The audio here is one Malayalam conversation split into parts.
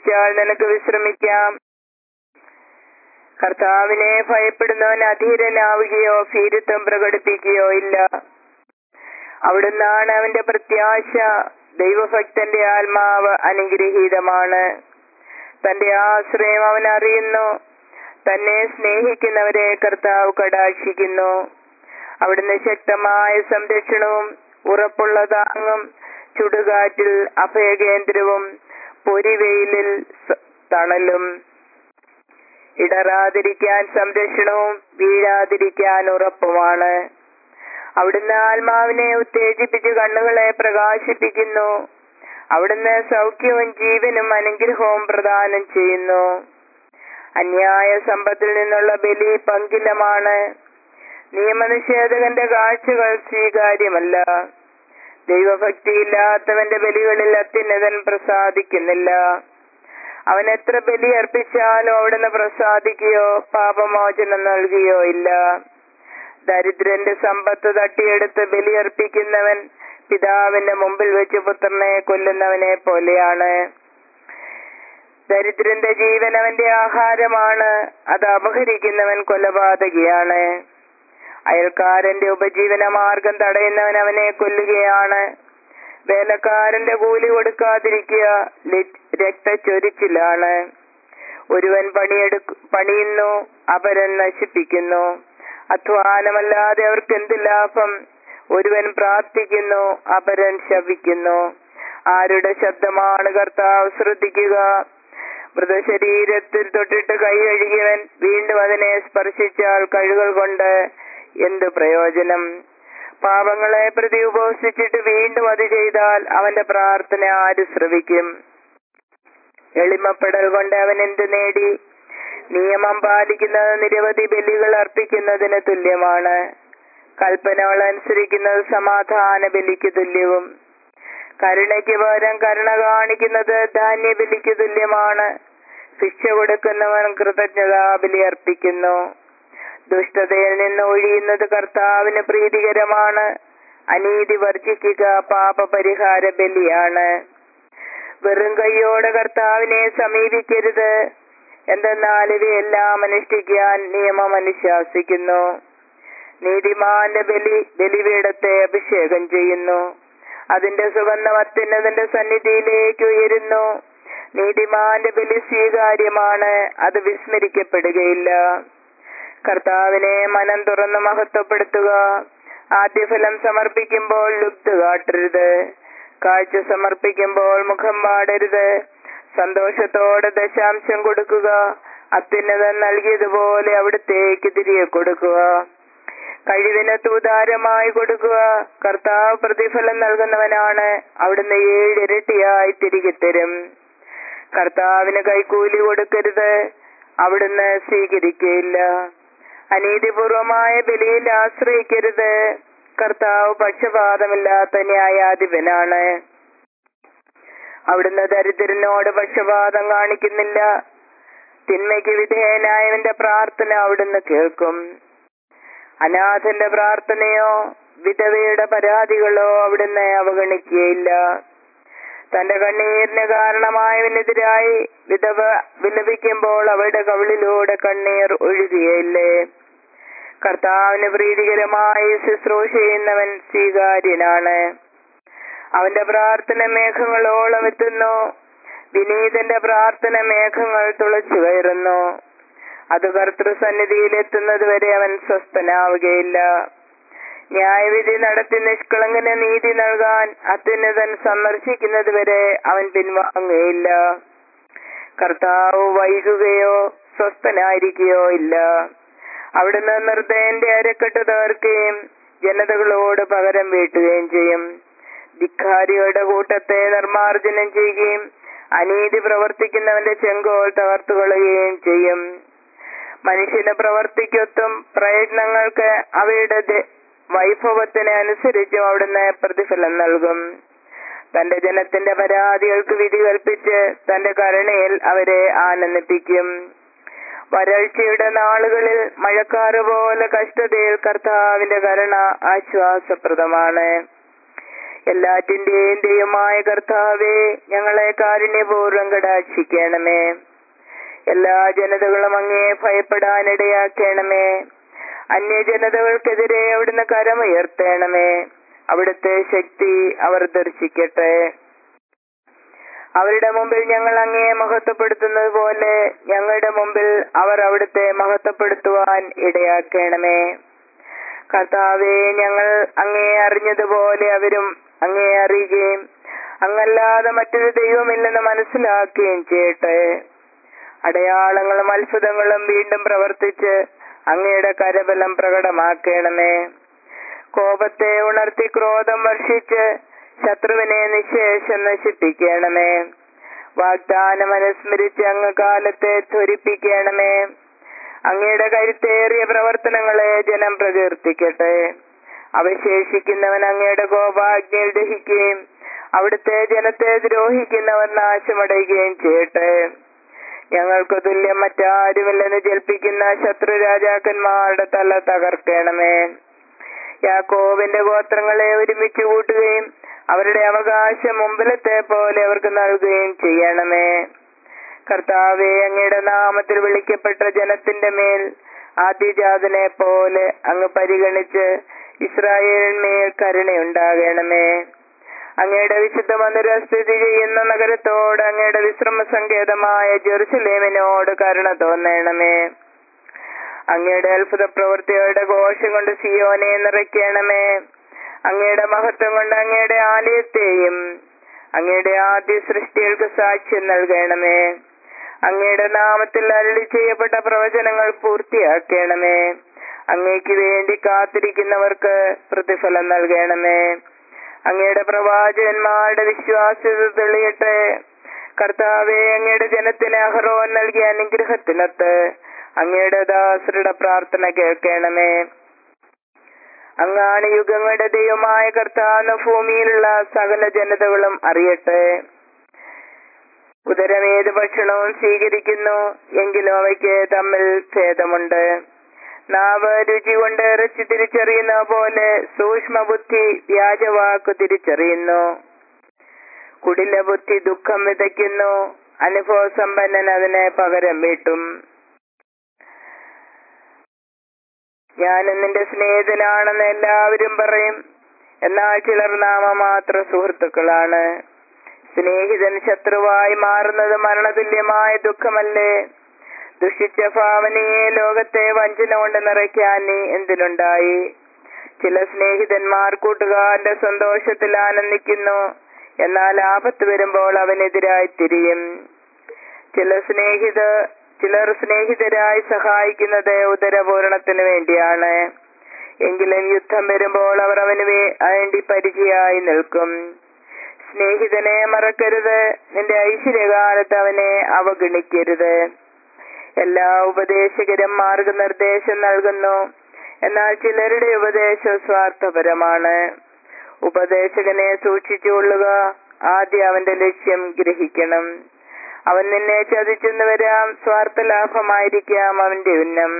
ക്ഷമിച്ചാൽ നിനക്ക് വിശ്രമിക്കാം കർത്താവിനെ ഭയപ്പെടുന്നവൻ അധീരനാവുകയോ ഭീരുത്വം പ്രകടിപ്പിക്കുകയോ ഇല്ല അവിടുന്നാണ് അവന്റെ പ്രത്യാശ ദൈവഭക്തന്റെ ആത്മാവ് അനുഗ്രഹീതമാണ് തന്റെ ആശ്രയം അവൻ അറിയുന്നു തന്നെ സ്നേഹിക്കുന്നവരെ കർത്താവ് കടാക്ഷിക്കുന്നു അവിടുന്ന് ശക്തമായ സംരക്ഷണവും ഉറപ്പുള്ള താങ്ങും ചുടുകാറ്റിൽ അഭയകേന്ദ്രവും പൊരിവെയിലിൽ സ- തണലും ഇടറാതിരിക്കാൻ സംരക്ഷണവും വീഴാതിരിക്കാൻ ഉറപ്പുമാണ് അവിടുന്ന് ആത്മാവിനെ ഉത്തേജിപ്പിച്ച് കണ്ണുകളെ പ്രകാശിപ്പിക്കുന്നു അവിടുന്ന് സൗഖ്യവും ജീവനും അനുഗ്രഹവും പ്രദാനം ചെയ്യുന്നു അന്യായ സമ്പത്തിൽ നിന്നുള്ള ബലി പങ്കിലമാണ് നിയമനിഷേധകന്റെ കാഴ്ചകൾ സ്വീകാര്യമല്ല ദൈവഭക്തിയില്ലാത്തവന്റെ ബലികളിൽ അത്യുന്നതൻ പ്രസാദിക്കുന്നില്ല അവൻ എത്ര ബലി അർപ്പിച്ചാലും അവിടുന്ന് പ്രസാദിക്കുകയോ പാപമോചനം നൽകുകയോ ഇല്ല ദരിദ്രന്റെ സമ്പത്ത് തട്ടിയെടുത്ത് ബലിയർപ്പിക്കുന്നവൻ പിതാവിന്റെ മുമ്പിൽ വെച്ച് പുത്രനെ കൊല്ലുന്നവനെ പോലെയാണ് ദരിദ്രന്റെ ജീവൻ അവന്റെ ആഹാരമാണ് അത് അപഹരിക്കുന്നവൻ കൊലപാതകിയാണ് അയൽക്കാരന്റെ ഉപജീവന മാർഗം തടയുന്നവൻ അവനെ കൊല്ലുകയാണ് വേലക്കാരന്റെ കൂലി കൊടുക്കാതിരിക്കുക ല- രക്തച്ചൊരിച്ചിലാണ് ഒരുവൻ പണിയെടുക്കു പണിയുന്നു അപരൻ നശിപ്പിക്കുന്നു അധ്വാനമല്ലാതെ അവർക്ക് എന്ത് ലാഭം ഒരുവൻ പ്രാർത്ഥിക്കുന്നു അപരൻ ശപിക്കുന്നു ആരുടെ ശബ്ദമാണ് കർത്താവ് ശ്രദ്ധിക്കുക മൃതശരീരത്തിൽ തൊട്ടിട്ട് കൈ കഴുകിയവൻ വീണ്ടും അതിനെ സ്പർശിച്ചാൽ കഴുകൾ കൊണ്ട് എന്ത് പ്രയോജനം പാപങ്ങളെ പ്രതി ഉപവസിച്ചിട്ട് വീണ്ടും അത് ചെയ്താൽ അവന്റെ പ്രാർത്ഥന ആര് ശ്രവിക്കും എളിമപ്പെടൽ കൊണ്ട് അവൻ എന്ത് നേടി നിയമം പാലിക്കുന്നത് നിരവധി ബലികൾ അർപ്പിക്കുന്നതിന് തുല്യമാണ് കൽപ്പനകൾ അനുസരിക്കുന്നത് സമാധാന ബലിക്ക് തുല്യവും കരുണയ്ക്ക് പകരം കരുണ കാണിക്കുന്നത് ധാന്യബലിക്ക് തുല്യമാണ് ശിക്ഷ കൊടുക്കുന്നവൻ കൃതജ്ഞതാ ബലി അർപ്പിക്കുന്നു ദുഷ്ടതയിൽ നിന്ന് ഒഴിയുന്നത് കർത്താവിന് പ്രീതികരമാണ് അനീതി വർജിക്കുക പാപപരിഹാര ബലിയാണ് വെറും കൈയോടെ കർത്താവിനെ സമീപിക്കരുത് എന്തെന്നാൽ ഇവയെല്ലാം അനുഷ്ഠിക്കാൻ നിയമം അനുശാസിക്കുന്നു നീതിമാന്റെ ബലി ബലിപീഠത്തെ അഭിഷേകം ചെയ്യുന്നു അതിന്റെ സുഗന്ധം അത്യുന്നതിന്റെ സന്നിധിയിലേക്ക് ഉയരുന്നു നീതിമാന്റെ ബലി സ്വീകാര്യമാണ് അത് വിസ്മരിക്കപ്പെടുകയില്ല കർത്താവിനെ മനം തുറന്ന് മഹത്വപ്പെടുത്തുക ആദ്യഫലം സമർപ്പിക്കുമ്പോൾ ലുബ്ധ കാട്ടരുത് കാഴ്ച സമർപ്പിക്കുമ്പോൾ മുഖം പാടരുത് സന്തോഷത്തോടെ ദശാംശം കൊടുക്കുക അത്യുന്നതൻ നൽകിയതുപോലെ അവിടത്തേക്ക് തിരികെ കൊടുക്കുക കഴിവിന് തൂതാരമായി കൊടുക്കുക കർത്താവ് പ്രതിഫലം നൽകുന്നവനാണ് അവിടുന്ന് ഏഴിരട്ടിയായി തിരികെ തരും കർത്താവിന് കൈക്കൂലി കൊടുക്കരുത് അവിടുന്ന് സ്വീകരിക്കയില്ല അനീതിപൂർവമായ ബലിയിൽ ആശ്രയിക്കരുത് കർത്താവ് പക്ഷപാതമില്ലാത്ത ന്യായാധിപനാണ് അവിടുന്ന് ദരിദ്രനോട് പക്ഷപാതം കാണിക്കുന്നില്ല തിന്മയ്ക്ക് വിധേയനായവന്റെ പ്രാർത്ഥന അവിടുന്ന് കേൾക്കും അനാഥന്റെ പ്രാർത്ഥനയോ വിധവയുടെ പരാതികളോ അവിടുന്ന് അവഗണിക്കുകയില്ല തന്റെ കണ്ണീരിന് കാരണമായവനെതിരായി വിധവ വിലപിക്കുമ്പോൾ അവരുടെ കവിളിലൂടെ കണ്ണീർ ഒഴുകുകയില്ലേ കർത്താവിന് പ്രീതികരമായി ശുശ്രൂഷ ചെയ്യുന്നവൻ സ്വീകാര്യനാണ് അവന്റെ പ്രാർത്ഥന മേഘങ്ങളോളം എത്തുന്നു വിനീതന്റെ പ്രാർത്ഥന മേഘങ്ങൾ തുളച്ചു കയറുന്നു അത് കർത്തൃസന്നിധിയിൽ എത്തുന്നത് വരെ അവൻ സ്വസ്ഥനാവുകയില്ല ന്യായവിധി നടത്തി നിഷ്കളങ്കന് നീതി നൽകാൻ അത്യുന്നതൻ സന്ദർശിക്കുന്നത് വരെ അവൻ പിൻവാങ്ങുകയില്ല കർത്താവ് വൈകുകയോ സ്വസ്ഥനായിരിക്കുകയോ ഇല്ല അവിടുന്ന് നിർദ്ദയന്റെ അരക്കെട്ട് തകർക്കുകയും ജനതകളോട് പകരം വീട്ടുകയും ചെയ്യും ധിക്കാരികളുടെ കൂട്ടത്തെ നിർമാർജനം ചെയ്യുകയും അനീതി പ്രവർത്തിക്കുന്നവന്റെ ചെങ്കോൽ തകർത്തുകൊള്ളുകയും ചെയ്യും മനുഷ്യന്റെ പ്രവർത്തിക്കൊത്തും പ്രയത്നങ്ങൾക്ക് അവയുടെ ദ- വൈഭവത്തിന് അനുസരിച്ചും അവിടുന്ന് പ്രതിഫലം നൽകും തന്റെ ജനത്തിന്റെ പരാതികൾക്ക് വിധി കൽപ്പിച്ച് തന്റെ കരുണയിൽ അവരെ ആനന്ദിപ്പിക്കും വരൾച്ചയുടെ നാളുകളിൽ മഴക്കാറ് പോലെ കഷ്ടതയിൽ കർത്താവിന്റെ കരുണ ആശ്വാസപ്രദമാണ് എല്ലാറ്റിന്റെയും ദൈവമായ കർത്താവേ ഞങ്ങളെ കാരുണ്യപൂർവ്വം കടാക്ഷിക്കണമേ എല്ലാ ജനതകളും അങ്ങേ ഭയപ്പെടാനിടയാക്കണമേ അന്യജനതകൾക്കെതിരെ അവിടുന്ന് കരമുയർത്തണമേ അവിടുത്തെ ശക്തി അവർ ദർശിക്കട്ടെ അവരുടെ മുമ്പിൽ ഞങ്ങൾ അങ്ങേ മഹത്വപ്പെടുത്തുന്നത് പോലെ ഞങ്ങളുടെ മുമ്പിൽ അവർ അവിടുത്തെ മഹത്വപ്പെടുത്തുവാൻ ഇടയാക്കണമേ കർത്താവെ ഞങ്ങൾ അങ്ങേ അറിഞ്ഞതുപോലെ അവരും അങ്ങേ അറിയുകയും അങ്ങല്ലാതെ മറ്റൊരു ദൈവമില്ലെന്ന് മനസ്സിലാക്കുകയും ചെയ്യട്ടെ അടയാളങ്ങളും അത്ഭുതങ്ങളും വീണ്ടും പ്രവർത്തിച്ച് അങ്ങയുടെ കരബലം പ്രകടമാക്കണമേ കോപത്തെ ഉണർത്തി ക്രോധം വർഷിച്ച് ശത്രുവിനെ നിശേഷം നശിപ്പിക്കണമേ വാഗ്ദാനം അനുസ്മരിച്ച് അങ്ങ് കാലത്തെ ത്വരിപ്പിക്കണമേ അങ്ങയുടെ കരുത്തേറിയ പ്രവർത്തനങ്ങളെ ജനം പ്രകീർത്തിക്കട്ടെ അവശേഷിക്കുന്നവൻ അങ്ങയുടെ കോപാഗ്നിയിൽ ദഹിക്കുകയും അവിടുത്തെ ജനത്തെ ദ്രോഹിക്കുന്നവർ നാശമടയുകയും ചെയ്യട്ടെ ഞങ്ങൾക്ക് തുല്യം മറ്റാരുമില്ലെന്ന് ജൽപ്പിക്കുന്ന ശത്രു രാജാക്കന്മാരുടെ തല തകർക്കണമേ യാക്കോവിന്റെ ഗോത്രങ്ങളെ ഒരുമിച്ച് കൂട്ടുകയും അവരുടെ അവകാശം മുമ്പിലത്തെ പോലെ അവർക്ക് നൽകുകയും ചെയ്യണമേ കർത്താവെ അങ്ങയുടെ നാമത്തിൽ വിളിക്കപ്പെട്ട ജനത്തിന്റെ മേൽ ആദ്യജാതനെ പോലെ അങ്ങ് പരിഗണിച്ച് ഇസ്രായേലിന്മേൽ കരുണയുണ്ടാകണമേ അങ്ങയുടെ വിശുദ്ധ മന്ദിര സ്ഥിതി ചെയ്യുന്ന നഗരത്തോട് അങ്ങയുടെ വിശ്രമ സങ്കേതമായ ജെറുസലേമിനോട് കരുണ തോന്നണമേ അങ്ങയുടെ അത്ഭുത പ്രവൃത്തികളുടെ ഘോഷം കൊണ്ട് സിയോനെ നിറയ്ക്കണമേ അങ്ങയുടെ മഹത്വം കൊണ്ട് അങ്ങയുടെ ആലയത്തെയും അങ്ങയുടെ ആദ്യ സൃഷ്ടികൾക്ക് സാക്ഷ്യം നൽകണമേ അങ്ങയുടെ നാമത്തിൽ അരളി ചെയ്യപ്പെട്ട പ്രവചനങ്ങൾ പൂർത്തിയാക്കണമേ അങ്ങയ്ക്ക് വേണ്ടി കാത്തിരിക്കുന്നവർക്ക് പ്രതിഫലം നൽകണമേ അങ്ങയുടെ പ്രവാചകന്മാരുടെ വിശ്വാസ്യത തെളിയട്ടെ കർത്താവെ അങ്ങയുടെ ജനത്തിന് അഹറോൻ നൽകിയ അനുഗ്രഹത്തിനൊത്ത് അങ്ങയുടെ ദാസരുടെ പ്രാർത്ഥന കേൾക്കണമേ അങ്ങാണ് യുഗങ്ങളുടെ ദൈവമായ കർത്താവ് ഭൂമിയിലുള്ള സകല ജനതകളും അറിയട്ടെ ഉദരമേത് ഭക്ഷണവും സ്വീകരിക്കുന്നു എങ്കിലും അവയ്ക്ക് തമ്മിൽ ഭേദമുണ്ട് നാവ് രുചി കൊണ്ട് ഇറച്ചി തിരിച്ചറിയുന്ന പോലെ സൂക്ഷ്മ ബുദ്ധി വ്യാജവാക്ക് തിരിച്ചറിയുന്നു കുടില ബുദ്ധി ദുഃഖം വിതയ്ക്കുന്നു അനുഭവ സമ്പന്നൻ അതിനെ പകരം വീട്ടും ഞാൻ നിന്റെ സ്നേഹിതനാണെന്ന് എല്ലാവരും പറയും എന്നാൽ ചിലർ നാമമാത്ര സുഹൃത്തുക്കളാണ് സ്നേഹിതൻ ശത്രുവായി മാറുന്നത് മരണതുല്യമായ ദുഃഖമല്ലേ ദുഷിച്ച ഭാവനയെ ലോകത്തെ വഞ്ചന കൊണ്ട് നിറയ്ക്കാൻ നീ എന്തിനുണ്ടായി ചില സ്നേഹിതന്മാർ കൂട്ടുകാരന്റെ സന്തോഷത്തിൽ ആനന്ദിക്കുന്നു എന്നാൽ ആപത്ത് വരുമ്പോൾ അവനെതിരായി തിരിയും ചില സ്നേഹിത ചിലർ സ്നേഹിതരായി സഹായിക്കുന്നത് ഉദരപൂരണത്തിന് വേണ്ടിയാണ് എങ്കിലും യുദ്ധം വരുമ്പോൾ അവർ അവന് വേ- വേണ്ടി പരിചയായി നിൽക്കും സ്നേഹിതനെ മറക്കരുത് നിന്റെ ഐശ്വര്യകാലത്ത് അവനെ അവഗണിക്കരുത് എല്ലാ ഉപദേശകരും മാർഗനിർദ്ദേശം നൽകുന്നു എന്നാൽ ചിലരുടെ ഉപദേശം സ്വാർത്ഥപരമാണ് ഉപദേശകനെ സൂക്ഷിച്ചുകൊള്ളുക ആദ്യം അവന്റെ ലക്ഷ്യം ഗ്രഹിക്കണം അവൻ നിന്നെ ചതിച്ചെന്ന് വരാം സ്വാർത്ഥ ലാഭമായിരിക്കാം അവന്റെ ഉന്നം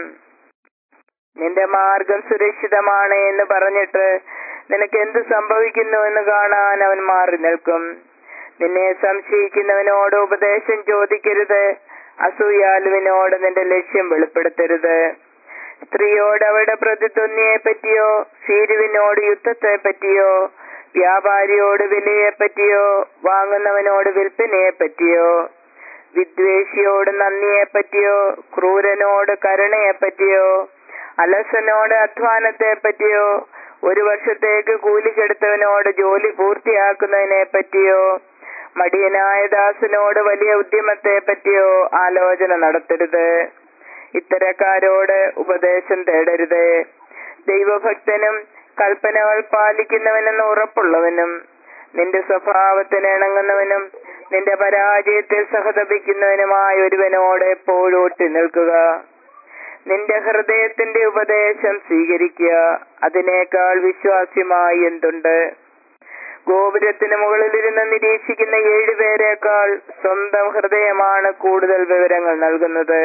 നിന്റെ മാർഗം സുരക്ഷിതമാണ് എന്ന് പറഞ്ഞിട്ട് നിനക്ക് എന്ത് സംഭവിക്കുന്നു എന്ന് കാണാൻ അവൻ മാറി നിൽക്കും നിന്നെ സംശയിക്കുന്നവനോട് ഉപദേശം ചോദിക്കരുത് അസൂയാലുവിനോട് നിന്റെ ലക്ഷ്യം വെളിപ്പെടുത്തരുത് സ്ത്രീയോട് അവരുടെ പ്രതിദ്വന്ദിയെ പറ്റിയോ ഭീരുവിനോട് യുദ്ധത്തെ പറ്റിയോ വ്യാപാരിയോട് വിലയെ പറ്റിയോ വാങ്ങുന്നവനോട് വിൽപ്പനയെ പറ്റിയോ വിദ്വേഷിയോട് നന്ദിയെ പറ്റിയോ ക്രൂരനോട് കരുണയെ പറ്റിയോ അലസനോട് അധ്വാനത്തെ പറ്റിയോ ഒരു വർഷത്തേക്ക് കൂലിക്കെടുത്തവനോട് ജോലി പൂർത്തിയാക്കുന്നതിനെ പറ്റിയോ മടിയനായ ദാസനോട് വലിയ ഉദ്യമത്തെ പറ്റിയോ ആലോചന നടത്തരുത് ഇത്തരക്കാരോട് ഉപദേശം തേടരുത് ദൈവഭക്തനും കൽപ്പനകൾ പാലിക്കുന്നവനെന്ന് ഉറപ്പുള്ളവനും നിന്റെ സ്വഭാവത്തിന് ഇണങ്ങുന്നവനും നിന്റെ പരാജയത്തിൽ സഹതപിക്കുന്നവനുമായ ഒരുവനോട് എപ്പോഴും ഒട്ടി നിൽക്കുക നിന്റെ ഹൃദയത്തിന്റെ ഉപദേശം സ്വീകരിക്കുക അതിനേക്കാൾ വിശ്വാസ്യമായി എന്തുണ്ട് ഗോപുരത്തിന് മുകളിലിരുന്ന് നിരീക്ഷിക്കുന്ന ഏഴുപേരെക്കാൾ സ്വന്തം ഹൃദയമാണ് കൂടുതൽ വിവരങ്ങൾ നൽകുന്നത്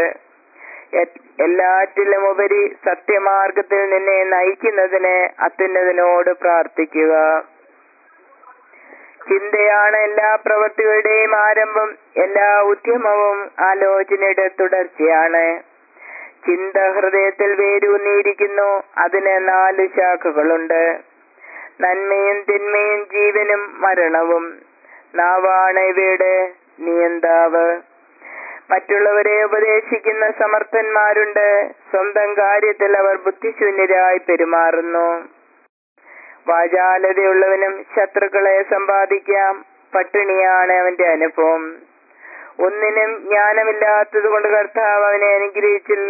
എ- എല്ലാറ്റിലും ഉപരി സത്യമാർഗത്തിൽ നിന്നെ നയിക്കുന്നതിന് അത്യുന്നതിനോട് പ്രാർത്ഥിക്കുക ചിന്തയാണ് എല്ലാ പ്രവൃത്തികളുടെയും ആരംഭം എല്ലാ ഉദ്യമവും ആലോചനയുടെ തുടർച്ചയാണ് ചിന്ത ഹൃദയത്തിൽ വേരൂന്നിയിരിക്കുന്നു അതിന് നാല് ശാഖകളുണ്ട് നന്മയും തിന്മയും ജീവനും മരണവും നാവാണ് ഇവയുടെ നിയന്താവ് മറ്റുള്ളവരെ ഉപദേശിക്കുന്ന സമർത്ഥന്മാരുണ്ട് സ്വന്തം കാര്യത്തിൽ അവർ ബുദ്ധിശൂന്യരായി പെരുമാറുന്നു വാചാലതയുള്ളവനും ശത്രുക്കളെ സമ്പാദിക്കാം പട്ടിണിയാണ് അവന്റെ അനുഭവം ഒന്നിനും ജ്ഞാനമില്ലാത്തത് കൊണ്ട് കർത്താവ് അവനെ അനുഗ്രഹിച്ചില്ല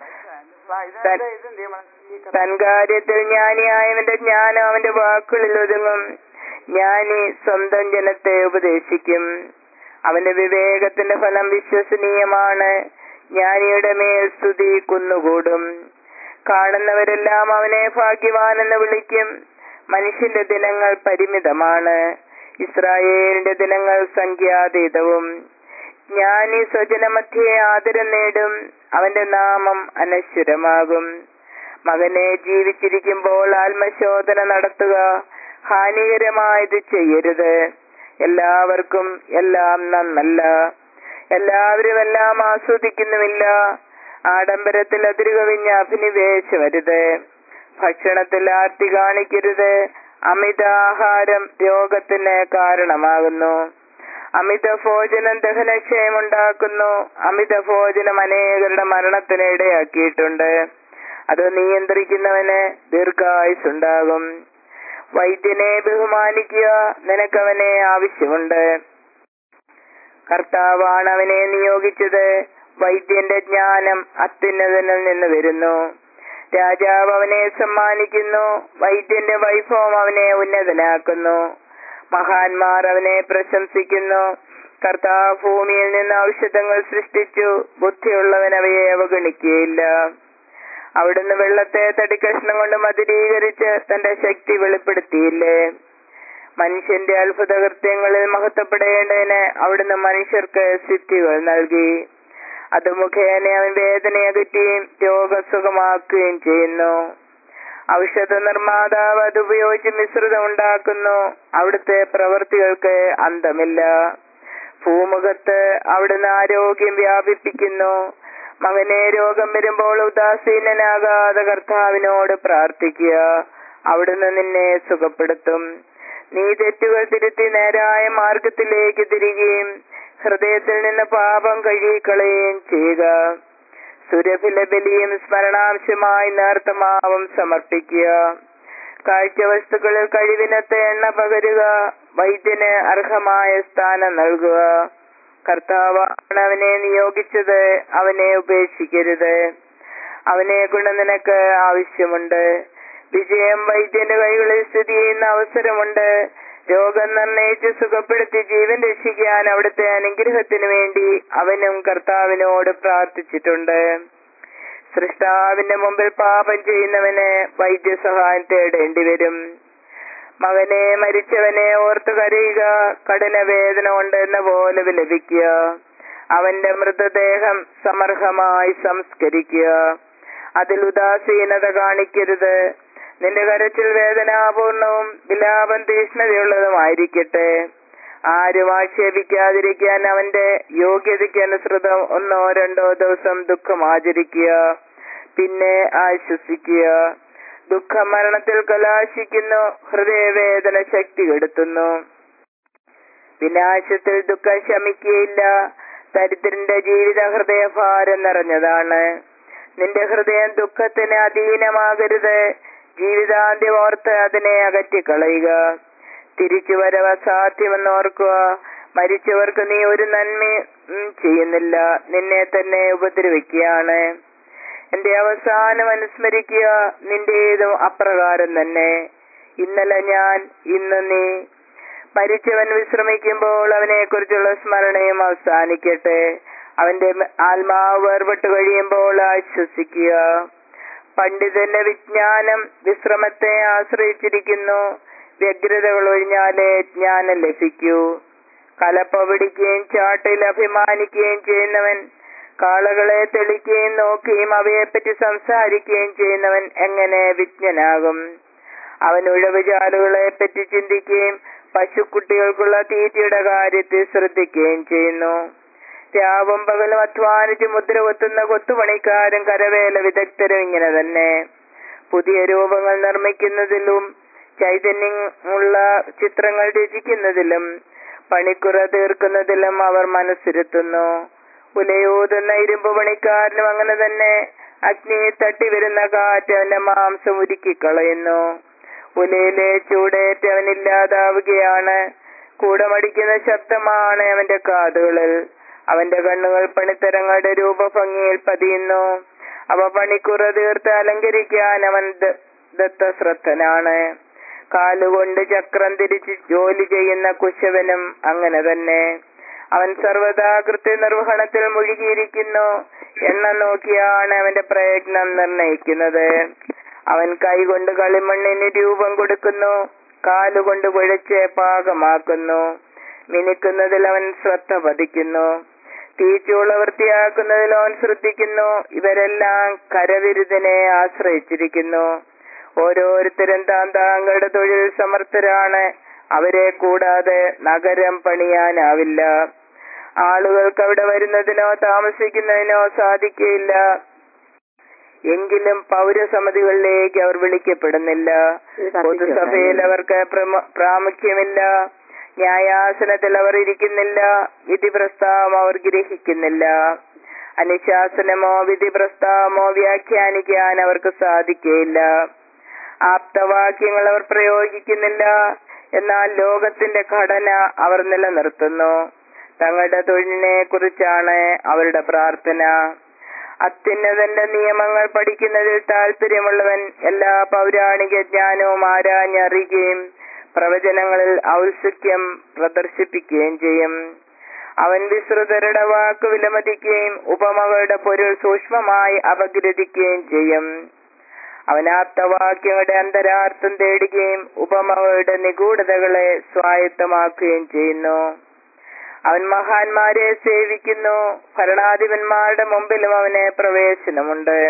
തൻ കാര്യത്തിൽ ജ്ഞാനിയായവന്റെ ജ്ഞാനം അവന്റെ വാക്കുകളിൽ ഒതുങ്ങും ജ്ഞാനി സ്വന്തം ജനത്തെ ഉപദേശിക്കും അവന്റെ വിവേകത്തിന്റെ ഫലം വിശ്വസനീയമാണ് ജ്ഞാനിയുടെ മേൽ സ്തുതി കുന്നുകൂടും കാണുന്നവരെല്ലാം അവനെ ഭാഗ്യവാനെന്ന് വിളിക്കും മനുഷ്യന്റെ ദിനങ്ങൾ പരിമിതമാണ് ഇസ്രായേലിന്റെ ദിനങ്ങൾ സംഖ്യാതീതവും ജ്ഞാനി സ്വജനമധ്യേ ആദരം നേടും അവന്റെ നാമം അനശ്വരമാകും മകനെ ജീവിച്ചിരിക്കുമ്പോൾ ആത്മശോധന നടത്തുക ഹാനികരമായത് ചെയ്യരുത് എല്ലാവർക്കും എല്ലാം നന്നല്ല എല്ലാവരും എല്ലാം ആസ്വദിക്കുന്നുമില്ല ആഡംബരത്തിൽ അതിരുകവിഞ്ഞ് അഭിനിവേശമരുത് ഭക്ഷണത്തിൽ ആർത്തി കാണിക്കരുത് അമിത ആഹാരം രോഗത്തിന് കാരണമാകുന്നു അമിത ഭോജനം ദഹനക്ഷയമുണ്ടാക്കുന്നു അമിത ഭോജനം അനേകരുടെ മരണത്തിന് ഇടയാക്കിയിട്ടുണ്ട് അത് നിയന്ത്രിക്കുന്നവന് ദീർഘായുസുണ്ടാകും വൈദ്യനെ ബഹുമാനിക്കുക നിനക്കവനെ ആവശ്യമുണ്ട് കർത്താവാണ് അവനെ നിയോഗിച്ചത് വൈദ്യന്റെ ജ്ഞാനം അത്യുന്നതനിൽ നിന്ന് വരുന്നു രാജാവ് അവനെ സമ്മാനിക്കുന്നു വൈദ്യന്റെ വൈഭവം അവനെ ഉന്നതനാക്കുന്നു മഹാന്മാർ അവനെ പ്രശംസിക്കുന്നു കർത്താവ് ഭൂമിയിൽ നിന്ന് ഔഷധങ്ങൾ സൃഷ്ടിച്ചു ബുദ്ധിയുള്ളവൻ അവയെ അവഗണിക്കുകയില്ല അവിടുന്ന് വെള്ളത്തെ തടിക്കഷ്ണം കൊണ്ട് മതിരീകരിച്ച് തന്റെ ശക്തി വെളിപ്പെടുത്തിയില്ലേ മനുഷ്യന്റെ അത്ഭുത കൃത്യങ്ങളിൽ മഹത്വപ്പെടേണ്ടതിന് അവിടുന്ന് മനുഷ്യർക്ക് സിദ്ധികൾ നൽകി അത് മുഖേന അവൻ വേദന അകറ്റുകയും രോഗസുഖമാക്കുകയും ചെയ്യുന്നു ഔഷധ നിർമ്മാതാവ് അത് ഉപയോഗിച്ച് മിശ്രിതം ഉണ്ടാക്കുന്നു അവിടുത്തെ പ്രവൃത്തികൾക്ക് അന്തമില്ല ഭൂമുഖത്ത് അവിടുന്ന് ആരോഗ്യം വ്യാപിപ്പിക്കുന്നു മകനെ രോഗം വരുമ്പോൾ ഉദാസീനനാകാതെ കർത്താവിനോട് പ്രാർത്ഥിക്കുക അവിടുന്ന് നിന്നെ സുഖപ്പെടുത്തും നീ തെറ്റുകൾ തിരുത്തി നേരായ മാർഗത്തിലേക്ക് തിരികെയും ഹൃദയത്തിൽ നിന്ന് പാപം കഴുകിക്കളയുകയും ചെയ്യുക സുരഭില ബലിയും സ്മരണാംശമായി നേർത്തമാവും സമർപ്പിക്കുക കാഴ്ചവസ്തുക്കളിൽ കഴിവിനത്തെ എണ്ണ പകരുക വൈദ്യന് അർഹമായ സ്ഥാനം നൽകുക കർത്താവാണ് അവനെ നിയോഗിച്ചത് അവനെ ഉപേക്ഷിക്കരുത് അവനെ കൊണ്ട് നിനക്ക് ആവശ്യമുണ്ട് വിജയം വൈദ്യന്റെ കൈകളിൽ സ്ഥിതി ചെയ്യുന്ന അവസരമുണ്ട് രോഗം നിർണയിച്ച് സുഖപ്പെടുത്തി ജീവൻ രക്ഷിക്കാൻ അവിടുത്തെ അനുഗ്രഹത്തിന് വേണ്ടി അവനും കർത്താവിനോട് പ്രാർത്ഥിച്ചിട്ടുണ്ട് സൃഷ്ടാവിന്റെ മുമ്പിൽ പാപം ചെയ്യുന്നവന് വൈദ്യസഹായം തേടേണ്ടി വരും മകനെ മരിച്ചവനെ ഓർത്ത് കരയുക കഠിന വേദന കൊണ്ട് എന്ന പോലെ വിലപിക്കുക അവന്റെ മൃതദേഹം സമർഹമായി സംസ്കരിക്കുക അതിൽ ഉദാസീനത കാണിക്കരുത് നിന്റെ കരച്ചിൽ വേദനാപൂർണവും വിലാപം തീഷ്ണതയുള്ളതുമായിരിക്കട്ടെ ആരും ആക്ഷേപിക്കാതിരിക്കാൻ അവന്റെ യോഗ്യതയ്ക്ക് അനുസൃതം ഒന്നോ രണ്ടോ ദിവസം ദുഃഖം ആചരിക്കുക പിന്നെ ആശ്വസിക്കുക ദുഃഖം മരണത്തിൽ കലാശിക്കുന്നു ഹൃദയവേദന ശക്തി കെടുത്തുന്നു വിനാശത്തിൽ ദുഃഖം ശമിക്കുകയില്ല ദരിദ്രന്റെ ജീവിത ഹൃദയഭാരം നിറഞ്ഞതാണ് നിന്റെ ഹൃദയം ദുഃഖത്തിന് അധീനമാകരുത് ജീവിതാന്ത്യം ഓർത്ത് അതിനെ അകറ്റിക്കളയുക തിരിച്ചു വരവ് അസാധ്യമെന്ന് ഓർക്കുക മരിച്ചവർക്ക് നീ ഒരു നന്മയും ചെയ്യുന്നില്ല നിന്നെ തന്നെ ഉപദ്രവിക്കുകയാണ് എന്റെ അവസാനം അനുസ്മരിക്കുക നിന്റേതും അപ്രകാരം തന്നെ ഇന്നലെ ഞാൻ ഇന്ന് നീ മരിച്ചവൻ വിശ്രമിക്കുമ്പോൾ അവനെ കുറിച്ചുള്ള സ്മരണയും അവസാനിക്കട്ടെ അവന്റെ ആത്മാവ് വേർപെട്ട് കഴിയുമ്പോൾ ആശ്വസിക്കുക പണ്ഡിതന്റെ വിജ്ഞാനം വിശ്രമത്തെ ആശ്രയിച്ചിരിക്കുന്നു വ്യഗ്രതകൾ ഒഴിഞ്ഞാലേ ജ്ഞാനം ലഭിക്കൂ കലപ്പ പിടിക്കുകയും ചാട്ടിൽ അഭിമാനിക്കുകയും ചെയ്യുന്നവൻ കാളകളെ തെളിക്കുകയും നോക്കുകയും അവയെപ്പറ്റി സംസാരിക്കുകയും ചെയ്യുന്നവൻ എങ്ങനെ വിജ്ഞനാകും അവൻ ഉഴവുചാലുകളെ പറ്റി ചിന്തിക്കുകയും പശുക്കുട്ടികൾക്കുള്ള തീറ്റയുടെ കാര്യത്തിൽ ശ്രദ്ധിക്കുകയും ചെയ്യുന്നു രാവും പകലും അധ്വാനിച്ച് മുദ്ര കൊത്തുന്ന കൊത്തുപണിക്കാരും കരവേല വിദഗ്ധരും ഇങ്ങനെ തന്നെ പുതിയ രൂപങ്ങൾ നിർമ്മിക്കുന്നതിലും ചൈതന്യമുള്ള ചിത്രങ്ങൾ രചിക്കുന്നതിലും പണിക്കുറ തീർക്കുന്നതിലും അവർ മനസ്സിരുത്തുന്നു ഉലയൂതുന്ന ഇരുമ്പ് പണിക്കാരനും അങ്ങനെ തന്നെ അഗ്നിയെ തട്ടി വരുന്ന കാറ്റ് അവന്റെ മാംസം ഉരുക്കിക്കളയുന്നു ഉലയിലെ ചൂടേറ്റ് അവനില്ലാതാവുകയാണ് കൂടമടിക്കുന്ന ശബ്ദമാണ് അവന്റെ കാതുകളിൽ അവന്റെ കണ്ണുകൾ പണിത്തരങ്ങളുടെ രൂപഭംഗിയിൽ പതിയുന്നു അവ പണിക്കുറ തീർത്ത് അലങ്കരിക്കാൻ അവൻ ദ- ദത്തശ്രദ്ധനാണ് കാലുകൊണ്ട് ചക്രം തിരിച്ച് ജോലി ചെയ്യുന്ന കുശവനും അങ്ങനെ തന്നെ അവൻ സർവദാ കൃത്യനിർവഹണത്തിൽ മുഴുകിയിരിക്കുന്നു എണ്ണം നോക്കിയാണ് അവന്റെ പ്രയത്നം നിർണയിക്കുന്നത് അവൻ കൈകൊണ്ട് കളിമണ്ണിന് രൂപം കൊടുക്കുന്നു കാലുകൊണ്ട് കുഴച്ച് പാകമാക്കുന്നു മിനുക്കുന്നതിൽ അവൻ ശ്രദ്ധ പതിക്കുന്നു തീച്ചുള വൃത്തിയാക്കുന്നതിൽ അവൻ ശ്രദ്ധിക്കുന്നു ഇവരെല്ലാം കരവിരുതിനെ ആശ്രയിച്ചിരിക്കുന്നു ഓരോരുത്തരും താൻ താങ്കളുടെ തൊഴിൽ സമർത്ഥരാണ് അവരെ കൂടാതെ നഗരം പണിയാനാവില്ല ആളുകൾക്ക് അവിടെ വരുന്നതിനോ താമസിക്കുന്നതിനോ സാധിക്കുകയില്ല എങ്കിലും പൗരസമിതികളിലേക്ക് അവർ വിളിക്കപ്പെടുന്നില്ല പൊതുസഭയിൽ അവർക്ക് പ്രമ- പ്രാമുഖ്യമില്ല ന്യായാസനത്തിൽ അവർ ഇരിക്കുന്നില്ല വിധി പ്രസ്താവം അവർ ഗ്രഹിക്കുന്നില്ല അനുശാസനമോ വിധി പ്രസ്താവമോ വ്യാഖ്യാനിക്കാൻ അവർക്ക് സാധിക്കുകയില്ല ആപ്തവാക്യങ്ങൾ അവർ പ്രയോഗിക്കുന്നില്ല എന്നാൽ ലോകത്തിന്റെ ഘടന അവർ നിലനിർത്തുന്നു തങ്ങളുടെ തൊഴിലിനെ കുറിച്ചാണ് അവരുടെ പ്രാർത്ഥന അത്യുന്നതന്റെ നിയമങ്ങൾ പഠിക്കുന്നതിൽ താല്പര്യമുള്ളവൻ എല്ലാ പൗരാണിക ജ്ഞാനവും ആരാഞ്ഞറിയുകയും പ്രവചനങ്ങളിൽ ഔത്സുക്യം പ്രദർശിപ്പിക്കുകയും ചെയ്യും അവൻ വിശ്രുതരുടെ വാക്ക് വിലമതിക്കുകയും ഉപമകളുടെ പൊരുൾ സൂക്ഷ്മമായി അപഗ്രഥിക്കുകയും ചെയ്യും അവൻ ആപ്തവാക്യങ്ങളുടെ അന്തരാർത്ഥം തേടുകയും ഉപമകളുടെ നിഗൂഢതകളെ സ്വായത്തമാക്കുകയും ചെയ്യുന്നു അവൻ മഹാന്മാരെ സേവിക്കുന്നു ഭരണാധിപന്മാരുടെ മുമ്പിലും അവന് പ്രവേശനമുണ്ട്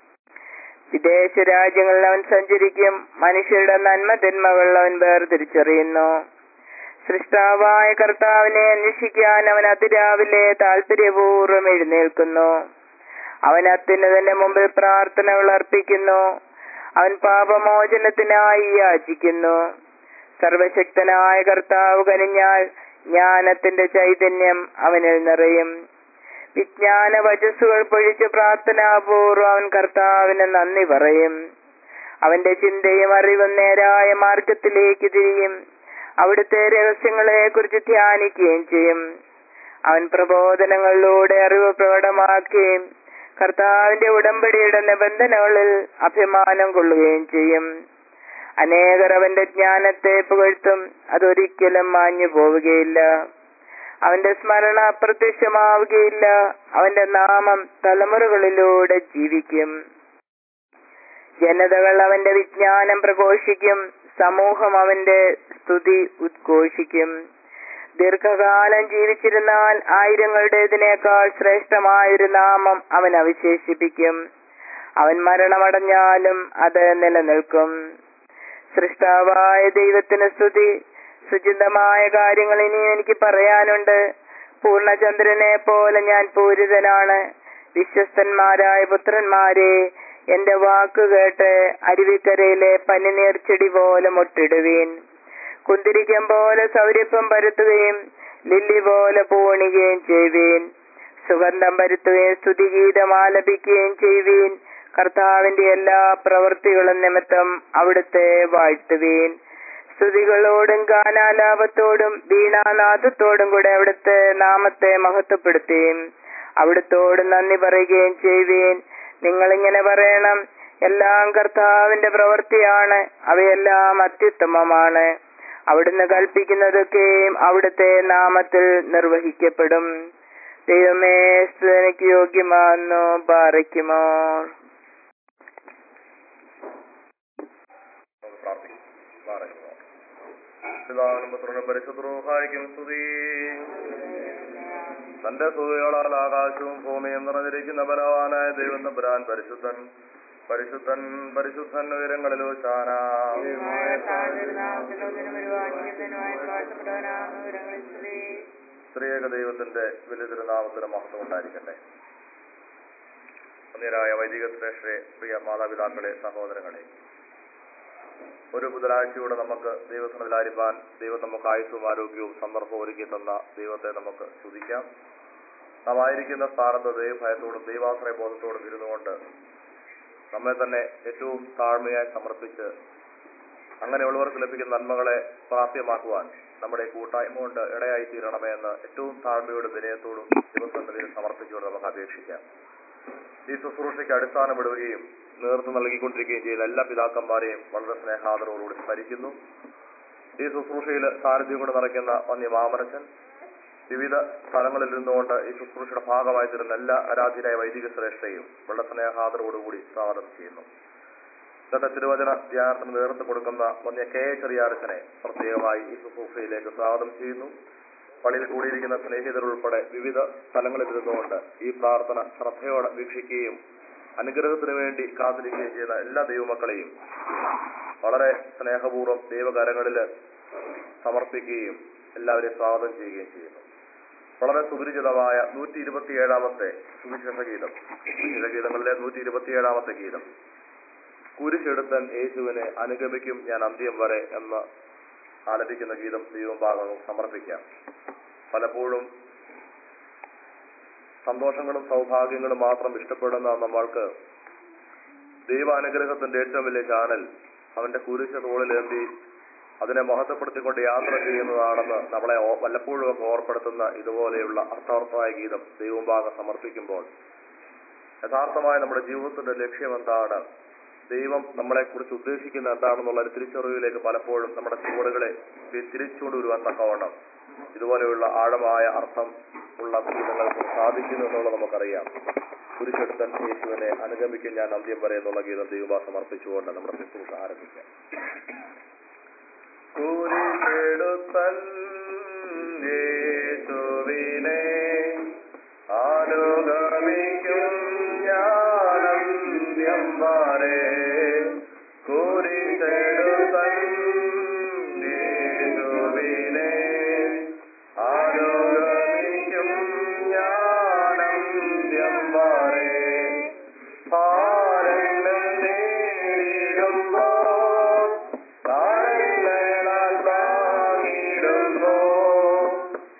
വിദേശ രാജ്യങ്ങളിൽ അവൻ സഞ്ചരിക്കും മനുഷ്യരുടെ നന്മ തിന്മകൾ അവൻ വേർതിരിച്ചറിയുന്നു സൃഷ്ടാവായ കർത്താവിനെ അന്വേഷിക്കാൻ അവൻ അതിരാവിലെ താല്പര്യപൂർവ്വം എഴുന്നേൽക്കുന്നു അവൻ അത്യുന്നതന്റെ മുമ്പിൽ പ്രാർത്ഥനകൾ അർപ്പിക്കുന്നു അവൻ പാപമോചനത്തിനായി യാചിക്കുന്നു സർവശക്തനായ കർത്താവ് കനിഞ്ഞാൽ ജ്ഞാനത്തിന്റെ ചൈതന്യം അവനിൽ നിറയും വിജ്ഞാന വചസ്സുകൾ പൊഴിച്ച് പ്രാർത്ഥനാപൂർവ്വം അവൻ കർത്താവിന് നന്ദി പറയും അവന്റെ ചിന്തയും അറിവും നേരായ മാർഗത്തിലേക്ക് തിരിയും അവിടുത്തെ രഹസ്യങ്ങളെ കുറിച്ച് ധ്യാനിക്കുകയും ചെയ്യും അവൻ പ്രബോധനങ്ങളിലൂടെ അറിവ് പ്രകടമാക്കുകയും കർത്താവിന്റെ ഉടമ്പടിയുടെ നിബന്ധനകളിൽ അഭിമാനം കൊള്ളുകയും ചെയ്യും അനേകർ അവന്റെ ജ്ഞാനത്തെ പുകഴ്ത്തും അതൊരിക്കലും മാഞ്ഞു പോവുകയില്ല അവന്റെ സ്മരണ അപ്രത്യക്ഷമാവുകയില്ല അവന്റെ നാമം തലമുറകളിലൂടെ ജീവിക്കും ജനതകൾ അവന്റെ വിജ്ഞാനം പ്രഘോഷിക്കും സമൂഹം അവന്റെ സ്തുതി ഉദ്ഘോഷിക്കും ദീർഘകാലം ജീവിച്ചിരുന്നാൽ ആയിരങ്ങളുടേതിനേക്കാൾ ശ്രേഷ്ഠമായൊരു നാമം അവൻ അവശേഷിപ്പിക്കും അവൻ മരണമടഞ്ഞാലും അത് നിലനിൽക്കും സൃഷ്ടാവായ ദൈവത്തിന് സ്തുതി സുചിന്തമായ കാര്യങ്ങൾ ഇനിയും എനിക്ക് പറയാനുണ്ട് പൂർണ്ണചന്ദ്രനെ പോലെ ഞാൻ പൂരിതനാണ് വിശ്വസ്തന്മാരായ പുത്രന്മാരെ എന്റെ വാക്ക് കേട്ട് അരുവിക്കരയിലെ പനിനീർ ചെടി പോലെ മുട്ടിടുവീൻ കുന്തിരിക്കം പോലെ സൗരഭ്യം പരത്തുകയും ലില്ലി പോലെ പൂണികയും ചെയ്യുവീൻ സുഗന്ധം പരത്തുകയും സ്തുതിഗീതം ആലപിക്കുകയും ചെയ്യുവീൻ കർത്താവിന്റെ എല്ലാ പ്രവൃത്തികളും നിമിത്തം അവിടുത്തെ വാഴ്ത്തുവീൻ സ്തുതികളോടും ഗാനാലാപത്തോടും വീണാനാഥത്തോടും കൂടെ അവിടുത്തെ നാമത്തെ മഹത്വപ്പെടുത്തുകയും അവിടുത്തോട് നന്ദി പറയുകയും ചെയ്യുവീൻ നിങ്ങളിങ്ങനെ പറയണം എല്ലാം കർത്താവിന്റെ പ്രവൃത്തിയാണ് അവയെല്ലാം അത്യുത്തമമാണ് അവിടുന്ന് കൽപ്പിക്കുന്നതൊക്കെയും അവിടുത്തെ നാമത്തിൽ നിർവഹിക്കപ്പെടും ദൈവമേ സ്തുതിക്ക് യോഗ്യമാണെന്നു പാറിക്കുമോ നമുക്ക് പ്രാർത്ഥിക്കാം പറയുക പിതാവിനും പുത്രനും പരിശുദ്ധവും സ്തുതി തന്റെ സ്തുതികളാൽ ആകാശവും ഭൂമിയും നിറഞ്ഞിരിക്കുന്ന ബലവാനായ ദൈവം തമ്പുരാൻ പരിശുദ്ധൻ പരിശുദ്ധൻ പരിശുദ്ധൻ ഉയരങ്ങളിലോ ചാന സ്ത്രീയേക ദൈവത്തിന്റെ വലിയ തിരുനാമത്തിന് മഹത്വം ഉണ്ടായിരിക്കട്ടെ അന്യരായ വൈദിക ശ്രേഷ്ഠരെ പ്രിയ മാതാപിതാക്കളെ സഹോദരങ്ങളെ ഒരു ബുധനാഴ്ചയൂടെ നമുക്ക് ദൈവസനത്തിലായിരിക്കാൻ ദൈവം നമുക്ക് ആയുസ്സും ആരോഗ്യവും സന്ദർഭവും ഒരുക്കി തന്ന ദൈവത്തെ നമുക്ക് സ്തുതിക്കാം നാം ആയിരിക്കുന്ന സ്ഥാനത്ത് ദൈവഭയത്തോടും ദൈവാശ്രയ ബോധത്തോടും ഇരുന്നുകൊണ്ട് നമ്മെ തന്നെ ഏറ്റവും താഴ്മയായി സമർപ്പിച്ച് അങ്ങനെയുള്ളവർക്ക് ലഭിക്കുന്ന നന്മകളെ പ്രാപ്യമാക്കുവാൻ നമ്മുടെ കൂട്ടായ്മ കൊണ്ട് ഇടയായി തീരണമേ എന്ന് ഏറ്റവും താഴ്മയോടും വിനയത്തോടും ദൈവസന്നിധിയിൽ സമർപ്പിച്ചുകൊണ്ട് നമുക്ക് അപേക്ഷിക്കാം ഈ ശുശ്രൂഷയ്ക്ക് അടിസ്ഥാനമിടുകയും നേതൃത്വം നൽകിക്കൊണ്ടിരിക്കുകയും ചെയ്യുന്ന എല്ലാ പിതാക്കന്മാരെയും വളരെ സ്നേഹാദരവോടുകൂടി സ്മരിക്കുന്നു ഈ ശുശ്രൂഷയിൽ സാന്നിധ്യം കൊണ്ട് നിറയ്ക്കുന്ന വന്യ മാമനച്ചൻ വിവിധ സ്ഥലങ്ങളിൽ ഇരുന്നുകൊണ്ട് ഈ ശുശ്രൂഷയുടെ ഭാഗമായി തീരുന്ന എല്ലാ ആരാധ്യരായ വൈദിക ശ്രേഷ്ഠയും വളരെ സ്നേഹാദരവോടുകൂടി സ്വാഗതം ചെയ്യുന്നു ഇന്നത്തെ തിരുവചന ധ്യാനത്തിന് നേതൃത്വം കൊടുക്കുന്ന വന്യ കെ എ ചെറിയാടച്ചനെ പ്രത്യേകമായി ഈ ശുശ്രൂഷയിലേക്ക് സ്വാഗതം ചെയ്യുന്നു പള്ളിയിൽ കൂടിയിരിക്കുന്ന സ്നേഹിതരുൾപ്പെടെ വിവിധ സ്ഥലങ്ങളിൽ ഇരുന്നുകൊണ്ട് ഈ പ്രാർത്ഥന ശ്രദ്ധയോടെ വീക്ഷിക്കുകയും അനുഗ്രഹത്തിന് വേണ്ടി കാത്തിരിക്കുകയും ചെയ്യുന്ന എല്ലാ ദൈവമക്കളെയും വളരെ സ്നേഹപൂർവ്വം ദൈവകരങ്ങളിൽ സമർപ്പിക്കുകയും എല്ലാവരെയും സ്വാഗതം ചെയ്യുകയും ചെയ്യുന്നു വളരെ സുപരിചിതമായ നൂറ്റി ഇരുപത്തിയേഴാമത്തെ സുവിശേഷ ഗീതം സുവിശേഷ ഗീതങ്ങളിലെ നൂറ്റി ഇരുപത്തിയേഴാമത്തെ ഗീതം കുരിശെടുത്തൻ യേശുവിനെ അനുഗമിക്കും ഞാൻ അന്ത്യം വരെ എന്ന് ആലപിക്കുന്ന ഗീതം ദൈവം ഭാഗം സമർപ്പിക്കാം പലപ്പോഴും സന്തോഷങ്ങളും സൗഭാഗ്യങ്ങളും മാത്രം ഇഷ്ടപ്പെടുന്ന നമ്മൾക്ക് ദൈവാനുഗ്രഹത്തിന്റെ ഏറ്റവും വലിയ ചാനൽ അവന്റെ കുരിശ തോളിലേന്തി അതിനെ മഹത്വപ്പെടുത്തിക്കൊണ്ട് യാത്ര ചെയ്യുന്നതാണെന്ന് നമ്മളെ ഓ- വല്ലപ്പോഴും ഒക്കെ ഓർപ്പെടുത്തുന്ന ഇതുപോലെയുള്ള അർത്ഥവർത്ഥമായ ഗീതം ദൈവം ഭാഗം സമർപ്പിക്കുമ്പോൾ യഥാർത്ഥമായ നമ്മുടെ ജീവിതത്തിന്റെ ലക്ഷ്യം എന്താണ് ദൈവം നമ്മളെ കുറിച്ച് ഉദ്ദേശിക്കുന്ന എന്താണെന്നുള്ള ഒരു തിരിച്ചറിവിലേക്ക് പലപ്പോഴും നമ്മുടെ ചുവടുകളെ തി- തിരിച്ചുകൊണ്ടുവരുവാൻ തക്കവണ്ണം ഇതുപോലെയുള്ള ആഴമായ അർത്ഥം ഉള്ള ഗീതങ്ങൾക്ക് സാധിക്കുന്നു എന്നുള്ളത് നമുക്കറിയാം കുരിശെടുത്തൻ യേശുവിനെ അനുഗമിക്കും ഞാൻ അന്ത്യം വരെ എന്നുള്ള ഗീതം ദൈവഭാ സമർപ്പിച്ചുകൊണ്ട് നമ്മുടെ ശുശ്രൂഷ ആരംഭിക്കാം കുരിശെടുത്തൻ യേശുവിനെ അനുഗമിക്കും ഞാനന്ത്യം വരെ കുരിശെടുത്തൻ യേശുവിനെ അനുഗമിക്കും ഞാനന്ത്യം വരെ ഭാരങ്ങൾ നേരിടുമ്പോൾ താഴ്മകളാൽ താങ്ങിടുമ്പോൾ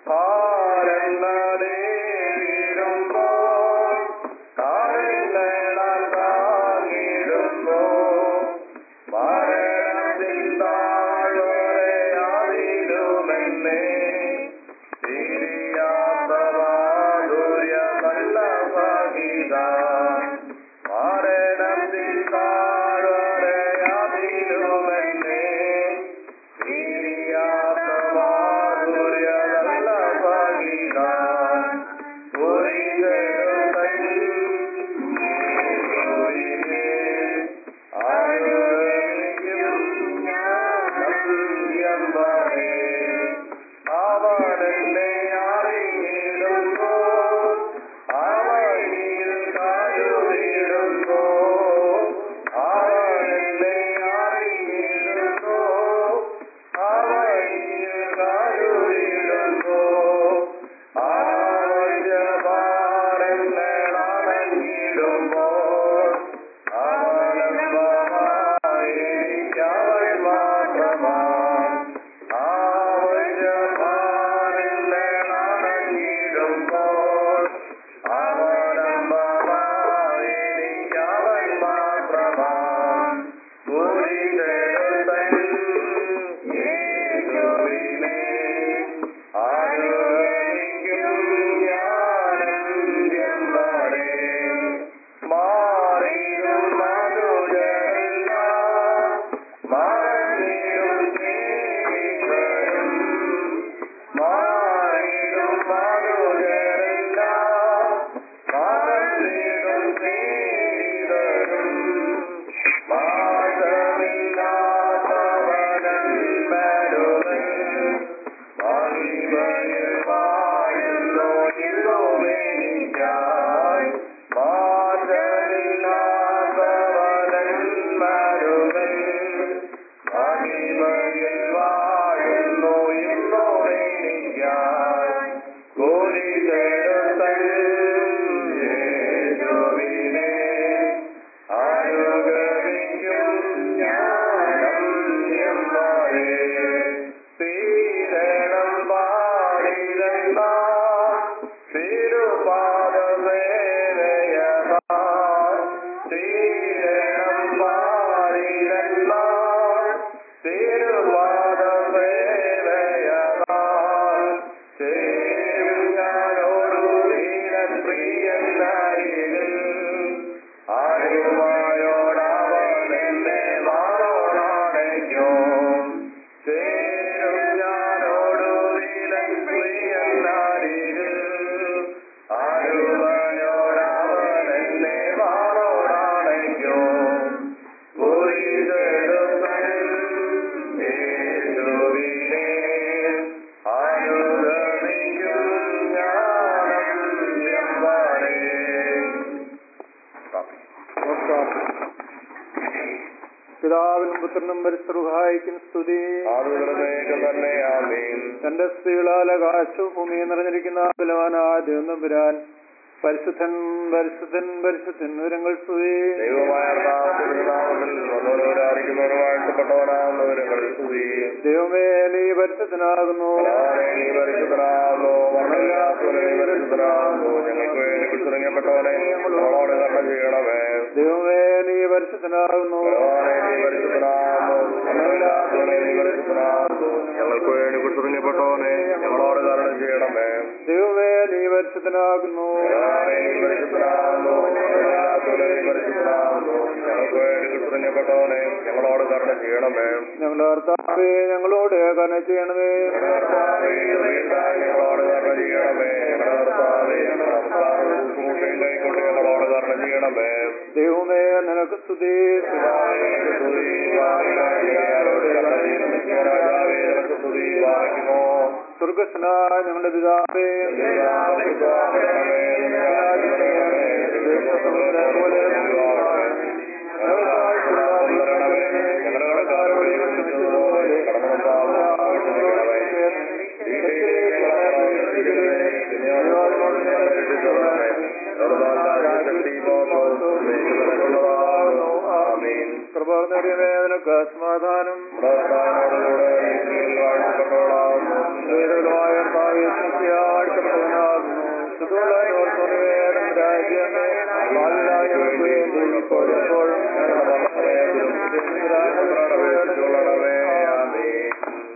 പിതാവിനും പുത്രനും പരിസൃഹായിക്കും സ്തുതി ആദ്യത്തിലേക്കും തന്നെ ആമീൻ തന്റെ സ്ത്രീകളാൽ ആകാശവും ഭൂമിയും നിറഞ്ഞിരിക്കുന്ന ബലവാനായ ദൈവം വരാൻ പരിശുദ്ധൻ പരിശുദ്ധൻ പരിശുദ്ധൻ വിവരങ്ങൾ സ്തുതി ദൈവമായ നാമത്തിൽ വന്നവരായിരിക്കുന്നവരുമായിട്ടപ്പെട്ടവരാകുന്നവരെ സ്തുതി ദൈവമേ നീ പരിശുദ്ധനാകുന്നു ഭഗവാനെ നീ പരിശുദ്ധനാകുന്നു വർണ്ണമില്ലാത്തവനെ നീ പരിശുദ്ധനാകുന്നു ഞങ്ങൾക്ക് വേണ്ടി കുറിച്ചിറങ്ങപ്പെട്ടവനെ ഞങ്ങളോട് കർമ്മ ചെയ്യണമേ ദൈവമേ നീ പരിശുദ്ധനാകുന്നു ഭഗവാനെ നീ പരിശുദ്ധനാകുന്നു വർണ്ണമില്ലാത്തവനെ നീ പരിശുദ്ധനാകുന്നു ഞങ്ങൾക്ക് വേണ്ടി കുറിച്ചിറങ്ങപ്പെട്ടവനെ ഞങ്ങളോട് കരുണ ചെയ്യണമേ ദൈവമേ നീ പരിശുദ്ധനാകുന്നു ഭഗവാനെ നീ പരിശുദ്ധനാകുന്നു വർണ്ണമില്ലാത്തവനെ നീ പരിശുദ്ധനാകുന്നു ഞങ്ങൾക്ക് വേണ്ടി കുറിച്ചിറങ്ങപ്പെട്ടവനെ ഞങ്ങളോട് കരുണ ചെയ്യണമേ ഞങ്ങളുടെ കർത്താവേ ഞങ്ങളോട് കരുണ ചെയ്യണമേ കർത്താവേ, വീണ്ടായി ഞങ്ങളോട് കരുണ ചെയ്യണമേ ഞങ്ങളുടെ കർത്താവേ, ഞങ്ങളുടെ നമസ്കാരവും ശുശ്രൂഷയും കൈക്കൊണ്ട് ഞങ്ങളോട് കരുണ ചെയ്യണമേ ദൈവമേ നിനക്ക് സ്തുതി പിതാവേ, നിനക്ക് സ്തുതി, വാങ്ങിയായ ദൈവമേ, കരുണ ചെയ്യുന്ന നിത്യരാജാവേ, നിനക്ക് സ്തുതി, വാങ്ങിക്കുമോ? സ്വർഗസ്നായ ഞങ്ങളുടെ പിതാവേ പിതാവേ, പിതാവേ, നിന്റെ രാജ്യം വരണമേ, നിന്റെ സ്വപ്നത്തെ പോലെ ഭൂമിയിലുമാകണമേ. ഞങ്ങൾക്ക് ആവശ്യമുള്ളത് തരണമേ, ഞങ്ങളുടെ കടക്കാരോട് ഞങ്ങൾ ക്ഷമിച്ചതുപോലെ കടന്നു പാപം ക്ഷമിക്കണമേ. ദീനയിലേക്ക് ഞങ്ങളെ പ്രവേശിപ്പിക്കരുതേ, ദുനിയാവിനോട് ഞങ്ങളെ രക്ഷിച്ചുകൊള്ളണമേ. സർവ്വകാലശക്തി ബോധവും നിനക്കുള്ളതാകുന്നു. ആമീൻ. കൃപാർന്നറിയമേ നിനക്ക് സമാധാനം ഭഗവാനോടുകൂടെ നീതിയിൽ വാഴ്ത്തപ്പെട്ടവളാകുന്നു. ദൈവമായ കർത്താവേ, ശിക്ഷയാഴ്ത്തപ്പെട്ടവനാകുന്നു. ശുദ്ധമുള്ളവരോർക്കൊരുവേ, നമ്മുടെ രാജ്യമേ, ഭാവിയിലായവർക്ക് വേണ്ടി ഇപ്പോഴും എപ്പോഴും ഞങ്ങളുടെ മരണസമയത്തും പ്രവേശിച്ചുകൊള്ളണമേ. ആമീൻ.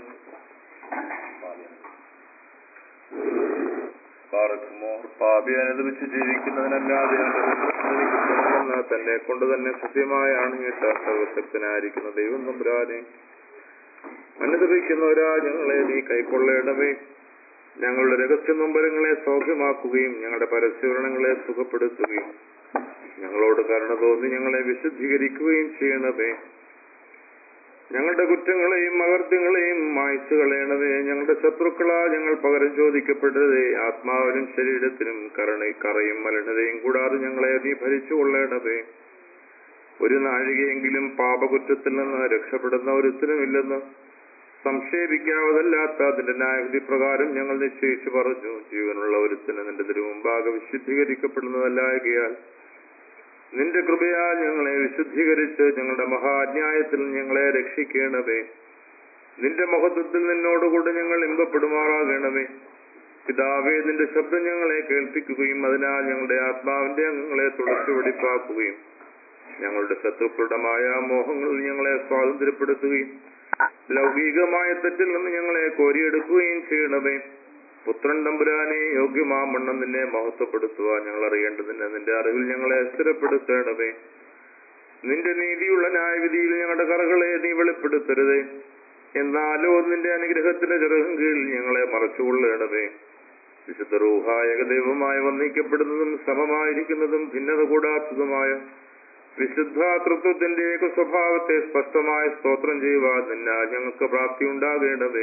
പാർക്കുമോർ പാപി അനുദപിച്ച് ജീവിക്കുന്നതിനല്ലാതെ അനുദപിക്കുന്നതിന് തന്നെ കൊണ്ട് തന്നെ സത്യമായാണ് കേട്ട സർവശക്തനായിരിക്കുന്ന ദൈവം തമ്പുരാനെ അനുദപിക്കുന്നവരാ ഞങ്ങളെ നീ കൈക്കൊള്ളേണമേ ഞങ്ങളുടെ രഹസ്യ നൊമ്പരങ്ങളെ സൗഖ്യമാക്കുകയും ഞങ്ങളുടെ പരസ്യവരണങ്ങളെ സുഖപ്പെടുത്തുകയും ഞങ്ങളോട് കരുണ തോന്നി ഞങ്ങളെ വിശുദ്ധീകരിക്കുകയും ചെയ്യണമേ ഞങ്ങളുടെ കുറ്റങ്ങളെയും അകൃത്യങ്ങളെയും മായ്ച്ചു കളയണമേ ഞങ്ങളുടെ ശത്രുക്കളാ ഞങ്ങൾ പകരം ചോദിക്കപ്പെട്ടതേ ആത്മാവിനും ശരീരത്തിനും കരണ കറയും മലിനതയും കൂടാതെ ഞങ്ങളെ നീ ഭരിച്ചു കൊള്ളേണമേ ഒരു നാഴികയെങ്കിലും പാപകുറ്റത്തിൽ നിന്ന് രക്ഷപ്പെടുന്ന ഒരുത്തനുമില്ലെന്ന് സംക്ഷേപിക്കാവതല്ലാത്ത അതിന്റെ ന്യായവിധി പ്രകാരം ഞങ്ങൾ നിശ്ചയിച്ചു പറഞ്ഞു ജീവനുള്ള ഒരുത്തിന് നിന്റെ തിരുമുമ്പാകെ വിശുദ്ധീകരിക്കപ്പെടുന്നതല്ലായകയാൽ നിന്റെ കൃപയാൽ ഞങ്ങളെ വിശുദ്ധീകരിച്ച് ഞങ്ങളുടെ മഹാന്യായത്തിൽ ഞങ്ങളെ രക്ഷിക്കണമേ നിന്റെ മഹത്വത്തിൽ നിന്നോടുകൂടെ ഞങ്ങൾ ഇമ്പപ്പെടുമാറാകണമേ പിതാവേ നിന്റെ ശബ്ദം ഞങ്ങളെ കേൾപ്പിക്കുകയും അതിനാൽ ഞങ്ങളുടെ ആത്മാവിന്റെ അംഗങ്ങളെ തുടച്ചു വെടിപ്പാക്കുകയും ഞങ്ങളുടെ ശത്രുക്കളുടെ മായ മോഹങ്ങളിൽ ഞങ്ങളെ സ്വാതന്ത്ര്യപ്പെടുത്തുകയും ലൗകികമായ തെറ്റിൽ നിന്ന് ഞങ്ങളെ കോരിയെടുക്കുകയും ചെയ്യണമേ പുത്രൻ തമ്പുരാനെ യോഗ്യമാമണ്ണം നിന്നെ മഹത്വപ്പെടുത്തുവാൻ ഞങ്ങൾ അറിയേണ്ടതിന് നിന്റെ അറിവിൽ ഞങ്ങളെ സ്ഥിരപ്പെടുത്തണമേ നിന്റെ നീതിയുള്ള ന്യായവിധിയിൽ ഞങ്ങളുടെ കറകളെ നീ വെളിപ്പെടുത്തരുതേ എന്നാലോ നിന്റെ അനുഗ്രഹത്തിന്റെ ചെറുകം കീഴിൽ ഞങ്ങളെ മറച്ചുകൊള്ളണമേ വിശുദ്ധ റൂഹായക ദൈവമായി വന്ദിക്കപ്പെടുന്നതും സമമായിരിക്കുന്നതും ഭിന്നത കൂടാത്തതുമായ വിശുദ്ധ തൃത്വത്തിന്റെ ഏക സ്വഭാവത്തെ സ്പഷ്ടമായി സ്തോത്രം ചെയ്യുവാൻ നിന്നാൽ ഞങ്ങൾക്ക് പ്രാപ്തി ഉണ്ടാകേണ്ടതേ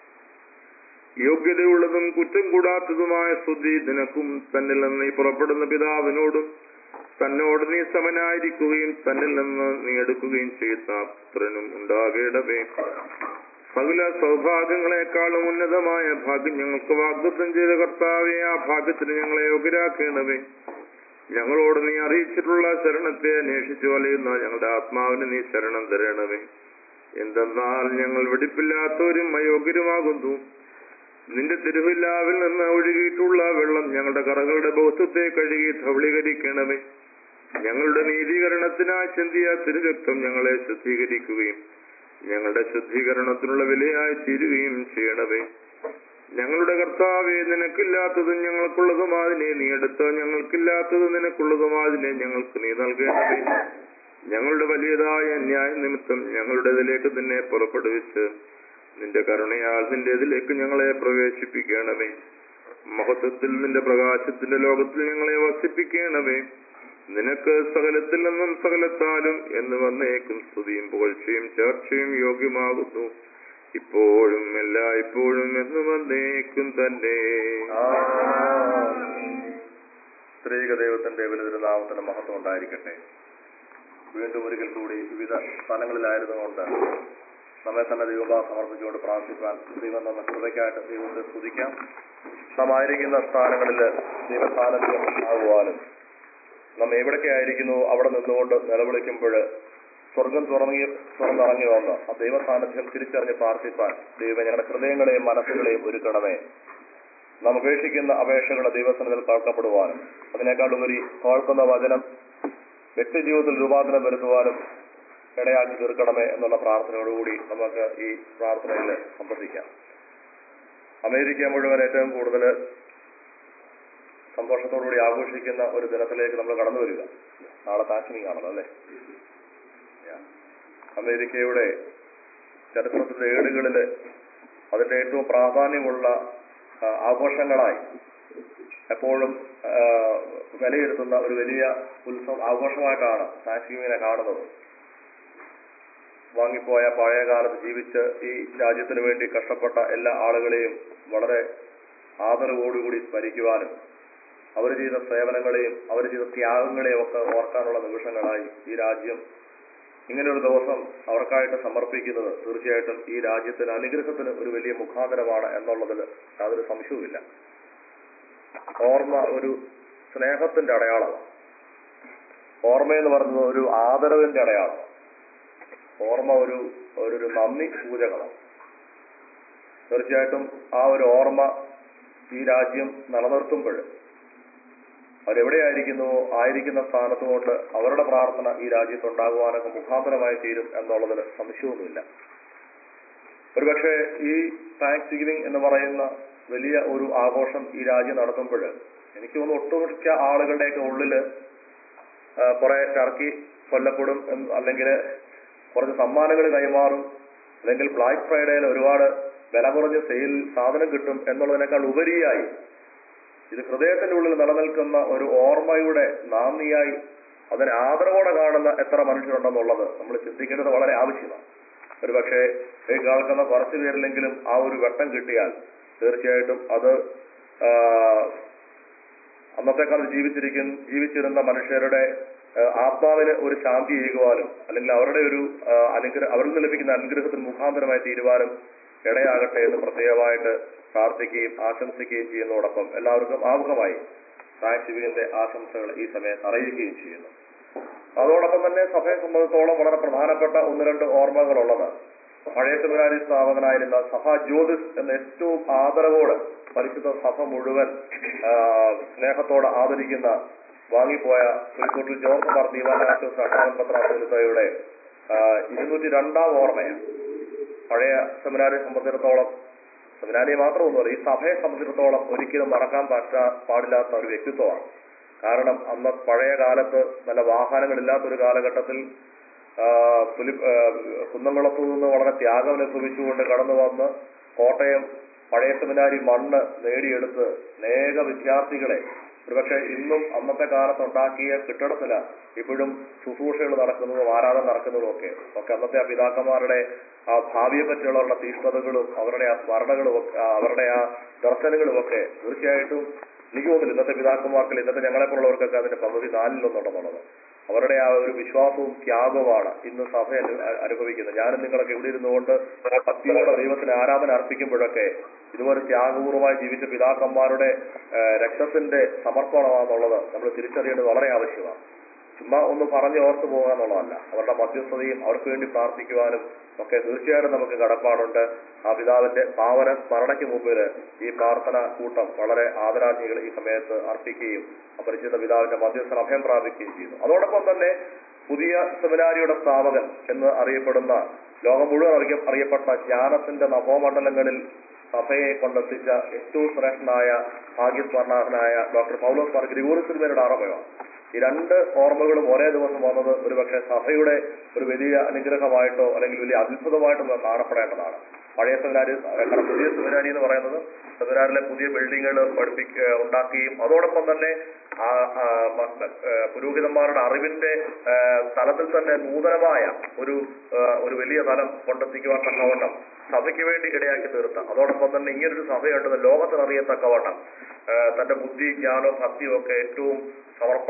യോഗ്യതയുള്ളതും കുറ്റം കൂടാത്തതുമായ സ്തുതി നിനക്കും തന്നിൽ നിന്ന് നീ പുറപ്പെടുന്ന പിതാവിനോടും തന്നോട് നീ സമനായിരിക്കുകയും തന്നിൽ നിന്ന് നീ എടുക്കുകയും ചെയ്യുന്ന പുത്രനും ഉണ്ടാകേണ്ടവേ സകല സൗഭാഗ്യങ്ങളെക്കാളും ഉന്നതമായ ഭാഗ്യം ഞങ്ങൾക്ക് വാഗ്ദത്തം ചെയ്ത കർത്താവെ ആ ഭാഗ്യത്തിന് ഞങ്ങളെ യോഗ്യരാക്കേണ്ടവേ ഞങ്ങളോട് നീ അറിയിച്ചിട്ടുള്ള ശരണത്തെ അന്വേഷിച്ചു വലയുന്ന ഞങ്ങളുടെ ആത്മാവിന് നീ ശരണം തരണമേ എന്തെന്നാൽ ഞങ്ങൾ വെടിപ്പില്ലാത്തവരും അയോഗ്യരുമാകുന്നു നിന്റെ തിരുവില്ലാവിൽ നിന്ന് ഒഴുകിയിട്ടുള്ള വെള്ളം ഞങ്ങളുടെ കറകളുടെ ബോധത്തെ കഴുകി ധവളീകരിക്കണമേ ഞങ്ങളുടെ നീതീകരണത്തിനായി ചിന്തിയ തിരുരക്തം ഞങ്ങളെ ശുദ്ധീകരിക്കുകയും ഞങ്ങളുടെ ശുദ്ധീകരണത്തിനുള്ള വിലയായി തീരുകയും ചെയ്യണമേ ഞങ്ങളുടെ കർത്താവെ നിനക്കില്ലാത്തതും ഞങ്ങൾക്കുള്ളതുമാതിനെ നീ എടുത്ത് ഞങ്ങൾക്കില്ലാത്തത് നിനക്കുള്ളതുമാതിനെ ഞങ്ങൾക്ക് നീ നൽകേണ്ടതേ ഞങ്ങളുടെ വലിയതായ ന്യായ നിമിത്തം ഞങ്ങളുടേതിലേക്ക് തന്നെ പുറപ്പെടുവിച്ച് നിന്റെ കരുണയാൽ നിന്റെ ഇതിലേക്ക് ഞങ്ങളെ പ്രവേശിപ്പിക്കണമേ മഹത്വത്തിൽ നിന്റെ പ്രകാശത്തിന്റെ ലോകത്തിൽ ഞങ്ങളെ വസിപ്പിക്കണമേ നിനക്ക് സകലത്തിൽ നിന്നും സകലത്താലും എന്ന് വന്നേക്കും സ്തുതിയും പുകഴ്ചയും ചേർച്ചയും യോഗ്യമാകുന്നു ഇപ്പോഴും എല്ലായ്പ്പോഴും എന്ന് വന്നേക്കും തന്നെ സ്ത്രീക ദൈവത്തിന്റെ വലുതൊരു നാമത്തിന്റെ മഹത്വം ഉണ്ടായിരിക്കട്ടെ വീണ്ടും ഒരിക്കൽ കൂടി വിവിധ സ്ഥലങ്ങളിലായിരുന്നുകൊണ്ട് നമ്മെ തന്നെ ദൈവഭാ സമർപ്പിച്ചുകൊണ്ട് പ്രാർത്ഥിക്കാൻ ദൈവം നമ്മെ കൃപയ്ക്കായിട്ട് ദൈവത്തെ സ്തുതിക്കാം നാം ആയിരിക്കുന്ന സ്ഥാനങ്ങളിൽ ദൈവസ്ഥാനത്വം ആകുവാനും നാം എവിടൊക്കെ ആയിരിക്കുന്നു അവിടെ നിന്നുകൊണ്ട് നിലവിളിക്കുമ്പോൾ സ്വർഗം തുറങ്ങി തുറന്നിറങ്ങി വന്ന് ആ ദൈവസാന്നിധ്യം തിരിച്ചറിഞ്ഞ് പ്രാർത്ഥിപ്പാൻ ദൈവം ഞങ്ങളുടെ ഹൃദയങ്ങളെയും മനസ്സുകളെയും ഒരുക്കണമേ നാം ഉപേക്ഷിക്കുന്ന അപേക്ഷകളെ ദൈവസനത്തിൽ കേൾക്കപ്പെടുവാനും അതിനേക്കാൾ ഉപരി കേൾക്കുന്ന വചനം വ്യക്തി ജീവിതത്തിൽ രൂപാന്തരം വരുത്തുവാനും ഇടയാക്കി തീർക്കണമേ എന്നുള്ള പ്രാർത്ഥനയോടുകൂടി നമുക്ക് ഈ പ്രാർത്ഥനയിൽ സംബന്ധിക്കാം അമേരിക്ക മുഴുവൻ ഏറ്റവും കൂടുതൽ സന്തോഷത്തോടുകൂടി ആഘോഷിക്കുന്ന ഒരു ദിനത്തിലേക്ക് നമ്മൾ കടന്നു വരിക നാളെ താങ്ക്സ്ഗിവിംഗ് ആണല്ലോ അല്ലേ Yeah. അമേരിക്കയുടെ ചരിത്രത്തിലെ ഏടുകളിൽ അതിന്റെ ഏറ്റവും പ്രാധാന്യമുള്ള ആ, ആഘോഷങ്ങളായി എപ്പോഴും ആ, വിലയിരുത്തുന്ന ഒരു വലിയ ഉത്സവം ആഘോഷമായിട്ടാണ് താങ്ക്സ്ഗിവിങ്ങിനെ കാണുന്നത് വാങ്ങിപ്പോയ പഴയ കാലത്ത് ജീവിച്ച് ഈ രാജ്യത്തിന് വേണ്ടി കഷ്ടപ്പെട്ട എല്ലാ ആളുകളെയും വളരെ ആദരവോടുകൂടി സ്മരിക്കുവാനും അവർ ചെയ്ത സേവനങ്ങളെയും അവർ ചെയ്ത ത്യാഗങ്ങളെയും ഒക്കെ ഓർക്കാനുള്ള നിമിഷങ്ങളായി ഈ രാജ്യം ഇങ്ങനെ ഒരു ദിവസം അവർക്കായിട്ട് സമർപ്പിക്കുന്നത് തീർച്ചയായിട്ടും ഈ രാജ്യത്തിന് അനുഗ്രഹത്തിന് ഒരു വലിയ മുഖാന്തരമാണ് എന്നുള്ളതിൽ യാതൊരു സംശയവുമില്ല ഓർമ്മ ഒരു സ്നേഹത്തിന്റെ അടയാളമാണ് ഓർമ്മയെന്ന് പറയുന്നത് ഒരു ആദരവിന്റെ അടയാളമാണ് ഓർമ്മ ഒരു ഒരു ഒരു നന്ദി സൂചകമാണ് തീർച്ചയായിട്ടും ആ ഒരു ഓർമ്മ ഈ രാജ്യം നിലനിർത്തുമ്പോൾ അവരെവിടെയായിരിക്കുന്നുവോ ആയിരിക്കുന്ന സ്ഥാനത്ത് കൊണ്ട് അവരുടെ പ്രാർത്ഥന ഈ രാജ്യത്ത് ഉണ്ടാകുവാനൊക്കെ മുഖാന്തരമായി തീരും എന്നുള്ളതിൽ സംശയമൊന്നുമില്ല ഒരുപക്ഷെ ഈ താങ്ക്സ് ഗിവിംഗ് എന്ന് പറയുന്ന വലിയ ഒരു ആഘോഷം ഈ രാജ്യം നടത്തുമ്പോൾ എനിക്ക് തോന്നുന്നു ഒട്ടുമിക്ക ആളുകളുടെയൊക്കെ ഉള്ളില് ആ, കുറെ ടർക്കി കൊല്ലപ്പെടും എന്ന് അല്ലെങ്കിൽ കുറച്ച് സമ്മാനങ്ങൾ കൈമാറും അല്ലെങ്കിൽ ബ്ലാക്ക് ഫ്രൈഡേയിൽ ഒരുപാട് വില കുറഞ്ഞ സെയിൽ സാധനം കിട്ടും എന്നുള്ളതിനേക്കാൾ ഉപരിയായി ഇത് ഹൃദയത്തിന്റെ ഉള്ളിൽ നിലനിൽക്കുന്ന ഒരു ഓർമ്മയുടെ നാന്ദിയായി അതിനെ ആദരവോടെ കാണുന്ന എത്ര മനുഷ്യരുണ്ടെന്നുള്ളത് നമ്മൾ ചിന്തിക്കേണ്ടത് വളരെ ആവശ്യമാണ് ഒരു പക്ഷേ ഈ കേൾക്കുന്ന കുറച്ചു പേരിലെങ്കിലും ആ ഒരു വെട്ടം കിട്ടിയാൽ തീർച്ചയായിട്ടും അത് ആ, അന്നത്തെ കാലത്ത് ജീവിച്ചിരിക്കുന്ന ജീവിച്ചിരുന്ന മനുഷ്യരുടെ ആ, ആത്മാവിന് ഒരു ശാന്തി ചെയ്യുവാനും അല്ലെങ്കിൽ അവരുടെ ഒരു ആ, അനുഗ്രഹ അവരിൽ നിന്ന് ലഭിക്കുന്ന അനുഗ്രഹത്തിന് മുഖാന്തരമായി തീരുവാനും ഇടയാകട്ടെ എന്ന് പ്രത്യേകമായിട്ട് പ്രാർത്ഥിക്കുകയും ആശംസിക്കുകയും ചെയ്യുന്നതോടൊപ്പം എല്ലാവർക്കും ആമുഖമായി താങ്ക്സ്ഗിവിംഗിന്റെ ആശംസകൾ ഈ സമയത്ത് അറിയിക്കുകയും ചെയ്യുന്നു അതോടൊപ്പം തന്നെ സഭയെ സംബന്ധിച്ചോളം വളരെ പ്രധാനപ്പെട്ട ഒന്ന് രണ്ട് ഓർമ്മകളുള്ളത് പഴയ സെമിനാരി സ്ഥാപകനായിരുന്ന സഭ ജ്യോതിസ് എന്ന ഏറ്റവും ആദരവോട് പരിശുദ്ധ സഭ മുഴുവൻ ആ, സ്നേഹത്തോടെ ആദരിക്കുന്ന വാങ്ങിപ്പോയ പുലിക്കോട്ടിൽ ജോർജ് മാർ ദീവാനാശോസ് അട്ടാമൻ പത്രാസുലിതയുടെ ഇരുന്നൂറ്റി രണ്ടാം ഓർമ്മയാണ് പഴയ സെമിനാരിയെ സംബന്ധിച്ചിടത്തോളം സെമിനാരിയെ മാത്രമൊന്നുമല്ല ഈ സഭയെ സംബന്ധിച്ചിടത്തോളം ഒരിക്കലും മറക്കാൻ പറ്റാ പാടില്ലാത്ത ഒരു വ്യക്തിത്വമാണ് കാരണം അന്ന് പഴയ കാലത്ത് നല്ല വാഹനങ്ങളില്ലാത്ത ഒരു കാലഘട്ടത്തിൽ ആ, പുലി ആ, കുന്നംകുളത്തു നിന്ന് വളരെ ത്യാഗം അനുഭവിച്ചുകൊണ്ട് കടന്നു വന്ന് കോട്ടയം പഴയ സെമിനാരി മണ്ണ് നേടിയെടുത്ത് അനേക വിദ്യാർത്ഥികളെ ഒരുപക്ഷെ ഇന്നും അന്നത്തെ കാലത്ത് ഉണ്ടാക്കിയ കെട്ടിടത്തില ഇപ്പോഴും ശുശ്രൂഷകൾ നടക്കുന്നതും ആരാധന നടക്കുന്നതും ഒക്കെ ഒക്കെ അന്നത്തെ ആ പിതാക്കന്മാരുടെ ആ ഭാവിയെ പറ്റിയുള്ള തീഷ്ണതകളും അവരുടെ ആ സ്മരണകളും ഒക്കെ ആ അവരുടെ ആ ദർശനങ്ങളും ഒക്കെ തീർച്ചയായിട്ടും എനിക്ക് തോന്നുന്നില്ല ഇന്നത്തെ പിതാക്കന്മാർക്ക് ഇന്നത്തെ ഞങ്ങളെപ്പോലുള്ളവർക്കൊക്കെ അതിന്റെ പകുതി നാലിലൊന്നുണ്ടെന്നുള്ളത് അവരുടെ ആ ഒരു വിശ്വാസവും ത്യാഗവുമാണ് ഇന്ന് സഭ അനു- അനുഭവിക്കുന്നത് ഞാനും നിങ്ങളൊക്കെ ഇവിടെ ഇരുന്നുകൊണ്ട് ഭക്തിയോടെ ദൈവത്തിന് ആരാധന അർപ്പിക്കുമ്പോഴൊക്കെ ഇതുപോലെ ത്യാഗപൂർവമായി ജീവിച്ച പിതാക്കന്മാരുടെ ആ, രക്തത്തിന്റെ സമർപ്പണമാണെന്നുള്ളത് നമ്മൾ തിരിച്ചറിയേണ്ടത് വളരെ ആവശ്യമാണ് ചുമ്മാ ഒന്ന് പറഞ്ഞ് ഓർത്തു പോകുക എന്നുള്ളതല്ല അവരുടെ മധ്യസ്ഥതയും അവർക്ക് വേണ്ടി പ്രാർത്ഥിക്കുവാനും ഒക്കെ തീർച്ചയായിട്ടും നമുക്ക് കടപ്പാടുണ്ട് ആ പിതാവിന്റെ പാവന സ്മരണയ്ക്ക് മുമ്പിൽ ഈ പ്രാർത്ഥന കൂട്ടം വളരെ ആദരാജ്ഞികൾ ഈ സമയത്ത് അർപ്പിക്കുകയും അപരിചിത പിതാവിന്റെ മധ്യസ്ഥന അഭയം പ്രാപിക്കുകയും ചെയ്യുന്നു അതോടൊപ്പം തന്നെ പുതിയ സെമിനാരിയുടെ സ്ഥാപകൻ എന്ന് അറിയപ്പെടുന്ന ലോകം മുഴുവൻ അറിയ അറിയപ്പെട്ട ജ്ഞാനത്തിന്റെ നവോമണ്ഡലങ്ങളിൽ സഭയെ കൊണ്ടെത്തിച്ച ഏറ്റവും ശ്രേഷ്ഠനായ ഭാഗ്യസ്മരണാഹനായ ഡോക്ടർ പൗലോസ് മാർ ഗ്രിഗോറി സിനിമയുടെ ആറമയാണ് ഈ രണ്ട് ഓർമ്മകളും ഒരേ ദിവസം വന്നത് ഒരുപക്ഷെ സഭയുടെ ഒരു വലിയ അനുഗ്രഹമായിട്ടോ അല്ലെങ്കിൽ വലിയ അത്ഭുതമായിട്ടോ നമുക്ക് കാണപ്പെടേണ്ടതാണ് പഴയ സെമിനാരി കാരണം പുതിയ സെമിനാരി എന്ന് പറയുന്നത് സെമിനാറിലെ പുതിയ ബിൽഡിങ്ങുകൾ പഠിപ്പിക്ക ഉണ്ടാക്കുകയും അതോടൊപ്പം തന്നെ ആ, ആ, മ- ആ, പുരോഹിതന്മാരുടെ അറിവിന്റെ ആ, തലത്തിൽ തന്നെ നൂതനമായ ഒരു ആ, ഒരു വലിയ തലം കൊണ്ടെത്തിക്കുവാൻ തക്കവണ്ണം സഭയ്ക്ക് വേണ്ടി ഇടയാക്കി തീർത്ത അതോടൊപ്പം തന്നെ ഇങ്ങനൊരു സഭയുണ്ടെന്ന് ലോകത്തിന് അറിയത്തക്കവണ്ണം ആ, തന്റെ ബുദ്ധി ജ്ഞാനവും ഭക്തിയും ഒക്കെ ഏറ്റവും സമർപ്പണത്തോട് ഉപയോഗിച്ച്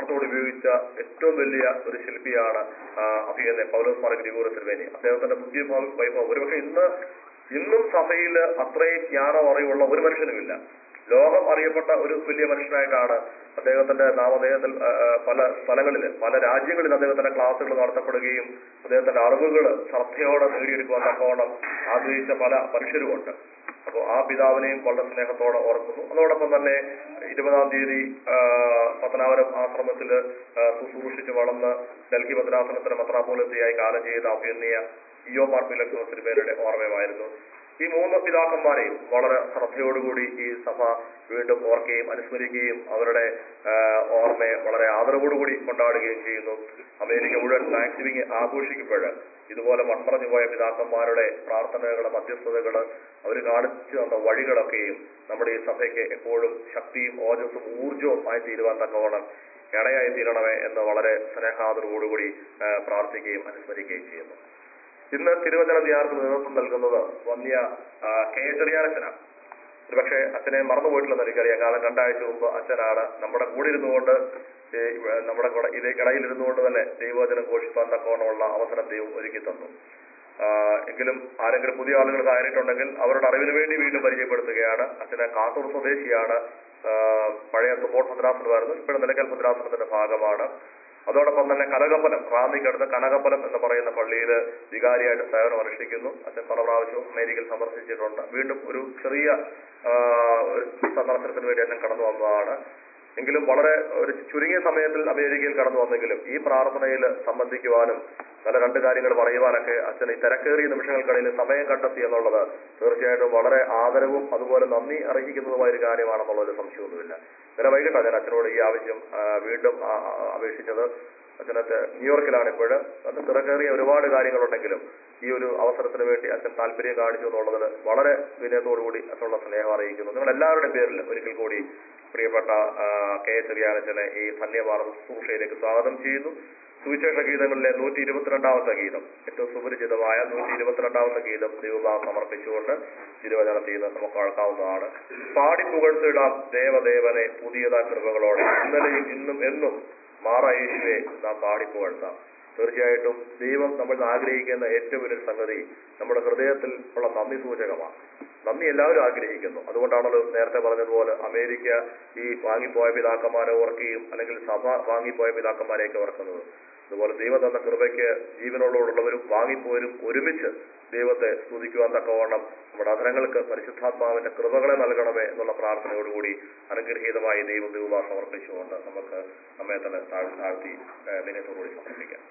ഉപയോഗിച്ച ഏറ്റവും വലിയ ഒരു ശില്പിയാണ് ആ, അഭിയന്നെ പൗലോസ് മാർ ഗ്രിഗോറി തിരുവേനി അദ്ദേഹത്തിന്റെ ബുദ്ധി ഭാവ- വൈഭവം ഒരുപക്ഷെ ഇന്ന് ഇന്നും സഭയിൽ അത്രയും ജ്ഞാനം അറിവുള്ള ഒരു മനുഷ്യനുമില്ല ലോകം അറിയപ്പെട്ട ഒരു വലിയ മനുഷ്യനായിട്ടാണ് അദ്ദേഹത്തിന്റെ നാമധേയത്തിൽ ആ, ആ, പല സ്ഥലങ്ങളിൽ പല രാജ്യങ്ങളിൽ അദ്ദേഹത്തിന്റെ ക്ലാസ്സുകൾ നടത്തപ്പെടുകയും അദ്ദേഹത്തിന്റെ അറിവുകൾ ശ്രദ്ധയോടെ നേടിയെടുക്കുവാൻ തക്കവണ്ണം ആഗ്രഹിച്ച പല മനുഷ്യരുമുണ്ട് അപ്പോൾ ആ പിതാവിനെയും വളരെ സ്നേഹത്തോടെ ഓർക്കുന്നു അതോടൊപ്പം തന്നെ ഇരുപതാം തീയതി ആ, പത്തനാപുരം ആശ്രമത്തിൽ ശുശ്രൂഷിച്ച് വളർന്ന് ഡൽഹി ഭദ്രാസനത്തിന് മത്രാപോലത്തെയായി കാലം ചെയ്ത അഭിനയ ഇയോ മാർപ്പിലക്ഷ്മ തിരുമേനയുടെ ഓർമ്മയുമായിരുന്നു ഈ മൂന്ന് പിതാക്കന്മാരെയും വളരെ ശ്രദ്ധയോടുകൂടി ഈ സഭ വീണ്ടും ഓർക്കുകയും അനുസ്മരിക്കുകയും അവരുടെ ആ, ഓർമ്മയെ വളരെ ആദരവോടുകൂടി കൊണ്ടാടുകയും ചെയ്യുന്നു അമേരിക്ക മുഴുവൻ താങ്ക്സ് ഗിവിംഗ് ആഘോഷിക്കുമ്പോൾ ഇതുപോലെ മൺമറഞ്ഞു പോയ പിതാക്കന്മാരുടെ പ്രാർത്ഥനകള് മധ്യസ്ഥതകള് അവർ കാണിച്ചു തന്ന വഴികളൊക്കെയും നമ്മുടെ ഈ സഭയ്ക്ക് എപ്പോഴും ശക്തിയും ഓജസ്സും ഊർജവും ആയി തീരുവാൻ തക്കവണ്ണം ഇടയായി തീരണമേ എന്ന് വളരെ സ്നേഹാദരവോടുകൂടി ആ, പ്രാർത്ഥിക്കുകയും അനുസ്മരിക്കുകയും ചെയ്യുന്നു ഇന്ന് തിരുവചന ധ്യാനത്തിന് നേതൃത്വം നൽകുന്നത് വന്യ ആ, കെ ചെറിയാനച്ചനാണ് ഒരുപക്ഷെ അച്ഛനെ മറന്നുപോയിട്ടുണ്ടെന്ന് എനിക്കറിയാം കാരണം രണ്ടാഴ്ച മുമ്പ് അച്ഛനാണ് നമ്മുടെ കൂടെ ഇരുന്നുകൊണ്ട് ഈ, ഏ, നമ്മുടെ കൂടെ ഇതേ ഇടയിൽ ഇരുന്നുകൊണ്ട് തന്നെ ദൈവവചനം ഘോഷിപ്പാൻ തക്കവണ്ണമുള്ള അവസരം ദൈവം ഒരുക്കി തന്നു ആ, എങ്കിലും ആരെങ്കിലും പുതിയ ആളുകൾ കയറിയിട്ടുണ്ടെങ്കിൽ അവരുടെ അറിവിന് വേണ്ടി വീണ്ടും പരിചയപ്പെടുത്തുകയാണ് അച്ഛന് കാസൂർ സ്വദേശിയാണ് ആ, പഴയ തുമ്പോട്ട് ഭദ്രാസനമായിരുന്നു ഇപ്പോഴും നിലയ്ക്കൽ ഭദ്രാസനത്തിന്റെ ഭാഗമാണ് അതോടൊപ്പം തന്നെ കനകപ്പലം റാന്നിക്കടുത്ത് കനകപ്പലം എന്ന് പറയുന്ന പള്ളിയിൽ വികാരിയായിട്ട് സേവനം അനുഷ്ഠിക്കുന്നു അച്ഛൻ പല പ്രാവശ്യവും അമേരിക്കയിൽ സന്ദർശിച്ചിട്ടുണ്ട് വീണ്ടും ഒരു ചെറിയ ആ, ഒരു സന്ദർശനത്തിന് വേണ്ടി അച്ഛൻ കടന്നു വന്നതാണ് എങ്കിലും വളരെ ഒരു ചുരുങ്ങിയ സമയത്തിൽ അമേരിക്കയിൽ കടന്നു വന്നെങ്കിലും ഈ പ്രാർത്ഥനയിൽ സംബന്ധിക്കുവാനും നല്ല രണ്ട് കാര്യങ്ങൾ പറയുവാനൊക്കെ അച്ഛൻ ഈ തിരക്കേറിയ നിമിഷങ്ങൾക്കിടയിൽ സമയം കണ്ടെത്തി എന്നുള്ളത് തീർച്ചയായിട്ടും വളരെ ആദരവും അതുപോലെ നന്ദി അർഹിക്കുന്നതുമായ ഒരു കാര്യമാണെന്നുള്ളൊരു സംശയമൊന്നുമില്ല ഇന്നലെ വൈകിട്ടാണ് ഞാൻ അച്ഛനോട് ഈ ആവശ്യം ആ, വീണ്ടും ആ, ആ, അപേക്ഷിച്ചത് അച്ഛനൊക്കെ ന്യൂയോർക്കിലാണ് ഇപ്പോൾ അത് തിരക്കേറിയ ഒരുപാട് കാര്യങ്ങളുണ്ടെങ്കിലും ഈ ഒരു അവസരത്തിന് വേണ്ടി അച്ഛൻ താല്പര്യം കാണിച്ചു എന്നുള്ളതിൽ വളരെ വിനയത്തോടുകൂടി അച്ഛനുള്ള സ്നേഹം അറിയിക്കുന്നു നിങ്ങൾ എല്ലാവരുടെയും പേരിൽ ഒരിക്കൽ കൂടി പ്രിയപ്പെട്ട ആ, കെ എസ് ചെറിയാനച്ചനെ ഈ ധന്യഭാരത ശുശ്രൂഷയിലേക്ക് സ്വാഗതം ചെയ്യുന്നു സുവിശേഷ ഗീതങ്ങളിലെ നൂറ്റി ഇരുപത്തിരണ്ടാമത്തെ ഗീതം ഏറ്റവും സുപരിചിതമായ നൂറ്റി ഇരുപത്തിരണ്ടാമത്തെ ഗീതം ദൈവഭാവം സമർപ്പിച്ചുകൊണ്ട് തിരുവചനത്തിൽ നിന്ന് നമുക്ക് കേൾക്കാവുന്നതാണ് പാടി പുകഴ്ത്തിടാം ദേവദേവനെ പുതിയതാ കൃപകളോടെ ഇന്നലെയും ഇന്നും എന്നും മാറ യേശുവെ നാം പാടി പുകഴ്ത്താം തീർച്ചയായിട്ടും ദൈവം നമ്മൾ ആഗ്രഹിക്കുന്ന ഏറ്റവും വലിയൊരു സംഗതി നമ്മുടെ ഹൃദയത്തിൽ ഉള്ള നന്ദി സൂചകമാണ് നന്ദി എല്ലാവരും ആഗ്രഹിക്കുന്നു അതുകൊണ്ടാണല്ലോ നേരത്തെ പറഞ്ഞതുപോലെ അമേരിക്ക ഈ വാങ്ങിപ്പോയ പിതാക്കന്മാരെ ഓർക്കുകയും അല്ലെങ്കിൽ സഭ വാങ്ങിപ്പോയ പിതാക്കന്മാരെയൊക്കെ ഓർക്കുന്നത് അതുപോലെ ദൈവം തന്ന കൃപയ്ക്ക് ജീവനോടുള്ളവരും വാങ്ങിപ്പോയവരും ഒരുമിച്ച് ദൈവത്തെ സ്തുതിക്കുവാൻ തക്കവണ്ണം നമ്മുടെ അധരങ്ങൾക്ക് പരിശുദ്ധാത്മാവിന്റെ കൃപകളെ നൽകണമേ എന്നുള്ള പ്രാർത്ഥനയോടുകൂടി അനുഗ്രഹീതമായി ദൈവം ദൈവ സമർപ്പിച്ചുകൊണ്ട് നമുക്ക് നമ്മെ തന്നെ താഴ് താഴ്ത്തി ഏഹ്, വിനയത്തോടുകൂടി സമർപ്പിക്കാം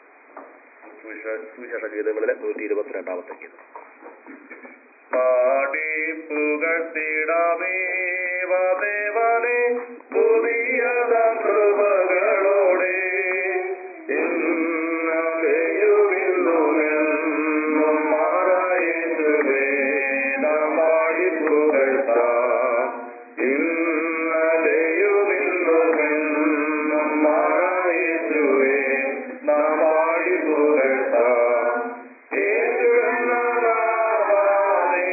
സുവിശേഷ സുവിശേഷ ഗീതങ്ങളിലെ നൂറ്റി ഇരുപത്തിരണ്ടാമത്തെ ഗീതം പാടി പുകഴ്ത്തിടാമേ വദേവനെ പുതിയത കൃപകളോടെ ഇന്നലെയുമിന്നുമെന്നും മാറായേശുവേ നാം പാടി പുകഴ്ത്താം ഇന്നലെയുമിന്നുമെന്നും മാറായേശുവേ നാം പാടി പുകഴ്ത്താം യേശുവെന്നതാവാനേ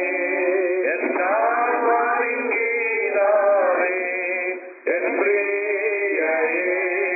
എന്നാത്മാവിൻ ഗീതാവേ എൻ പ്രിയ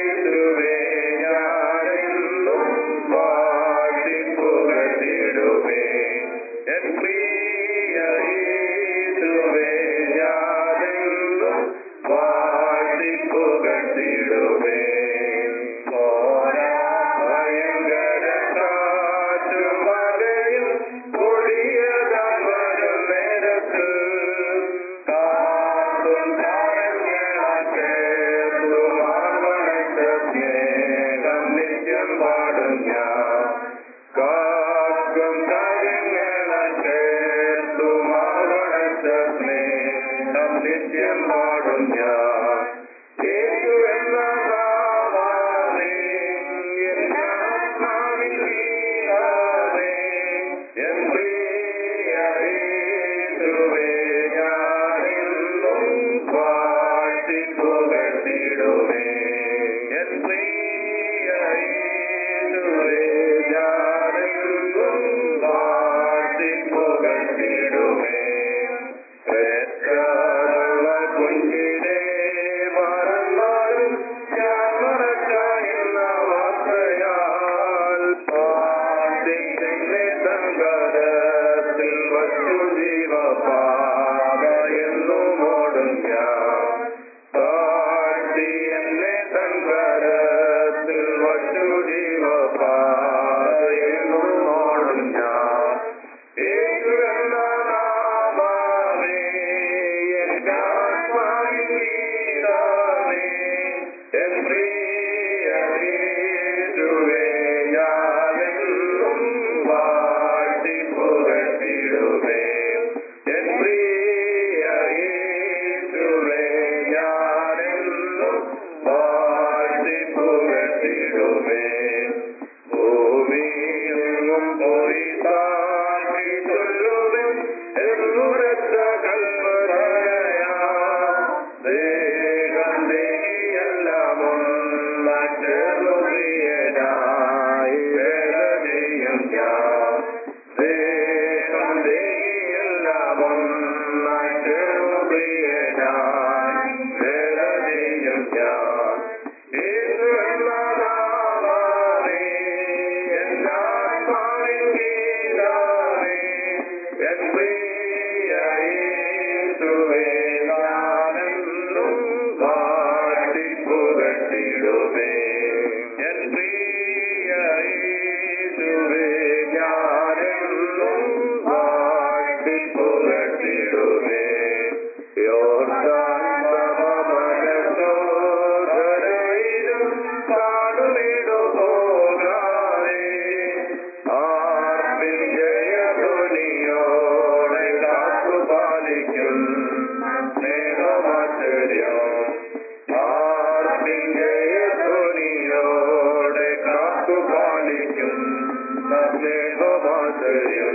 സ്നേഹമാശ്ചര്യം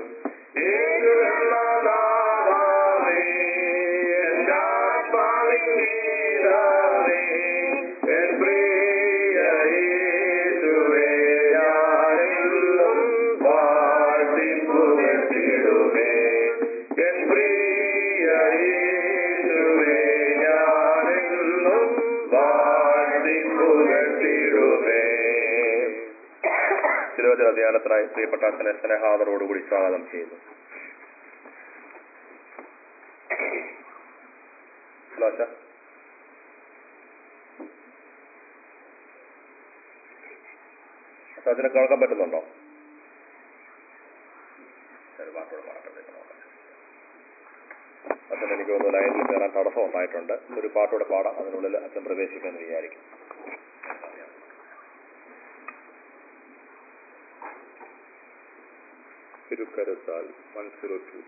യേശുവെന്നതാവേ എൻ്റെ ആത്മാവിങ്കീടാവേ എൻ പ്രിയ യേശുവേ ഞാനെന്നും വാഴ്ത്തി പുകഴ്ത്തിടുമേ എൻ പ്രിയ യേശുവേ ഞാനെന്നും വാഴ്ത്തി പുകഴ്ത്തിടുമേ തിരുവചന ധ്യാനത്തിനായി പ്രിയപ്പെട്ട അച്ഛനെ സ്നേഹാദരോടുകൂടി സ്വാഗതം ചെയ്യുന്നു ഹലോ അച്ഛാ അച്ഛാ, അതിനെ കേൾക്കാൻ പറ്റുന്നുണ്ടോ ഒരു പാട്ടോട് പാട്ടോട് അച്ഛൻ എനിക്ക് തോന്നുന്നു ലൈനിൽ കയറാൻ തടസ്സം ഉണ്ടായിട്ടുണ്ട് ഒരു പാട്ടോടെ പാടാം അതിനുള്ളിൽ അച്ഛൻ പ്രവേശിക്കുമെന്ന് വിചാരിക്കും തിരുക്കരത്താൽ one zero two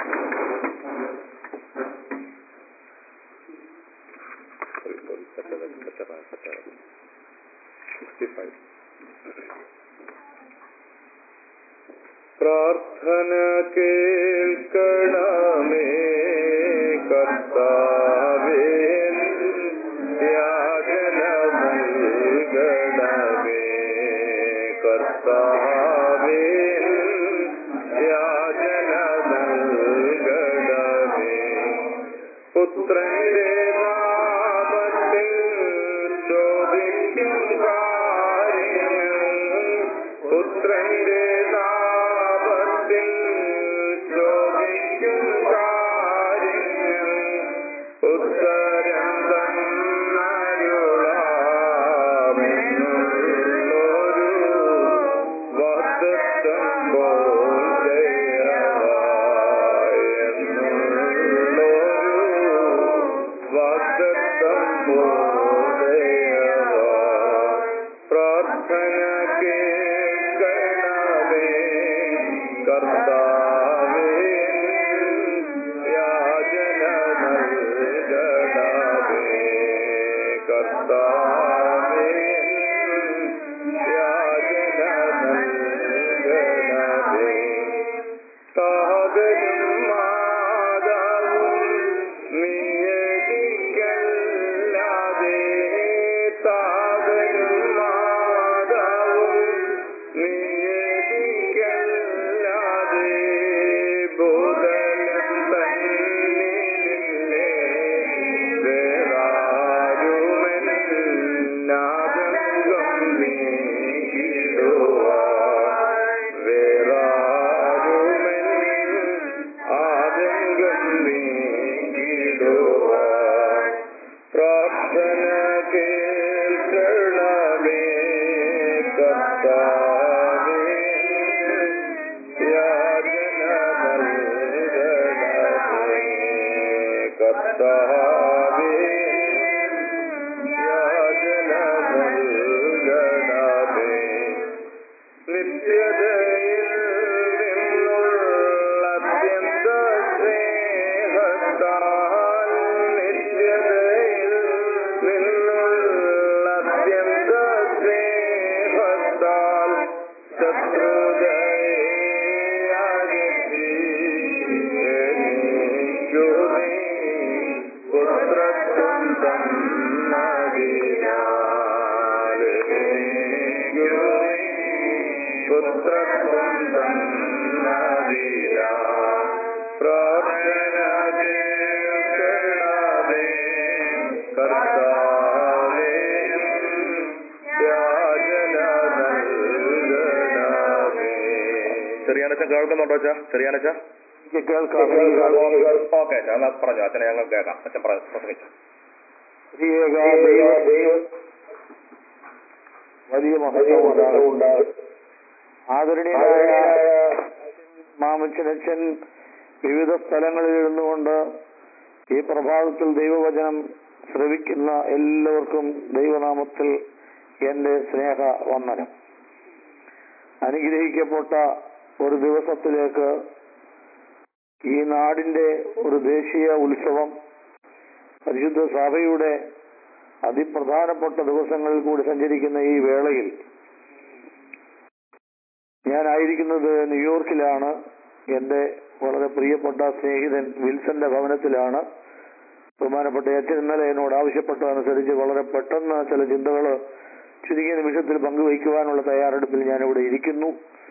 sorry sorry തെറ്റത് തെറ്റതാണ് തെറ്റാണ് സിക്സ്റ്റി ഫൈവ് പ്രാർത്ഥന കേൾക്കണമേ കർത്താവേ യാചന നൽകണമേ കർത്താവേ യാചന നൽകണമേ പുത്രന്റെ നാമത്തിൽ ചോദിക്കും കാര്യങ്ങൾ പുത്രന്റെ നാമത്തിൽ ചോദിക്കും കാര്യങ്ങൾ ഉത്തരം തന്നരുളാമെന്നുള്ളൊരു വാഗ്ദത്തം പോലെയുള്ളൊരു വാഗ്ദത്തം പോലെയവാ പ്രാർത്ഥന കേൾക്കണമേ കർത്താവേ യാചന നൽകണമേ കർത്താവേ യാചന നൽകണമേ താകരും മാതാവും നീയടിക്കല്ലാതെ താകരും മാതാവും നീയടിക്കല്ലാതെ ഭൂതലം തന്നിലില്ലേ വേറാരുമെന്നാദംഗം നീക്കിടുവാൻ വേറാരുമെൻ ആദംഗം നീക്കിടുവാൻ പ്രാർത്ഥന കേൾക്കണമേ കർത്താവേ യാചന നൽകണമേ കർത്താവേ യാചന നൽകണമേ നിത്യതയിൽ നിന്നുള്ള അത്യന്ത സ്നേഹത്താൽ നിത്യതയിൽ നിന്നുള്ള അത്യന്ത സ്നേഹത്താൽ ശത്രുതയെ അകറ്റി എനിക്കു നീ പുത്രത്വം തന്നതിനാൽ എനിക്കു നീ പുത്രത്വം തന്നതിനാ പ്രാർത്ഥന കേൾക്കണമേ കർത്താവേ യാചന നൽകണമേ ചെറിയാനച്ഛൻ കേൾക്കുന്നുണ്ടോ അച്ഛാ ചെറിയാനച്ഛ കേൾക്കാം ഓക്കെ അച്ഛാ എന്നാ പറഞ്ഞോ അച്ഛനെ ഞങ്ങൾ കേൾക്കാം അച്ഛൻ പറഞ്ഞു പ്രസംഗിച്ചു ഏക ദൈവ വലിയ മഹത്വം ഉണ്ടാകും ആദരണീയനായ മാമച്ചനച്ഛൻ വിവിധ സ്ഥലങ്ങളിൽ ഇരുന്നുകൊണ്ട് ഈ പ്രഭാതത്തിൽ ദൈവവചനം ശ്രവിക്കുന്ന എല്ലാവർക്കും ദൈവനാമത്തിൽ എന്റെ സ്നേഹ വന്ദനം അനുഗ്രഹിക്കപ്പെട്ട ഒരു ദിവസത്തിലേക്ക് ഈ നാടിന്റെ ഒരു ദേശീയ ഉത്സവം പരിശുദ്ധ സഭയുടെ അതിപ്രധാനപ്പെട്ട ദിവസങ്ങളിൽ കൂടി സഞ്ചരിക്കുന്ന ഈ വേളയിൽ ഞാനായിരിക്കുന്നത് ന്യൂയോർക്കിലാണ് എൻ്റെ വളരെ പ്രിയപ്പെട്ട സ്നേഹിതൻ വിൽസന്റെ ഭവനത്തിലാണ് ബഹുമാനപ്പെട്ട അച്ഛൻ ഇന്നലെ എന്നോട് ആവശ്യപ്പെട്ടതനുസരിച്ച് വളരെ പെട്ടെന്ന് ചില ചിന്തകൾ ചുരുങ്ങിയ നിമിഷത്തിൽ പങ്കുവയ്ക്കുവാനുള്ള തയ്യാറെടുപ്പിൽ ഞാനിവിടെ ഇരിക്കുന്നു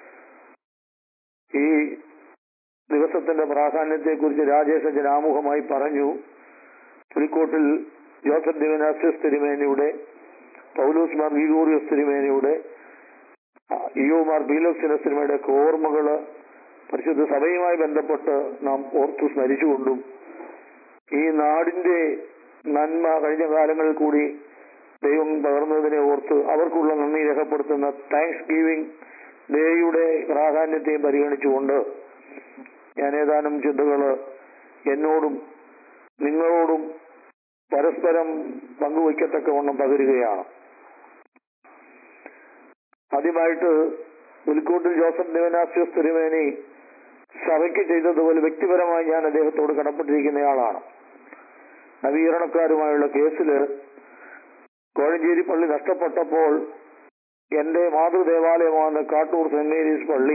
ഈ ദിവസത്തിന്റെ പ്രാധാന്യത്തെക്കുറിച്ച് രാജേഷ് അച്ഛൻ ആമുഖമായി പറഞ്ഞു പുലിക്കോട്ടിൽ ജോസഫ് ദിവനാസ്യസ് തിരുമേനിയുടെ പൗലോസ് മാർ ഗീഗോറിയസ് തിരുമേനിയുടെ ഇയോ മാർ ബീലോക്സിനസ് തിരുമയുടെ ഒക്കെ ഓർമ്മകള് പരിശുദ്ധ സഭയുമായി ബന്ധപ്പെട്ട് നാം ഓർത്തു സ്മരിച്ചുകൊണ്ടും ഈ നാടിന്റെ നന്മ കഴിഞ്ഞ കാലങ്ങളിൽ കൂടി ദൈവം പകർന്നതിനെ ഓർത്ത് അവർക്കുള്ള നന്ദി രേഖപ്പെടുത്തുന്ന താങ്ക്സ് ഗീവിംഗ് ഡേയുടെ പ്രാധാന്യത്തെയും പരിഗണിച്ചുകൊണ്ട് ഞാൻ ഏതാനും ചിന്തകള് എന്നോടും നിങ്ങളോടും പരസ്പരം പങ്കുവയ്ക്കത്തക്കവണ്ണം പകരുകയാണ് ആദ്യമായിട്ട് പുലിക്കോട്ടിൽ ജോസഫ് ദേവനാസ്യോസ് തിരുമേനി സഭയ്ക്ക് ചെയ്തതുപോലെ വ്യക്തിപരമായി ഞാൻ അദ്ദേഹത്തോട് കടപ്പെട്ടിരിക്കുന്നയാളാണ് നവീകരണക്കാരുമായുള്ള കേസില് കോഴഞ്ചേരി പള്ളി നഷ്ടപ്പെട്ടപ്പോൾ എന്റെ മാതൃദേവാലയമാണ് കാട്ടൂർ സെന്റ് മേരീസ് പള്ളി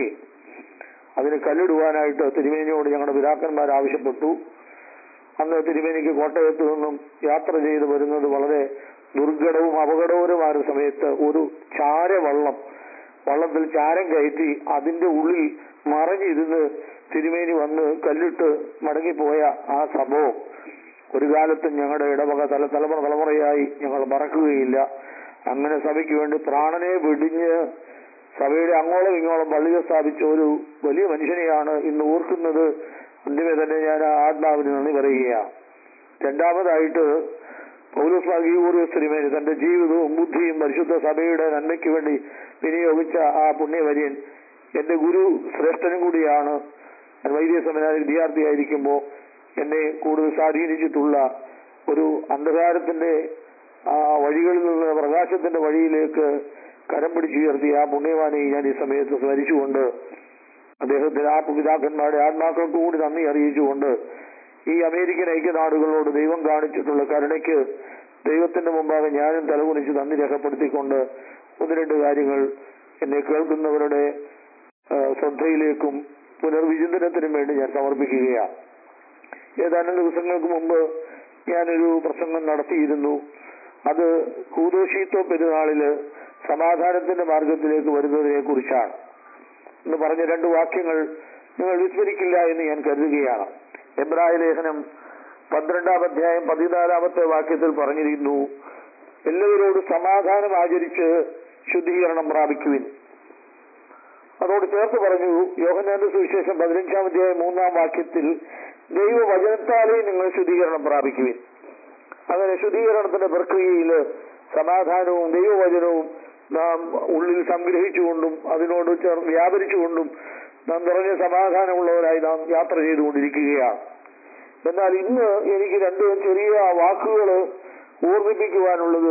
അതിന് കല്ലിടുവാനായിട്ട് തിരുമേനിയോട് ഞങ്ങളുടെ പിതാക്കന്മാർ ആവശ്യപ്പെട്ടു അന്ന് തിരുമേനിക്ക് കോട്ടയത്ത് നിന്നും യാത്ര ചെയ്ത് വരുന്നത് വളരെ ദുർഘടവും അപകടകരമായ ഒരു സമയത്ത് ഒരു ചാരവള്ളം വള്ളത്തിൽ ചാരം കയറ്റി അതിന്റെ ഉള്ളിൽ മറഞ്ഞിരുന്ന് തിരുമേനി വന്ന് കല്ലിട്ട് മടങ്ങിപ്പോയ ആ സംഭവം ഒരു കാലത്തും ഞങ്ങളുടെ ഇടവക തല തലമുറ തലമുറയായി ഞങ്ങൾ മറക്കുകയില്ല അങ്ങനെ സഭയ്ക്ക് വേണ്ടി പ്രാണനെ വെടിഞ്ഞ് സഭയുടെ അങ്ങോളം ഇങ്ങോളം പള്ളികൾ സ്ഥാപിച്ച ഒരു വലിയ മനുഷ്യനെയാണ് ഇന്ന് ഓർക്കുന്നത് അന്തിമേ തന്നെ ഞാൻ ആ ആത്മാവിന് നന്ദി പറയുകയാണ് രണ്ടാമതായിട്ട് പൗലോസ് ഭാഗീപൂർവ്വ തിരുമേനി തന്റെ ജീവിതവും ബുദ്ധിയും പരിശുദ്ധ സഭയുടെ നന്മയ്ക്ക് വേണ്ടി വിനിയോഗിച്ച ആ പുണ്യവര്യൻ എന്റെ ഗുരു ശ്രേഷ്ഠനും കൂടിയാണ് ഞാൻ വൈദ്യ സെമിനാറിൽ വിദ്യാർത്ഥിയായിരിക്കുമ്പോൾ എന്നെ കൂടുതൽ സ്വാധീനിച്ചിട്ടുള്ള ഒരു അന്ധകാരത്തിന്റെ ആ വഴികളിൽ നിന്ന് പ്രകാശത്തിന്റെ വഴിയിലേക്ക് കരം പിടിച്ചുയർത്തിയ ആ പുണ്യവാനെ ഞാൻ ഈ സമയത്ത് സ്മരിച്ചുകൊണ്ട് അദ്ദേഹത്തിന്റെ ആ പിതാക്കന്മാരുടെ ആത്മാക്കൾക്ക് കൂടി നന്ദി അറിയിച്ചുകൊണ്ട് ഈ അമേരിക്കൻ ഐക്യനാടുകളോട് ദൈവം കാണിച്ചിട്ടുള്ള കരുണയ്ക്ക് ദൈവത്തിന്റെ മുമ്പാകെ ഞാനും തലകുനിച്ച് നന്ദി രേഖപ്പെടുത്തിക്കൊണ്ട് ഒന്ന് രണ്ട് കാര്യങ്ങൾ എന്നെ കേൾക്കുന്നവരുടെ ആ, ശ്രദ്ധയിലേക്കും പുനർവിചിന്തനത്തിനും വേണ്ടി ഞാൻ സമർപ്പിക്കുകയാണ് ഏതാനും ദിവസങ്ങൾക്ക് മുമ്പ് ഞാനൊരു പ്രസംഗം നടത്തിയിരുന്നു അത് കൂതോഷീത്വ പെരുന്നാളില് സമാധാനത്തിന്റെ മാർഗത്തിലേക്ക് വരുന്നതിനെ കുറിച്ചാണ് എന്ന് പറഞ്ഞ രണ്ട് വാക്യങ്ങൾ നിങ്ങൾ വിസ്മരിക്കില്ല എന്ന് ഞാൻ കരുതുകയാണ് എബ്രായ ലേഖനം പന്ത്രണ്ടാം അധ്യായം പതിനാലാമത്തെ വാക്യത്തിൽ പറഞ്ഞിരിക്കുന്നു എല്ലാവരോട് സമാധാനം ആചരിച്ച് ശുദ്ധീകരണം പ്രാപിക്കുവിൻ അതോട് ചേർത്ത് പറഞ്ഞു യോഹനാന്റെ സുവിശേഷം പതിനഞ്ചാം അധ്യായം മൂന്നാം വാക്യത്തിൽ ദൈവവചനത്താലേ നിങ്ങൾ ശുദ്ധീകരണം പ്രാപിക്കുവിൻ അങ്ങനെ ശുദ്ധീകരണത്തിന്റെ പ്രക്രിയയിൽ സമാധാനവും ദൈവവചനവും നാം ഉള്ളിൽ സംഗ്രഹിച്ചുകൊണ്ടും അതിനോട് ചേർ വ്യാപരിച്ചുകൊണ്ടും നാം നിറഞ്ഞ സമാധാനമുള്ളവരായി നാം യാത്ര ചെയ്തുകൊണ്ടിരിക്കുകയാണ് എന്നാൽ ഇന്ന് എനിക്ക് രണ്ട് ചെറിയ വാക്കുകൾ ഓർമ്മിപ്പിക്കുവാനുള്ളത്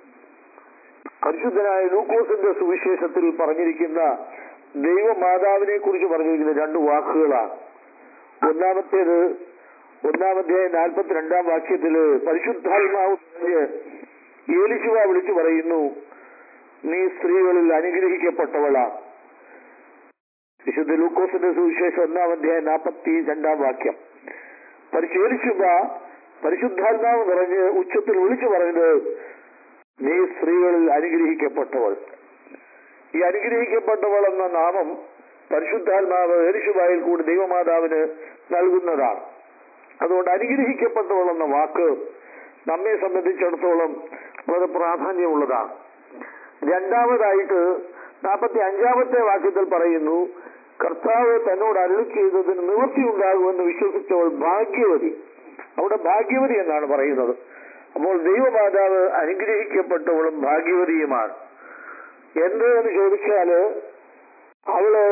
പരിശുദ്ധനായ ലൂക്കോസിന്റെ സുവിശേഷത്തിൽ പറഞ്ഞിരിക്കുന്ന ദൈവമാതാവിനെ കുറിച്ച് പറഞ്ഞിരിക്കുന്ന രണ്ട് വാക്കുകളാണ് ഒന്നാമത്തേത് ഒന്നാമധ്യായ നാൽപ്പത്തിരണ്ടാം വാക്യത്തില് പരിശുദ്ധാത്മാവ് പറഞ്ഞ് ഏലിശുവ വിളിച്ചു പറയുന്നു നീ സ്ത്രീകളിൽ അനുഗ്രഹിക്കപ്പെട്ടവളാണ് വിശുദ്ധ ലൂക്കോസിന്റെ സുവിശേഷം ഒന്നാം അധ്യായം നാൽപ്പത്തി രണ്ടാം വാക്യം പരിശേലിശുവ പരിശുദ്ധാത്മാവ് നിറഞ്ഞ് ഉച്ചത്തിൽ വിളിച്ചു പറയുന്നത് നീ സ്ത്രീകളിൽ അനുഗ്രഹിക്കപ്പെട്ടവൾ ഈ അനുഗ്രഹിക്കപ്പെട്ടവൾ എന്ന നാമം പരിശുദ്ധാത്മാവ് എരിശുബായിൽ കൂടി ദൈവമാതാവിന് നൽകുന്നതാണ് അതുകൊണ്ട് അനുഗ്രഹിക്കപ്പെട്ടവൾ എന്ന വാക്ക് നമ്മെ സംബന്ധിച്ചിടത്തോളം വളരെ പ്രാധാന്യമുള്ളതാണ് രണ്ടാമതായിട്ട് നാൽപ്പത്തി അഞ്ചാമത്തെ വാക്യത്തിൽ പറയുന്നു കർത്താവ് തന്നോട് അരുളി ചെയ്തതിന് നിവൃത്തി ഉണ്ടാകുമെന്ന് വിശ്വസിച്ചവൾ ഭാഗ്യവതി അവിടെ ഭാഗ്യവതി എന്നാണ് പറയുന്നത് അപ്പോൾ ദൈവമാതാവ് അനുഗ്രഹിക്കപ്പെട്ടവളും ഭാഗ്യവതിയുമാണ് എന്ത് എന്ന് ചോദിച്ചാല് അവള്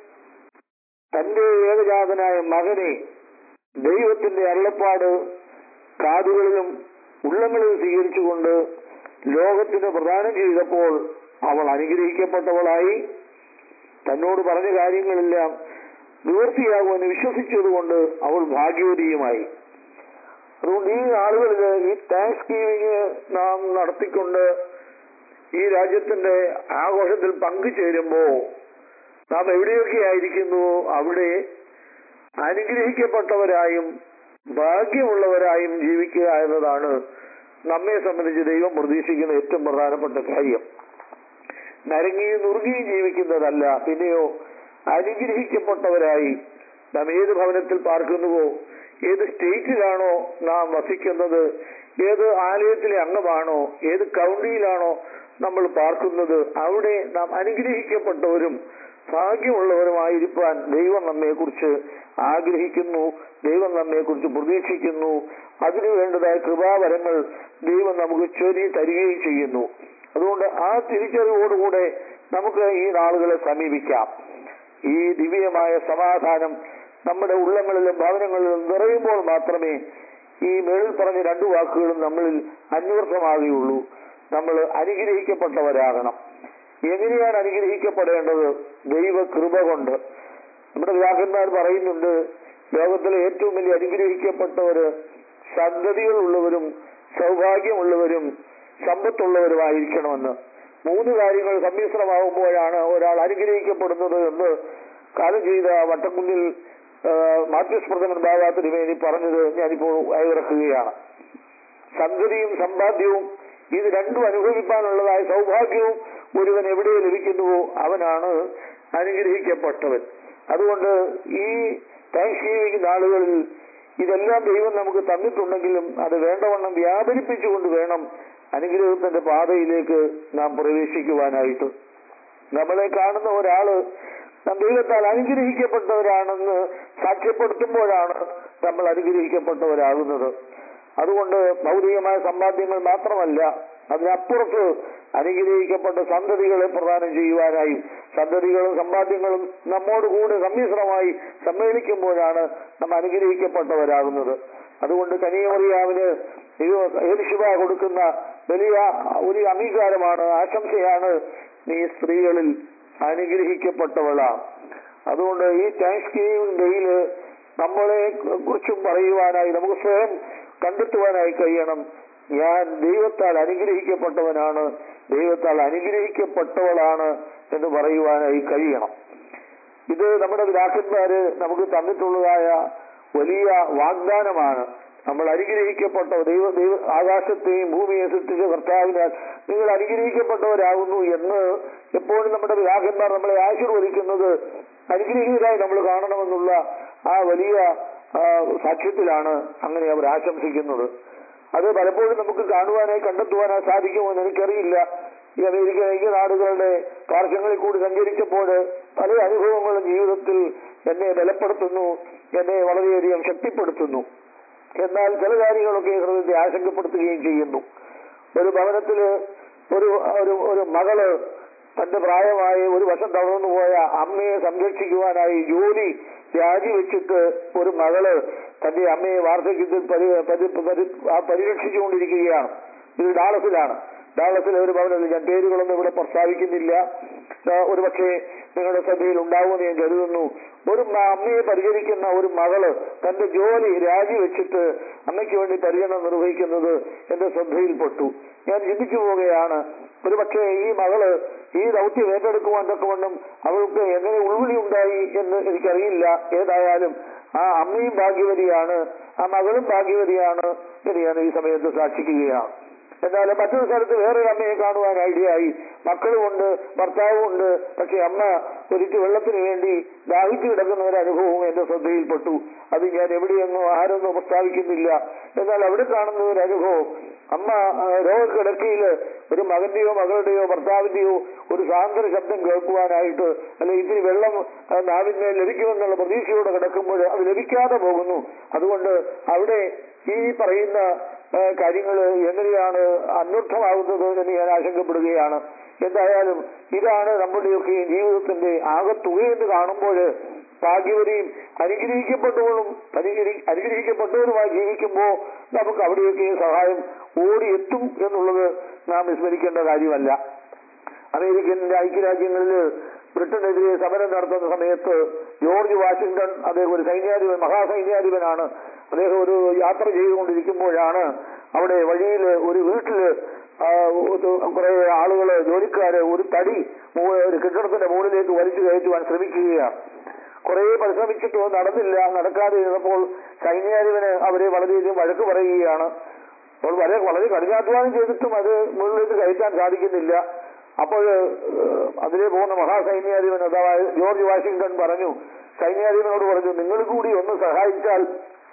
തന്റെ ഏകജാതനായ മകനെ ദൈവത്തിന്റെ അരുളപ്പാട് കാതുകളിലും ഉള്ളങ്ങളിലും സ്വീകരിച്ചുകൊണ്ട് ലോകത്തിന് പ്രദാനം ചെയ്തപ്പോൾ അവൾ അനുഗ്രഹിക്കപ്പെട്ടവളായി തന്നോട് പറഞ്ഞ കാര്യങ്ങളെല്ലാം നിവൃത്തിയാകുമെന്ന് വിശ്വസിച്ചതുകൊണ്ട് അവൾ ഭാഗ്യവതിയുമായി അതുകൊണ്ട് ഈ ആളുകളിൽ ഈ താങ്ക്സ് ഗീവിങ് നാം നടത്തിക്കൊണ്ട് ഈ രാജ്യത്തിന്റെ ആഘോഷത്തിൽ പങ്കുചേരുമ്പോ നാം എവിടെയൊക്കെ ആയിരിക്കുന്നുവോ അവിടെ അനുഗ്രഹിക്കപ്പെട്ടവരായും ഭാഗ്യമുള്ളവരായും ജീവിക്കുക എന്നതാണ് നമ്മെ സംബന്ധിച്ച് ദൈവം പ്രതീക്ഷിക്കുന്ന ഏറ്റവും പ്രധാനപ്പെട്ട കാര്യം നരങ്ങിയും നുറുങ്ങിയും ജീവിക്കുന്നതല്ല പിന്നെയോ അനുഗ്രഹിക്കപ്പെട്ടവരായി നാം ഏത് ഭവനത്തിൽ പാർക്കുന്നുവോ ഏത് സ്റ്റേറ്റിലാണോ നാം വസിക്കുന്നത് ഏത് ആലയത്തിലെ അംഗമാണോ ഏത് കൗണ്ടിയിലാണോ നമ്മൾ പാർക്കുന്നത് അവിടെ നാം അനുഗ്രഹിക്കപ്പെട്ടവരും ഭാഗ്യമുള്ളവരുമായിരിക്കാൻ ദൈവം നമ്മെക്കുറിച്ച് ആഗ്രഹിക്കുന്നു ദൈവം നമ്മെക്കുറിച്ച് പ്രതീക്ഷിക്കുന്നു അതിനു വേണ്ടതായ കൃപാവരങ്ങൾ ദൈവം നമുക്ക് ചൊരി തരികയും ചെയ്യുന്നു അതുകൊണ്ട് ആ തിരിച്ചറിവോടുകൂടെ നമുക്ക് ഈ നാളുകളെ സമീപിക്കാം ഈ ദിവ്യമായ സമാധാനം നമ്മുടെ ഉള്ളങ്ങളിലും ഭവനങ്ങളിലും നിറയുമ്പോൾ മാത്രമേ ഈ മേളിൽ പറഞ്ഞ രണ്ടു വാക്കുകളും നമ്മളിൽ അന്വർത്ഥമാകുകയുള്ളൂ നമ്മൾ അനുഗ്രഹിക്കപ്പെട്ടവരാകണം എങ്ങനെയാണ് അനുഗ്രഹിക്കപ്പെടേണ്ടത് ദൈവ കൃപ കൊണ്ട് നമ്മുടെ പിതാക്കന്മാർ പറയുന്നുണ്ട് ലോകത്തിലെ ഏറ്റവും വലിയ അനുഗ്രഹിക്കപ്പെട്ടവര് സന്തതികളുള്ളവരും സൗഭാഗ്യമുള്ളവരും സമ്പത്തുള്ളവരുമായിരിക്കണമെന്ന് മൂന്ന് കാര്യങ്ങൾ സമ്മിശ്രമാകുമ്പോഴാണ് ഒരാൾ അനുഗ്രഹിക്കപ്പെടുന്നത് എന്ന് കാലം ചെയ്ത വട്ടക്കുന്നിൽ ആ, മാത്യൂസ് പ്രഥമൻ ബാബാ തിരുമേനി പറഞ്ഞത് ഞാനിപ്പോൾ അയവിറക്കുകയാണ് സന്തതിയും സമ്പാദ്യവും ഇത് രണ്ടും അനുഭവിക്കാനുള്ളതായ സൗഭാഗ്യവും ഒരുവൻ എവിടെ ലഭിക്കുന്നുവോ അവനാണ് അനുഗ്രഹിക്കപ്പെട്ടവൻ അതുകൊണ്ട് ഈ താങ്ക്സ് ഗിവിംഗ് നാളുകളിൽ ഇതെല്ലാം ദൈവം നമുക്ക് തന്നിട്ടുണ്ടെങ്കിലും അത് വേണ്ടവണ്ണം വ്യാപരിപ്പിച്ചുകൊണ്ട് വേണം അനുഗ്രഹത്തിന്റെ പാതയിലേക്ക് നാം പ്രവേശിക്കുവാനായിട്ട് നമ്മളെ കാണുന്ന ഒരാള് നാം ദൈവത്താൽ അനുഗ്രഹിക്കപ്പെട്ടവരാണെന്ന് സാക്ഷ്യപ്പെടുത്തുമ്പോഴാണ് നമ്മൾ അനുഗ്രഹിക്കപ്പെട്ടവരാകുന്നത് അതുകൊണ്ട് ഭൗതികമായ സമ്പാദ്യങ്ങൾ മാത്രമല്ല അതിനപ്പുറത്ത് അനുഗ്രഹിക്കപ്പെട്ട സന്തതികളെ പ്രദാനം ചെയ്യുവാനായി സന്തതികളും സമ്പാദ്യങ്ങളും നമ്മോട് കൂടെ സമ്മിശ്രമായി സമ്മേളിക്കുമ്പോഴാണ് നാം അനുഗ്രഹിക്കപ്പെട്ടവരാകുന്നത് അതുകൊണ്ട് കനിയമറിയാവിന് ഏലിശിവ കൊടുക്കുന്ന വലിയ ഒരു അംഗീകാരമാണ് ആശംസയാണ് നീ സ്ത്രീകളിൽ അനുഗ്രഹിക്കപ്പെട്ടവളാ അതുകൊണ്ട് ഈ താങ്ക്സ് ഗിവിംഗ് ഡേയില് നമ്മളെ കുറിച്ചും പറയുവാനായി നമുക്ക് സ്വയം കണ്ടെത്തുവാനായി കഴിയണം ഞാൻ ദൈവത്താൽ അനുഗ്രഹിക്കപ്പെട്ടവനാണ് ദൈവത്താൽ അനുഗ്രഹിക്കപ്പെട്ടവളാണ് എന്ന് പറയുവാനായി കഴിയണം ഇത് നമ്മുടെ പിതാക്കന്മാര് നമുക്ക് തന്നിട്ടുള്ളതായ വലിയ വാഗ്ദാനമാണ് നമ്മൾ അനുഗ്രഹിക്കപ്പെട്ട ദൈവ ദൈവ ആകാശത്തെയും ഭൂമിയെ സൃഷ്ടിച്ച കർത്താവിനാൽ നിങ്ങൾ അനുഗ്രഹിക്കപ്പെട്ടവരാകുന്നു എന്ന് എപ്പോഴും നമ്മുടെ പിതാക്കന്മാർ നമ്മളെ ആശീർവദിക്കുന്നത് അനുഗ്രഹീതരായി നമ്മൾ കാണണമെന്നുള്ള ആ വലിയ ആ, സാക്ഷ്യത്തിലാണ് അങ്ങനെ അവർ ആശംസിക്കുന്നത് അത് പലപ്പോഴും നമുക്ക് കാണുവാനായി കണ്ടെത്തുവാനായി സാധിക്കുമോ എന്ന് എനിക്കറിയില്ല ഈ അമേരിക്ക ഐക്യ നാടുകളുടെ പാർശ്വങ്ങളിൽ കൂടി സഞ്ചരിച്ചപ്പോൾ പല അനുഭവങ്ങളും ജീവിതത്തിൽ എന്നെ ബലപ്പെടുത്തുന്നു എന്നെ വളരെയധികം ശക്തിപ്പെടുത്തുന്നു എന്നാൽ ചില കാര്യങ്ങളൊക്കെ ഹൃദയത്തെ ആശങ്കപ്പെടുത്തുകയും ചെയ്യുന്നു ഒരു ഭവനത്തില് ഒരു ഒരു ഒരു മകള് തന്റെ പ്രായമായി ഒരു വർഷം തളർന്നു പോയ അമ്മയെ സംരക്ഷിക്കുവാനായി ജോലി രാജിവെച്ചിട്ട് ഒരു മകള് തന്റെ അമ്മയെ വാർദ്ധക്യത്തിൽ പരി പരി പരി ആ പരിരക്ഷിച്ചുകൊണ്ടിരിക്കുകയാണ് ഇത് ഡാളസിലാണ് ഡാളസിലെ ഒരു ഭവനത്തിൽ ഞാൻ പേരുകളൊന്നും ഇവിടെ പ്രസ്താവിക്കുന്നില്ല ആ, ഒരുപക്ഷെ നിങ്ങളുടെ ശ്രദ്ധയിൽ ഉണ്ടാവുമെന്ന് ഞാൻ കരുതുന്നു ഒരു മ- അമ്മയെ പരിചരിക്കുന്ന ഒരു മകള് തന്റെ ജോലി രാജിവെച്ചിട്ട് അമ്മയ്ക്ക് വേണ്ടി പരിചരണം നിർവഹിക്കുന്നത് എന്റെ ശ്രദ്ധയിൽപ്പെട്ടു ഞാൻ ചിന്തിച്ചു പോവുകയാണ് ഒരുപക്ഷെ ഈ മകള് ഈ ദൗത്യം ഏറ്റെടുക്കുവാൻ തക്കവണ്ണം അവൾക്ക് എങ്ങനെ ഉൾവിളി ഉണ്ടായി എന്ന് എനിക്കറിയില്ല ഏതായാലും ആ അമ്മയും ഭാഗ്യവതിയാണ് ആ മകളും ഭാഗ്യവതിയാണ് എന്ന് ഞാൻ ഈ സമയത്ത് സാക്ഷിക്കുകയാണ് എന്നാൽ മറ്റൊരു സ്ഥലത്ത് വേറൊരു അമ്മയെ കാണുവാൻ ഐഡിയായി മക്കളുമുണ്ട് ഭർത്താവുമുണ്ട് പക്ഷെ അമ്മ ഒരിക്കൽ വെള്ളത്തിന് വേണ്ടി ദാഹിച്ചു കിടക്കുന്ന ഒരു അനുഭവവും എന്റെ ശ്രദ്ധയിൽപ്പെട്ടു അത് ഞാൻ എവിടെയെന്നോ ആരൊന്നോ പ്രസ്താവിക്കുന്നില്ല എന്നാൽ അവിടെ കാണുന്ന ഒരു അനുഭവം അമ്മ ആ, രോഗക്കിടക്കയിൽ ഒരു മകന്റെയോ മകളുടെയോ ഭർത്താവിന്റെയോ ഒരു സാന്ദ്ര ശബ്ദം കേൾക്കുവാനായിട്ട് അല്ലെ ഇത്തിരി വെള്ളം ആ, നാവിന്മേൽ ലഭിക്കുമെന്നുള്ള പ്രതീക്ഷയോടെ കിടക്കുമ്പോൾ അത് ലഭിക്കാതെ പോകുന്നു അതുകൊണ്ട് അവിടെ ഈ പറയുന്ന കാര്യങ്ങൾ എങ്ങനെയാണ് അന്വർത്ഥമാകുന്നത് എന്ന് ഞാൻ ആശങ്കപ്പെടുകയാണ് എന്തായാലും ഇതാണ് നമ്മുടെയൊക്കെ ജീവിതത്തിന്റെ ആകത്തുകയെന്ന് കാണുമ്പോൾ ഭാഗ്യവരെയും അനുഗ്രഹിക്കപ്പെട്ടവളും അനുഗ്രഹി അനുഗ്രഹിക്കപ്പെട്ടവരുമായി ജീവിക്കുമ്പോൾ നമുക്ക് അവിടെയൊക്കെ സഹായം ഓടിയെത്തും എന്നുള്ളത് നാം വിസ്മരിക്കേണ്ട കാര്യമല്ല അമേരിക്കൻ ഐക്യരാജ്യങ്ങളിൽ ബ്രിട്ടനെതിരെ സമരം നടത്തുന്ന സമയത്ത് ജോർജ് വാഷിംഗ്ടൺ അദ്ദേഹം ഒരു സൈന്യാധിപൻ മഹാസൈന്യാധിപനാണ് അദ്ദേഹം ഒരു യാത്ര ചെയ്തുകൊണ്ടിരിക്കുമ്പോഴാണ് അവിടെ വഴിയിൽ ഒരു വീട്ടില് കുറെ ആളുകള് ജോലിക്കാര് ഒരു തടി മൂ- ഒരു കെട്ടിടത്തിന്റെ മുകളിലേക്ക് വലിച്ചു കയറ്റുവാൻ ശ്രമിക്കുകയാണ് കുറെ പരിശ്രമിച്ചിട്ടോ നടന്നില്ല നടക്കാതെ ഇരുന്നപ്പോൾ സൈന്യാധിപന് അവരെ വളരെയധികം വഴക്ക് പറയുകയാണ് അപ്പോൾ വളരെ വളരെ കഠിനാധ്വാനം ചെയ്തിട്ടും അത് മുകളിലേക്ക് കയറ്റാൻ സാധിക്കുന്നില്ല അപ്പോൾ ഏഹ്, അതിലെ പോകുന്ന മഹാസൈന്യാധിപൻ അഥവാ ജോർജ് വാഷിംഗ്ടൺ പറഞ്ഞു സൈന്യാധിപനോട് പറഞ്ഞു നിങ്ങൾ കൂടി ഒന്ന് സഹായിച്ചാൽ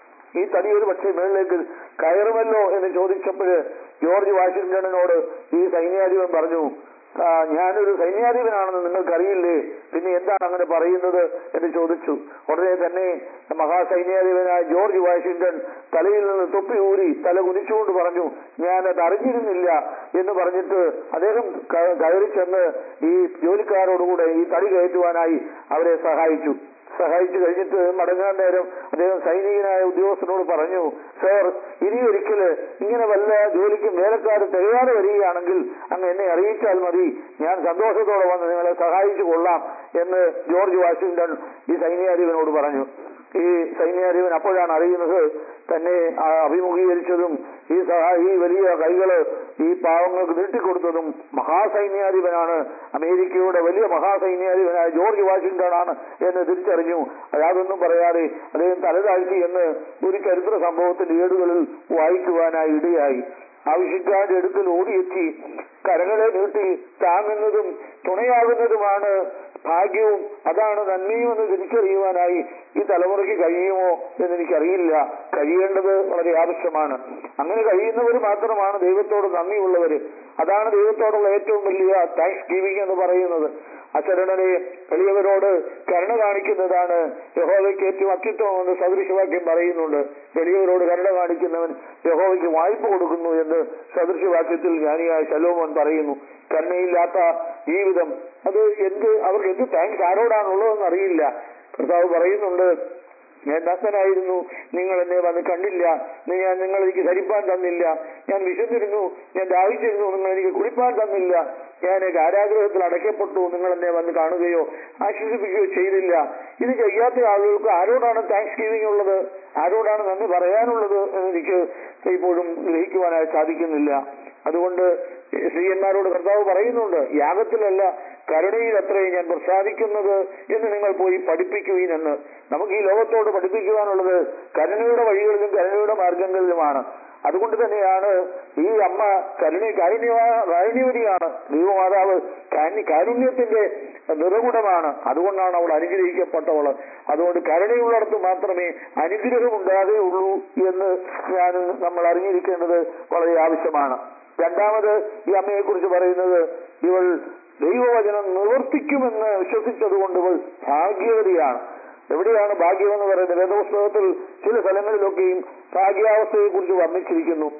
ഈ തടി ഒരു പക്ഷേ മുകളിലേക്ക് കയറുമല്ലോ എന്ന് ചോദിച്ചപ്പോൾ ജോർജ് വാഷിംഗ്ടണിനോട് ഈ സൈന്യാധിപൻ പറഞ്ഞു "ആ, ഞാനൊരു സൈന്യാധിപനാണെന്ന് നിങ്ങൾക്കറിയില്ലേ പിന്നെ എന്താണ് അങ്ങനെ പറയുന്നത് എന്ന് ചോദിച്ചു ഉടനെ തന്നെ മഹാസൈന്യാധിപനായ ജോർജ് വാഷിംഗ്ടൺ തലയിൽ നിന്ന് തൊപ്പി ഊരി തല കുനിച്ചുകൊണ്ട് പറഞ്ഞു ഞാനത് അറിഞ്ഞിരുന്നില്ല എന്ന് പറഞ്ഞിട്ട് അദ്ദേഹം ക- കയറി ചെന്ന് ഈ ജോലിക്കാരോടുകൂടെ ഈ തടി കയറ്റുവാനായി അവരെ സഹായിച്ചു സഹായിച്ചു കഴിഞ്ഞിട്ട് മടങ്ങാൻ നേരം അദ്ദേഹം സൈനികനായ ഉദ്യോഗസ്ഥനോട് പറഞ്ഞു സർ ഇനി ഒരിക്കല് ഇങ്ങനെ വല്ല ജോലിക്കും വേലക്കാർ തികയാതെ വരികയാണെങ്കിൽ അങ്ങ് എന്നെ അറിയിച്ചാൽ മതി ഞാൻ സന്തോഷത്തോടെ വന്ന് നിങ്ങളെ സഹായിച്ചു കൊള്ളാം എന്ന് ജോർജ് വാഷിംഗ്ടൺ ഈ സൈന്യാധിപനോട് പറഞ്ഞു ഈ സൈന്യാധിപൻ അപ്പോഴാണ് അറിയുന്നത് തന്നെ ആ, അഭിമുഖീകരിച്ചതും ഈ സഹാ ഈ വലിയ കൈകള് ഈ പാവങ്ങൾക്ക് നീട്ടിക്കൊടുത്തതും മഹാസൈന്യാധിപനാണ് അമേരിക്കയുടെ വലിയ മഹാസൈന്യാധിപനായ ജോർജ് വാഷിംഗ്ടൺ ആണ് എന്ന് തിരിച്ചറിഞ്ഞു യാതൊന്നും പറയാതെ അദ്ദേഹം തലതാഴ്ത്തി എന്ന് ഒരു ചരിത്ര സംഭവത്തിന്റെ ഏടുകളിൽ വായിക്കുവാനായി ഇടയായി ആവശ്യക്കാരുടെ അടുക്കൽ ഓടിയെത്തി കരങ്ങളെ നീട്ടി താങ്ങുന്നതും തുണയാകുന്നതുമാണ് ഭാഗ്യവും അതാണ് നന്മയും എന്ന് തിരിച്ചറിയുവാനായി ഈ തലമുറയ്ക്ക് കഴിയുമോ എന്ന് എനിക്കറിയില്ല കഴിയേണ്ടത് വളരെ ആവശ്യമാണ് അങ്ങനെ കഴിയുന്നവർ മാത്രമാണ് ദൈവത്തോട് നന്ദിയുള്ളവര് അതാണ് ദൈവത്തോടുള്ള ഏറ്റവും വലിയ താങ്ക്സ് ഗീവിംഗ് എന്ന് പറയുന്നത് അശരണനെ എളിയവരോട് കരുണ കാണിക്കുന്നതാണ് യഹോവയ്ക്ക് ഏറ്റവും അത്യുത്തമം എന്ന് സദൃശവാക്യം പറയുന്നുണ്ട് എളിയവരോട് കരുണ കാണിക്കുന്നവൻ യഹോവയ്ക്ക് വായ്പ കൊടുക്കുന്നു എന്ന് സദൃശവാക്യത്തിൽ ജ്ഞാനിയായ ശലോമോൻ പറയുന്നു കരുണയില്ലാത്ത ജീവിതം അത് എന്ത് അവർക്ക് എന്ത് താങ്ക്സ് ആരോടാണുള്ളതെന്ന് അറിയില്ല കർത്താവ് പറയുന്നുണ്ട് ഞാൻ നഗ്നനായിരുന്നു നിങ്ങൾ എന്നെ വന്ന് കണ്ടില്ല നി- ഞാൻ നിങ്ങൾ എനിക്ക് ധരിപ്പാൻ തന്നില്ല ഞാൻ വിശന്നിരുന്നു ഞാൻ ദാഹിച്ചിരുന്നു നിങ്ങൾ എനിക്ക് കുടിപ്പാൻ തന്നില്ല ഞാൻ കാരാഗ്രഹത്തിൽ അടയ്ക്കപ്പെട്ടു നിങ്ങൾ എന്നെ വന്ന് കാണുകയോ ആശ്വസിപ്പിക്കുകയോ ചെയ്തില്ല ഇത് ചെയ്യാത്ത ആളുകൾക്ക് ആരോടാണ് താങ്ക്സ് ഗീവിംഗ് ഉള്ളത് ആരോടാണ് നന്ദി പറയാനുള്ളത് എന്ന് എനിക്ക് ഇപ്പോഴും ഗ്രഹിക്കുവാനായി സാധിക്കുന്നില്ല അതുകൊണ്ട് സ്ത്രീയന്മാരോട് കർത്താവ് പറയുന്നുണ്ട് യാഗത്തിലല്ല കരുണയിൽ അത്രയും ഞാൻ പ്രസാദിക്കുന്നത് എന്ന് നിങ്ങൾ പോയി പഠിപ്പിക്കുവീൻ എന്ന് നമുക്ക് ഈ ലോകത്തോട് പഠിപ്പിക്കുവാനുള്ളത് കരുണയുടെ വഴികളിലും കരുണയുടെ മാർഗങ്ങളിലുമാണ് അതുകൊണ്ട് തന്നെയാണ് ഈ അമ്മ കരുണ കാരുണ്യ കാരുണ്യവതിയാണ് ദൈവമാതാവ് കാരുണ്യ- കാരുണ്യത്തിന്റെ നിറകുടമാണ് അതുകൊണ്ടാണ് അവൾ അനുഗ്രഹിക്കപ്പെട്ടവള് അതുകൊണ്ട് കരുണയുള്ളിടത്ത് മാത്രമേ അനുഗ്രഹം ഉണ്ടാകുകയുള്ളൂ എന്ന് ഞാൻ നമ്മൾ അറിഞ്ഞിരിക്കേണ്ടത് വളരെ ആവശ്യമാണ് രണ്ടാമത് ഈ അമ്മയെ കുറിച്ച് പറയുന്നത് ഇവൾ ദൈവവചനം നിവർത്തിക്കുമെന്ന് വിശ്വസിച്ചതുകൊണ്ട് ഇവൾ ഭാഗ്യവതിയാണ് എവിടെയാണ് ഭാഗ്യം എന്ന് പറയുന്നത് വേദപുസ്തകത്തിൽ ചില സ്ഥലങ്ങളിലൊക്കെയും ഭാഗ്യാവസ്ഥയെ കുറിച്ച് വർണ്ണിച്ചിരിക്കുന്നു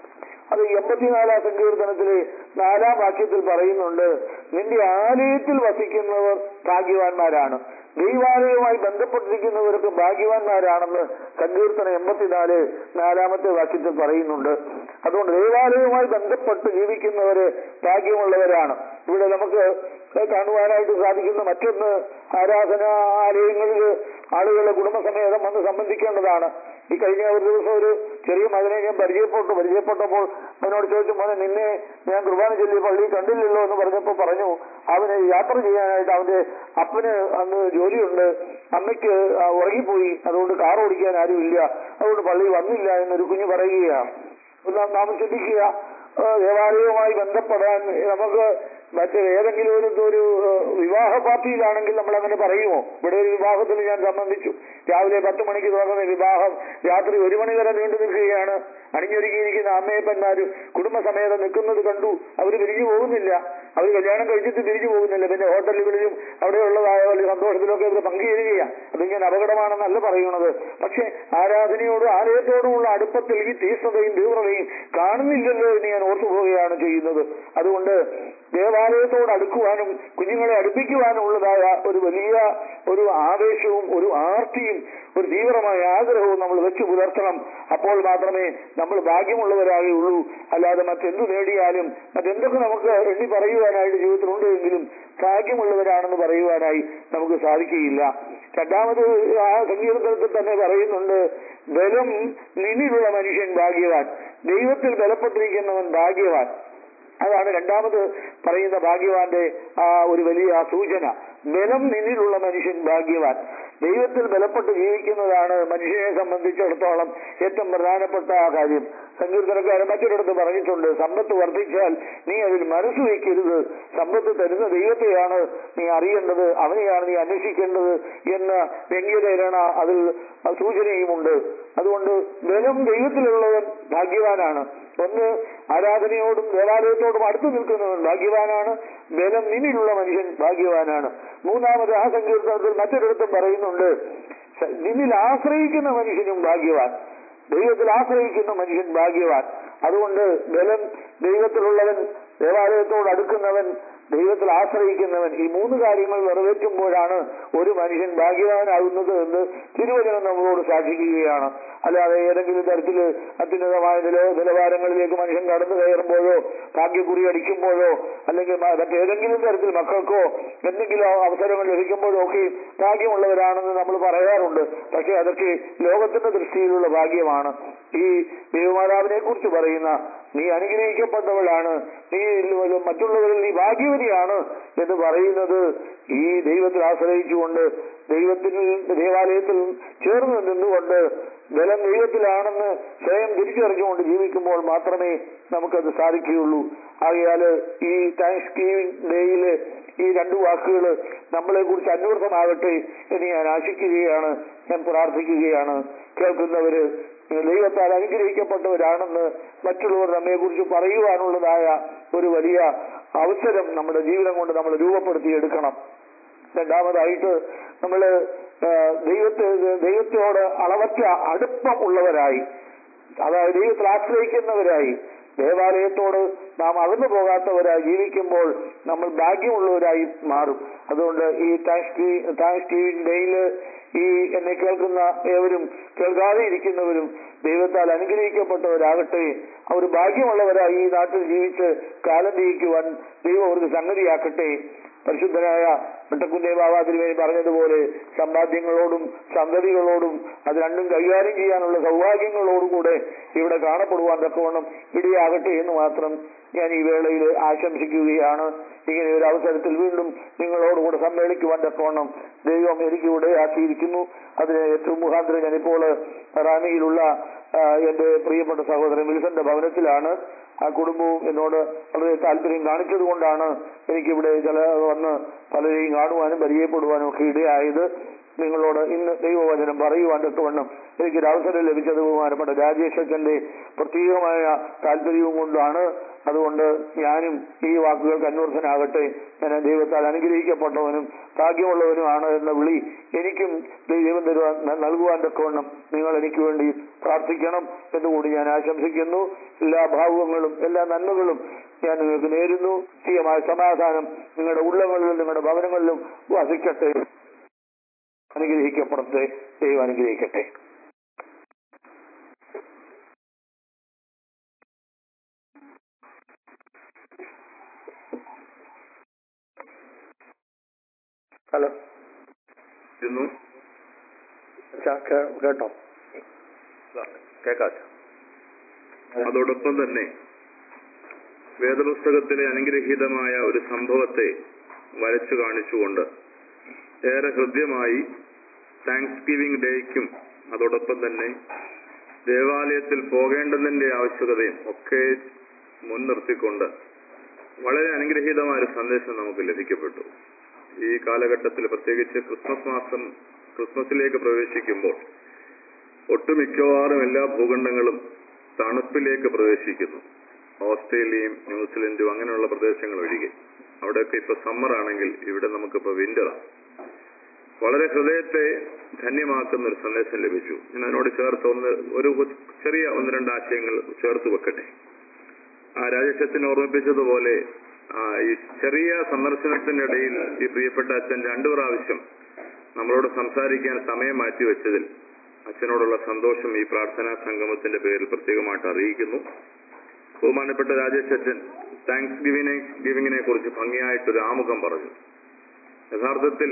അത് എൺപത്തിനാലാം സങ്കീർത്തനത്തിലെ നാലാം വാക്യത്തിൽ പറയുന്നുണ്ട് നിന്റെ ആലയത്തിൽ വസിക്കുന്നവർ ഭാഗ്യവാന്മാരാണ് ദൈവാലയവുമായി ബന്ധപ്പെട്ടിരിക്കുന്നവർക്ക് ഭാഗ്യവാന്മാരാണെന്ന് സങ്കീർത്തനം എൺപത്തിനാല് നാലാമത്തെ വാക്യത്തിൽ പറയുന്നുണ്ട് അതുകൊണ്ട് ദൈവാലയവുമായി ബന്ധപ്പെട്ട് ജീവിക്കുന്നവര് ഭാഗ്യമുള്ളവരാണ് ഇവിടെ നമുക്ക് കാണുവാനായിട്ട് സാധിക്കുന്ന മറ്റൊന്ന് ആരാധനാലയങ്ങളിൽ ആളുകൾ കുടുംബസമേതം വന്ന് സംബന്ധിക്കേണ്ടതാണ് ഈ കഴിഞ്ഞ ഒരു ദിവസം ഒരു ചെറിയ മകനെ ഞാൻ പരിചയപ്പെട്ടു പരിചയപ്പെട്ടപ്പോൾ അവനോട് ചോദിച്ചു മോനെ നിന്നെ ഞാൻ കുർബാന ചൊല്ലി പള്ളി കണ്ടില്ലല്ലോ എന്ന് പറഞ്ഞപ്പോൾ പറഞ്ഞു അവന് യാത്ര ചെയ്യാനായിട്ട് അവന്റെ അപ്പന് അന്ന് ജോലിയുണ്ട് അമ്മയ്ക്ക് ആ, ഉറങ്ങിപ്പോയി അതുകൊണ്ട് കാർ ഓടിക്കാൻ ആരുമില്ല അതുകൊണ്ട് പള്ളി വന്നില്ല എന്നൊരു കുഞ്ഞ് പറയുകയാണ് ഒന്ന് നാം ചിന്തിക്കുക ആ, ദേവാലയവുമായി ബന്ധപ്പെടാൻ നമുക്ക് മറ്റ് ഏതെങ്കിലും ഒരു ഒരു ഏഹ്, വിവാഹ പാർട്ടിയിലാണെങ്കിൽ നമ്മൾ അങ്ങനെ പറയുമോ ഇവിടെ ഒരു വിവാഹത്തിൽ ഞാൻ സംബന്ധിച്ചു രാവിലെ പത്ത് മണിക്ക് തുടങ്ങുന്ന വിവാഹം രാത്രി ഒരു മണി വരെ നീണ്ടു നിൽക്കുകയാണ് അണിഞ്ഞൊരുക്കിയിരിക്കുന്ന അമ്മയപ്പന്മാരും കുടുംബസമേതം നിൽക്കുന്നത് കണ്ടു അവർ പിരിഞ്ഞു പോകുന്നില്ല അവർ കല്യാണം കഴിച്ചിട്ട് തിരിച്ചു പോകുന്നില്ല പിന്നെ ഹോട്ടലുകളിലും അവിടെയുള്ളതായ വലിയ സന്തോഷത്തിലൊക്കെ ഇവർ പങ്കുചേരുകയാണ് അതിങ്ങനെ അപകടമാണെന്നല്ല പറയുന്നത് പക്ഷെ ആരാധനയോടും ആലയത്തോടുമുള്ള അടുപ്പത്തിൽ ഈ തീഷ്ണതയും തീവ്രതയും കാണുന്നില്ലല്ലോ എന്ന് ഞാൻ ഓർത്തു പോവുകയാണ് ചെയ്യുന്നത് അതുകൊണ്ട് ദേവാലയത്തോട് അടുക്കുവാനും കുഞ്ഞുങ്ങളെ അടുപ്പിക്കുവാനും ഉള്ളതായ ഒരു വലിയ ഒരു ആവേശവും ഒരു ആർത്തിയും ഒരു തീവ്രമായ ആഗ്രഹവും നമ്മൾ വെച്ചു പുലർത്തണം അപ്പോൾ മാത്രമേ നമ്മൾ ഭാഗ്യമുള്ളവരാകുള്ളൂ അല്ലാതെ മറ്റെന്തു നേടിയാലും മറ്റെന്തൊക്കെ നമുക്ക് എണ്ണി പറയുവാനായിട്ട് ജീവിതത്തിലുണ്ട് എങ്കിലും ഭാഗ്യമുള്ളവരാണെന്ന് പറയുവാനായി നമുക്ക് സാധിക്കുകയില്ല രണ്ടാമത് ആ സങ്കീർത്തനത്തിൽ തന്നെ പറയുന്നുണ്ട് ബലം നിന്നിലുള്ള മനുഷ്യൻ ഭാഗ്യവാൻ ദൈവത്തിൽ ബലപ്പെട്ടിരിക്കുന്നവൻ ഭാഗ്യവാൻ അതാണ് രണ്ടാമത് പറയുന്ന ഭാഗ്യവാന്റെ ആ ഒരു വലിയ സൂചന ബലം നിന്നിലുള്ള മനുഷ്യൻ ഭാഗ്യവാൻ ദൈവത്തിൽ ബലപ്പെട്ട് ജീവിക്കുന്നതാണ് മനുഷ്യനെ സംബന്ധിച്ചിടത്തോളം ഏറ്റവും പ്രധാനപ്പെട്ട ആ കാര്യം സങ്കീർത്തനക്കാരൻ മറ്റൊരിടത്ത് പറഞ്ഞിട്ടുണ്ട് സമ്പത്ത് വർദ്ധിച്ചാൽ നീ അതിൽ മനസ്സ് വയ്ക്കരുത് സമ്പത്ത് തരുന്ന ദൈവത്തെയാണ് നീ അറിയേണ്ടത് അവനെയാണ് നീ അന്വേഷിക്കേണ്ടത് എന്ന വ്യംഗ്യതരണ അതിൽ സൂചനയുമുണ്ട് അതുകൊണ്ട് ബലം ദൈവത്തിലുള്ളവൻ ഭാഗ്യവാനാണ് ഒന്ന് ആരാധനയോടും ദേവാലയത്തോടും അടുത്തു നിൽക്കുന്നവൻ ഭാഗ്യവാനാണ് ബലം നിന്നിലുള്ള മനുഷ്യൻ ഭാഗ്യവാനാണ് മൂന്നാമത് ആ സങ്കീർത്തനത്തിൽ മറ്റൊരിടത്തും പറയുന്നുണ്ട് സ- നിന്നിൽ ആശ്രയിക്കുന്ന മനുഷ്യനും ഭാഗ്യവാൻ ദൈവത്തിൽ ആശ്രയിക്കുന്ന മനുഷ്യൻ ഭാഗ്യവാൻ അതുകൊണ്ട് ബലം ദൈവത്തിലുള്ളവൻ ദേവാലയത്തോട് അടുക്കുന്നവൻ ദൈവത്തിൽ ആശ്രയിക്കുന്നവൻ ഈ മൂന്ന് കാര്യങ്ങൾ നിറവേറ്റുമ്പോഴാണ് ഒരു മനുഷ്യൻ ഭാഗ്യവാനാകുന്നത് എന്ന് തിരുവചനം നമ്മളോട് സാക്ഷിക്കുകയാണ് അല്ലാതെ ഏതെങ്കിലും തരത്തിൽ അത്യുന്നതമായ നില നിലവാരങ്ങളിലേക്ക് മനുഷ്യൻ കടന്നു കയറുമ്പോഴോ ഭാഗ്യക്കുറി അടിക്കുമ്പോഴോ അല്ലെങ്കിൽ മ- മറ്റേതെങ്കിലും തരത്തിൽ മക്കൾക്കോ എന്തെങ്കിലും അവസരങ്ങൾ ലഭിക്കുമ്പോഴോ ഒക്കെ ഭാഗ്യമുള്ളവരാണെന്ന് നമ്മൾ പറയാറുണ്ട് പക്ഷെ അതൊക്കെ ലോകത്തിന്റെ ദൃഷ്ടിയിലുള്ള ഭാഗ്യമാണ് ഈ ദൈവമാതാവിനെ കുറിച്ച് പറയുന്ന നീ അനുഗ്രഹിക്കപ്പെട്ടവളാണ് നീ മറ്റുള്ളവരിൽ നീ ഭാഗ്യവതിയാണ് എന്ന് പറയുന്നത് ഈ ദൈവത്തിൽ ആശ്രയിച്ചുകൊണ്ട് ദൈവത്തിൽ ദേവാലയത്തിൽ ചേർന്ന് നിന്നുകൊണ്ട് ബലം ദൈവത്തിലാണെന്ന് സ്വയം തിരിച്ചറിഞ്ഞുകൊണ്ട് ജീവിക്കുമ്പോൾ മാത്രമേ നമുക്കത് സാധിക്കുകയുള്ളൂ ആകയാൽ ഈ താങ്ക്സ് ഗീവിംഗ് ഡേയില് ഈ രണ്ടു വാക്കുകൾ നമ്മളെ കുറിച്ച് അന്വർത്ഥമാകട്ടെ എന്ന് ഞാൻ ആശിക്കുകയാണ് ഞാൻ പ്രാർത്ഥിക്കുകയാണ് കേൾക്കുന്നവര് ദൈവത്താൽ അനുഗ്രഹിക്കപ്പെട്ടവരാണെന്ന് മറ്റുള്ളവർ നമ്മെക്കുറിച്ച് പറയുവാനുള്ളതായ ഒരു വലിയ അവസരം നമ്മുടെ ജീവിതം കൊണ്ട് നമ്മൾ രൂപപ്പെടുത്തിയെടുക്കണം രണ്ടാമതായിട്ട് നമ്മള് ആ, ദൈവത്തെ ദൈവത്തോട് അളവറ്റ അടുപ്പം ഉള്ളവരായി അതായത് ദൈവത്തിൽ ആശ്രയിക്കുന്നവരായി ദേവാലയത്തോട് നാം അകന്നു പോകാത്തവരായി ജീവിക്കുമ്പോൾ നമ്മൾ ഭാഗ്യമുള്ളവരായി മാറും അതുകൊണ്ട് ഈ താങ്ക്സ് താങ്ക്സ് ഗീവിംഗ് ഡേയില് ഈ എന്നെ കേൾക്കുന്ന ഏവരും കേൾക്കാതെ ഇരിക്കുന്നവരും ദൈവത്താൽ അനുഗ്രഹിക്കപ്പെട്ടവരാകട്ടെ അവർ ഭാഗ്യമുള്ളവരായി ഈ നാട്ടിൽ ജീവിച്ച് കാലം ജയിക്കുവാൻ ദൈവം അവർക്ക് സംഗതിയാക്കട്ടെ പരിശുദ്ധനായ വെട്ടക്കുഞ്ഞെ ബാബാ തിരുവേനി പറഞ്ഞതുപോലെ സമ്പാദ്യങ്ങളോടും സന്തതികളോടും അത് രണ്ടും കൈകാര്യം ചെയ്യാനുള്ള സൗഭാഗ്യങ്ങളോടുകൂടെ ഇവിടെ കാണപ്പെടുവാൻ തക്കവണ്ണം ഇടയാകട്ടെ എന്ന് മാത്രം ഞാൻ ഈ വേളയിൽ ആശംസിക്കുകയാണ് ഇങ്ങനെ ഒരു അവസരത്തിൽ വീണ്ടും നിങ്ങളോടുകൂടെ സമ്മേളിക്കുവാൻ തക്കവണ്ണം ദൈവം എനിക്ക് ഇടയാക്കിയിരിക്കുന്നു അതിന് ഏറ്റവും മുഖാന്തരം ഞാനിപ്പോൾ റാന്നിയിലുള്ള ആ, എന്റെ പ്രിയപ്പെട്ട സഹോദരൻ വിൽസന്റെ ഭവനത്തിലാണ് ആ കുടുംബവും എന്നോട് വളരെ താല്പര്യം കാണിച്ചത് കൊണ്ടാണ് എനിക്കിവിടെ ചില വന്ന് പലരെയും കാണുവാനും പരിചയപ്പെടുവാനും ഒക്കെ ഇടയായത് നിങ്ങളോട് ഇന്ന് ദൈവവചനം പറയുവാൻ തക്കവണ്ണം എനിക്കൊരു അവസരം ലഭിച്ചത് ബഹുമാനപ്പെട്ട രാജേഷ് അച്ഛന്റെ പ്രത്യേകമായ താല്പര്യവും കൊണ്ടാണ് അതുകൊണ്ട് ഞാനും ഈ വാക്കുകൾക്ക് അന്വർത്ഥനാകട്ടെ ഞാൻ ദൈവത്താൽ അനുഗ്രഹിക്കപ്പെട്ടവനും ഭാഗ്യമുള്ളവനുമാണ് എന്ന വിളി എനിക്കും ദൈവം തരുവാൻ ന- നൽകുവാൻ തക്കവണ്ണം നിങ്ങൾ എനിക്ക് വേണ്ടി പ്രാർത്ഥിക്കണം എന്നുകൂടി ഞാൻ ആശംസിക്കുന്നു എല്ലാ ഭാവുകങ്ങളും എല്ലാ നന്മകളും ഞാൻ നിങ്ങൾക്ക് നേരുന്നു നിത്യമായ സമാധാനം നിങ്ങളുടെ ഉള്ളങ്ങളിലും നിങ്ങളുടെ ഭവനങ്ങളിലും വസിക്കട്ടെ അനുഗ്രഹിക്കപ്പെടട്ടെ ദൈവം അനുഗ്രഹിക്കട്ടെ ഹലോ ഇന്നു കേട്ടോ കേക്കാച്ച അതോടൊപ്പം തന്നെ വേദപുസ്തകത്തിലെ അനുഗ്രഹീതമായ ഒരു സംഭവത്തെ വരച്ചു കാണിച്ചുകൊണ്ട് ഏറെ ഹൃദ്യമായി താങ്ക്സ് ഗിവിംഗ് ഡേക്കും അതോടൊപ്പം തന്നെ ദേവാലയത്തിൽ പോകേണ്ടതിന്റെ ആവശ്യകതയും ഒക്കെ മുൻനിർത്തിക്കൊണ്ട് വളരെ അനുഗ്രഹീതമായ ഒരു സന്ദേശം നമുക്ക് ലഭിക്കപ്പെട്ടു ഈ കാലഘട്ടത്തിൽ പ്രത്യേകിച്ച് ക്രിസ്മസ് മാസം ക്രിസ്മസിലേക്ക് പ്രവേശിക്കുമ്പോൾ ഒട്ടുമിക്കവാറും എല്ലാ ഭൂഖണ്ഡങ്ങളും തണുപ്പിലേക്ക് പ്രവേശിക്കുന്നു ഓസ്ട്രേലിയയും ന്യൂസിലൻഡും അങ്ങനെയുള്ള പ്രദേശങ്ങൾ ഒഴികെ അവിടെയൊക്കെ ഇപ്പൊ സമ്മർ ആണെങ്കിൽ ഇവിടെ നമുക്കിപ്പോ വിന്ററാണ് വളരെ ഹൃദയത്തെ ധന്യമാക്കുന്ന ഒരു സന്ദേശം ലഭിച്ചു ഞാൻ അതിനോട് ചേർത്ത് ഒന്ന് ഒരു ചെറിയ ഒന്ന് രണ്ട് ആശയങ്ങൾ ചേർത്ത് വെക്കട്ടെ ആ രാജേഷത്തിന് ഓർമ്മിപ്പിച്ചതുപോലെ ആ, ഈ ചെറിയ സന്ദർശനത്തിന്റെ ഇടയിൽ ഈ പ്രിയപ്പെട്ട അച്ഛൻ രണ്ടു പ്രാവശ്യം നമ്മളോട് സംസാരിക്കാൻ സമയം മാറ്റി വെച്ചതിൽ അച്ഛനോടുള്ള സന്തോഷം ഈ പ്രാർത്ഥനാ സംഗമത്തിന്റെ പേരിൽ പ്രത്യേകമായിട്ട് അറിയിക്കുന്നു ബഹുമാനപ്പെട്ട രാജേഷ് അച്ഛൻ താങ്ക്സ് ഗിവിനെ ഗിവിങ്ങിനെ കുറിച്ച് ഭംഗിയായിട്ടൊരു ആമുഖം പറഞ്ഞു യഥാർത്ഥത്തിൽ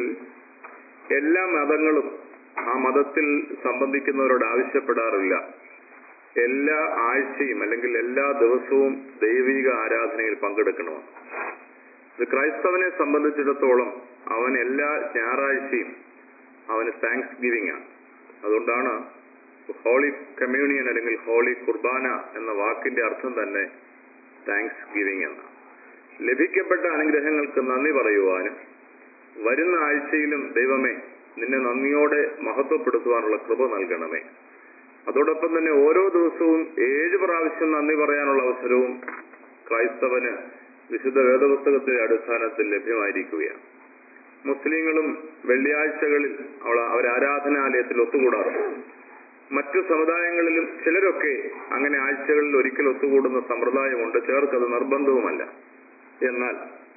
എല്ലാ മതങ്ങളും ആ മതത്തിൽ സംബന്ധിക്കുന്നവരോട് ആവശ്യപ്പെടാറില്ല എല്ലാ ആഴ്ചയും അല്ലെങ്കിൽ എല്ലാ ദിവസവും ദൈവിക ആരാധനയിൽ പങ്കെടുക്കണമെന്ന് ഇത് ക്രൈസ്തവനെ സംബന്ധിച്ചിടത്തോളം അവൻ എല്ലാ ഞായറാഴ്ചയും അവന് താങ്ക്സ് ഗിവിംഗ് ആണ് അതുകൊണ്ടാണ് ഹോളി കമ്മ്യൂണിയൻ അല്ലെങ്കിൽ ഹോളി കുർബാന എന്ന വാക്കിന്റെ അർത്ഥം തന്നെ താങ്ക്സ് ഗിവിംഗ് എന്നാണ് ലഭിക്കപ്പെട്ട അനുഗ്രഹങ്ങൾക്ക് നന്ദി പറയുവാനും വരുന്ന ആഴ്ചയിലും ദൈവമേ നിന്നെ നന്ദിയോടെ മഹത്വപ്പെടുത്തുവാനുള്ള കൃപ നൽകണമേ അതോടൊപ്പം തന്നെ ഓരോ ദിവസവും ഏഴ് പ്രാവശ്യം നന്ദി പറയാനുള്ള അവസരവും ക്രൈസ്തവന് വിശുദ്ധ വേദപുസ്തകത്തിന്റെ അടിസ്ഥാനത്തിൽ ലഭ്യമായിരിക്കുകയാണ് മുസ്ലിങ്ങളും വെള്ളിയാഴ്ചകളിൽ അവൾ അവർ ആരാധനാലയത്തിൽ ഒത്തുകൂടാറുണ്ട് മറ്റു സമുദായങ്ങളിലും ചിലരൊക്കെ അങ്ങനെ ആഴ്ചകളിൽ ഒരിക്കൽ ഒത്തുകൂടുന്ന സമ്പ്രദായമുണ്ട് ചിലർക്കത് നിർബന്ധവുമല്ല എന്നാൽ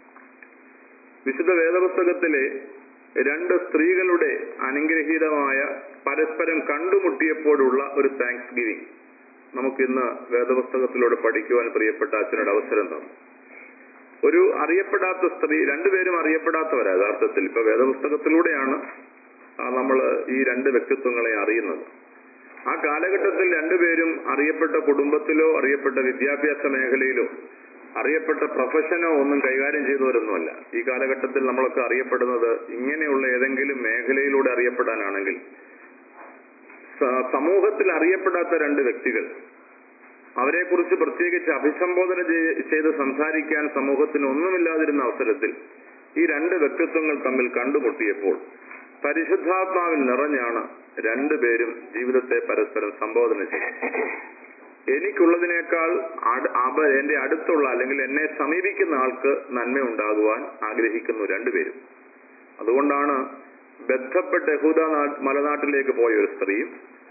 വിശുദ്ധ വേദപുസ്തകത്തിലെ രണ്ട് സ്ത്രീകളുടെ അനുഗ്രഹീതമായ പരസ്പരം കണ്ടുമുട്ടിയപ്പോഴുള്ള ഒരു താങ്ക്സ് ഗിവിംഗ് നമുക്കിന്ന് വേദപുസ്തകത്തിലൂടെ പഠിക്കുവാൻ പ്രിയപ്പെട്ട അച്ഛനോട് അവസരം തന്നു ഒരു അറിയപ്പെടാത്ത സ്ത്രീ രണ്ടുപേരും അറിയപ്പെടാത്തവരാ യഥാർത്ഥത്തിൽ ഇപ്പൊ വേദപുസ്തകത്തിലൂടെയാണ് നമ്മൾ ഈ രണ്ട് വ്യക്തിത്വങ്ങളെ അറിയുന്നത് ആ കാലഘട്ടത്തിൽ രണ്ടുപേരും അറിയപ്പെട്ട കുടുംബത്തിലോ അറിയപ്പെട്ട വിദ്യാഭ്യാസ മേഖലയിലോ അറിയപ്പെട്ട പ്രൊഫഷനോ ഒന്നും കൈകാര്യം ചെയ്തവരൊന്നുമല്ല ഈ കാലഘട്ടത്തിൽ നമ്മളൊക്കെ അറിയപ്പെടുന്നത് ഇങ്ങനെയുള്ള ഏതെങ്കിലും മേഖലയിലൂടെ അറിയപ്പെടാനാണെങ്കിൽ സ- സമൂഹത്തിൽ അറിയപ്പെടാത്ത രണ്ട് വ്യക്തികൾ അവരെക്കുറിച്ച് പ്രത്യേകിച്ച് അഭിസംബോധന ചെയ്- ചെയ്ത് സംസാരിക്കാൻ സമൂഹത്തിന് ഒന്നുമില്ലാതിരുന്ന അവസരത്തിൽ ഈ രണ്ട് വ്യക്തിത്വങ്ങൾ തമ്മിൽ കണ്ടുമുട്ടിയപ്പോൾ പരിശുദ്ധാത്മാവിൽ നിറഞ്ഞാണ് രണ്ടുപേരും ജീവിതത്തെ പരസ്പരം സംബോധന ചെയ്തത് എനിക്കുള്ളതിനേക്കാൾ അട്- അവ എന്റെ അടുത്തുള്ള അല്ലെങ്കിൽ എന്നെ സമീപിക്കുന്ന ആൾക്ക് നന്മ ഉണ്ടാകുവാൻ ആഗ്രഹിക്കുന്നു രണ്ടുപേരും അതുകൊണ്ടാണ് ബന്ധപ്പെട്ട് യഹൂദ നാ- മലനാട്ടിലേക്ക് പോയ ഒരു സ്ത്രീയും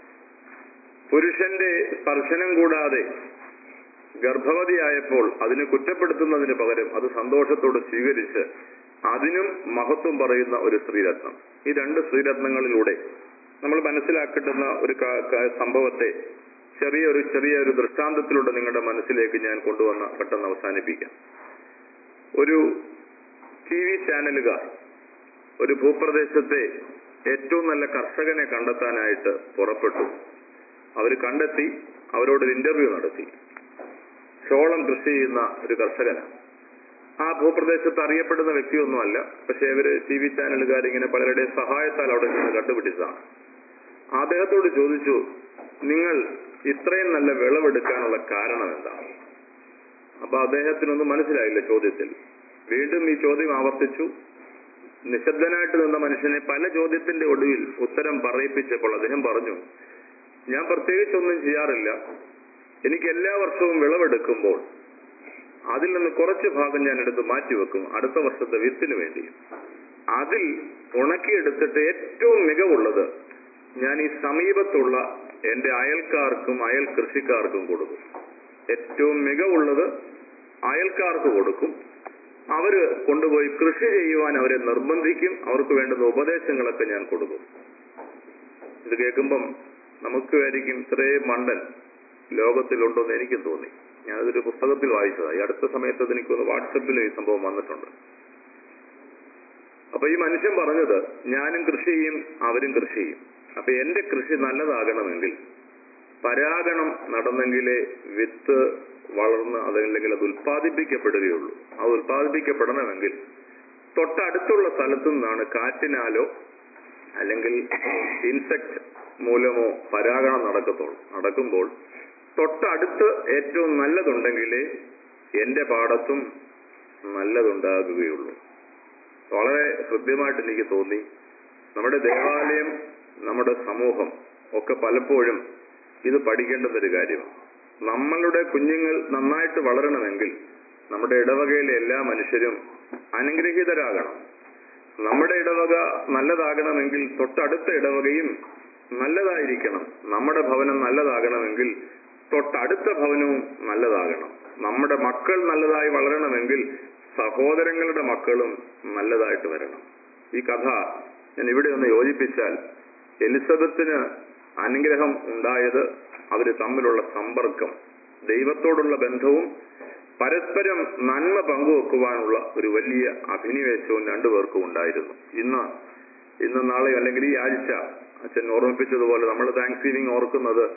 പുരുഷന്റെ സ്പർശനം കൂടാതെ ഗർഭവതിയായപ്പോൾ അതിനെ കുറ്റപ്പെടുത്തുന്നതിന് പകരം അത് സന്തോഷത്തോടെ സ്വീകരിച്ച് അതിനും മഹത്വം പറയുന്ന ഒരു സ്ത്രീരത്നം ഈ രണ്ട് സ്ത്രീരത്നങ്ങളിലൂടെ നമ്മൾ മനസ്സിലാക്കിട്ടുന്ന ഒരു ക- ക- സംഭവത്തെ ചെറിയൊരു ചെറിയൊരു ദൃഷ്ടാന്തത്തിലൂടെ നിങ്ങളുടെ മനസ്സിലേക്ക് ഞാൻ കൊണ്ടുവന്ന പെട്ടെന്ന് അവസാനിപ്പിക്കാം ഒരു ടി വി ചാനലുകാർ ഒരു ഭൂപ്രദേശത്തെ ഏറ്റവും നല്ല കർഷകനെ കണ്ടെത്താനായിട്ട് പുറപ്പെട്ടു അവർ കണ്ടെത്തി അവരോടൊരു ഇന്റർവ്യൂ നടത്തി ചോളം കൃഷി ചെയ്യുന്ന ഒരു കർഷകനാണ് ആ ഭൂപ്രദേശത്ത് അറിയപ്പെടുന്ന വ്യക്തിയൊന്നുമല്ല പക്ഷെ ഇവര് ടി വി ചാനലുകാർ ഇങ്ങനെ പലരുടെയും സഹായത്താൽ അവിടെ നിന്ന് കണ്ടുപിടിച്ചതാണ് അദ്ദേഹത്തോട് ചോദിച്ചു നിങ്ങൾ ഇത്രയും നല്ല വിളവെടുക്കാനുള്ള കാരണം എന്താണ് അപ്പൊ അദ്ദേഹത്തിനൊന്നും മനസ്സിലായില്ല ചോദ്യത്തിൽ വീണ്ടും ഈ ചോദ്യം ആവർത്തിച്ചു നിശബ്ദനായിട്ട് നിന്ന മനുഷ്യനെ പല ചോദ്യത്തിന്റെ ഒടുവിൽ ഉത്തരം പറയിപ്പിച്ചപ്പോൾ അദ്ദേഹം പറഞ്ഞു ഞാൻ പ്രത്യേകിച്ചൊന്നും ചെയ്യാറില്ല എനിക്ക് എല്ലാ വർഷവും വിളവെടുക്കുമ്പോൾ അതിൽ നിന്ന് കുറച്ച് ഭാഗം ഞാൻ എടുത്ത് മാറ്റിവെക്കും അടുത്ത വർഷത്തെ വിത്തിന് വേണ്ടി അതിൽ ഉണക്കിയെടുത്തിട്ട് ഏറ്റവും മികവുള്ളത് ഞാൻ ഈ സമീപത്തുള്ള എന്റെ അയൽക്കാർക്കും അയൽ കൃഷിക്കാർക്കും കൊടുക്കും ഏറ്റവും മികവുള്ളത് അയൽക്കാർക്ക് കൊടുക്കും അവര് കൊണ്ടുപോയി കൃഷി ചെയ്യുവാൻ അവരെ നിർബന്ധിക്കും അവർക്ക് വേണ്ടുന്ന ഉപദേശങ്ങളൊക്കെ ഞാൻ കൊടുക്കും ഇത് കേൾക്കുമ്പം നമുക്ക് ആയിരിക്കും ഇത്രയും മണ്ടൻ ലോകത്തിലുണ്ടോ എന്ന് എനിക്കും തോന്നി ഞാനതൊരു പുസ്തകത്തിൽ വായിച്ചതാണ് ഈ അടുത്ത സമയത്ത് അത് എനിക്കൊന്ന് വാട്സപ്പിൽ ഈ സംഭവം വന്നിട്ടുണ്ട് അപ്പൊ ഈ മനുഷ്യൻ പറഞ്ഞത് ഞാനും കൃഷി ചെയ്യും അവരും കൃഷി ചെയ്യും അപ്പൊ എന്റെ കൃഷി നല്ലതാകണമെങ്കിൽ പരാഗണം നടന്നെങ്കിലേ വിത്ത് വളർന്ന് അതല്ലെങ്കിൽ അത് ഉൽപ്പാദിപ്പിക്കപ്പെടുകയുള്ളൂ അത് ഉൽപ്പാദിപ്പിക്കപ്പെടണമെങ്കിൽ തൊട്ടടുത്തുള്ള സ്ഥലത്തു നിന്നാണ് കാറ്റിനാലോ അല്ലെങ്കിൽ ഇൻസെക്ട് മൂലമോ പരാഗണം നടക്കത്തുള്ളൂ നടക്കുമ്പോൾ തൊട്ടടുത്ത് ഏറ്റവും നല്ലതുണ്ടെങ്കിലേ എന്റെ പാടത്തും നല്ലതുണ്ടാകുകയുള്ളൂ വളരെ ഹൃദ്യമായിട്ട് എനിക്ക് തോന്നി നമ്മുടെ ദേവാലയം നമ്മുടെ സമൂഹം ഒക്കെ പലപ്പോഴും ഇത് പഠിക്കേണ്ടുന്ന ഒരു കാര്യമാണ് നമ്മളുടെ കുഞ്ഞുങ്ങൾ നന്നായിട്ട് വളരണമെങ്കിൽ നമ്മുടെ ഇടവകയിലെ എല്ലാ മനുഷ്യരും അനുഗ്രഹീതരാകണം നമ്മുടെ ഇടവക നല്ലതാകണമെങ്കിൽ തൊട്ടടുത്ത ഇടവകയും നല്ലതായിരിക്കണം നമ്മുടെ ഭവനം നല്ലതാകണമെങ്കിൽ തൊട്ടടുത്ത ഭവനവും നല്ലതാകണം നമ്മുടെ മക്കൾ നല്ലതായി വളരണമെങ്കിൽ സഹോദരങ്ങളുടെ മക്കളും നല്ലതായിട്ട് വരണം ഈ കഥ ഞാൻ ഇവിടെ ഒന്ന് യോജിപ്പിച്ചാൽ എലിസബത്തിന് അനുഗ്രഹം ഉണ്ടായത് അവര് തമ്മിലുള്ള സമ്പർക്കം ദൈവത്തോടുള്ള ബന്ധവും പരസ്പരം നന്മ പങ്കുവെക്കുവാനുള്ള ഒരു വലിയ അഭിനിവേശവും രണ്ടുപേർക്കും ഉണ്ടായിരുന്നു ഇന്ന് ഇന്ന് നാളെ അല്ലെങ്കിൽ ഈ ആഴ്ച അച്ഛൻ ഓർമ്മിപ്പിച്ചതുപോലെ നമ്മൾ താങ്ക്സ് ഗിവിംഗ് ഓർക്കുന്നത്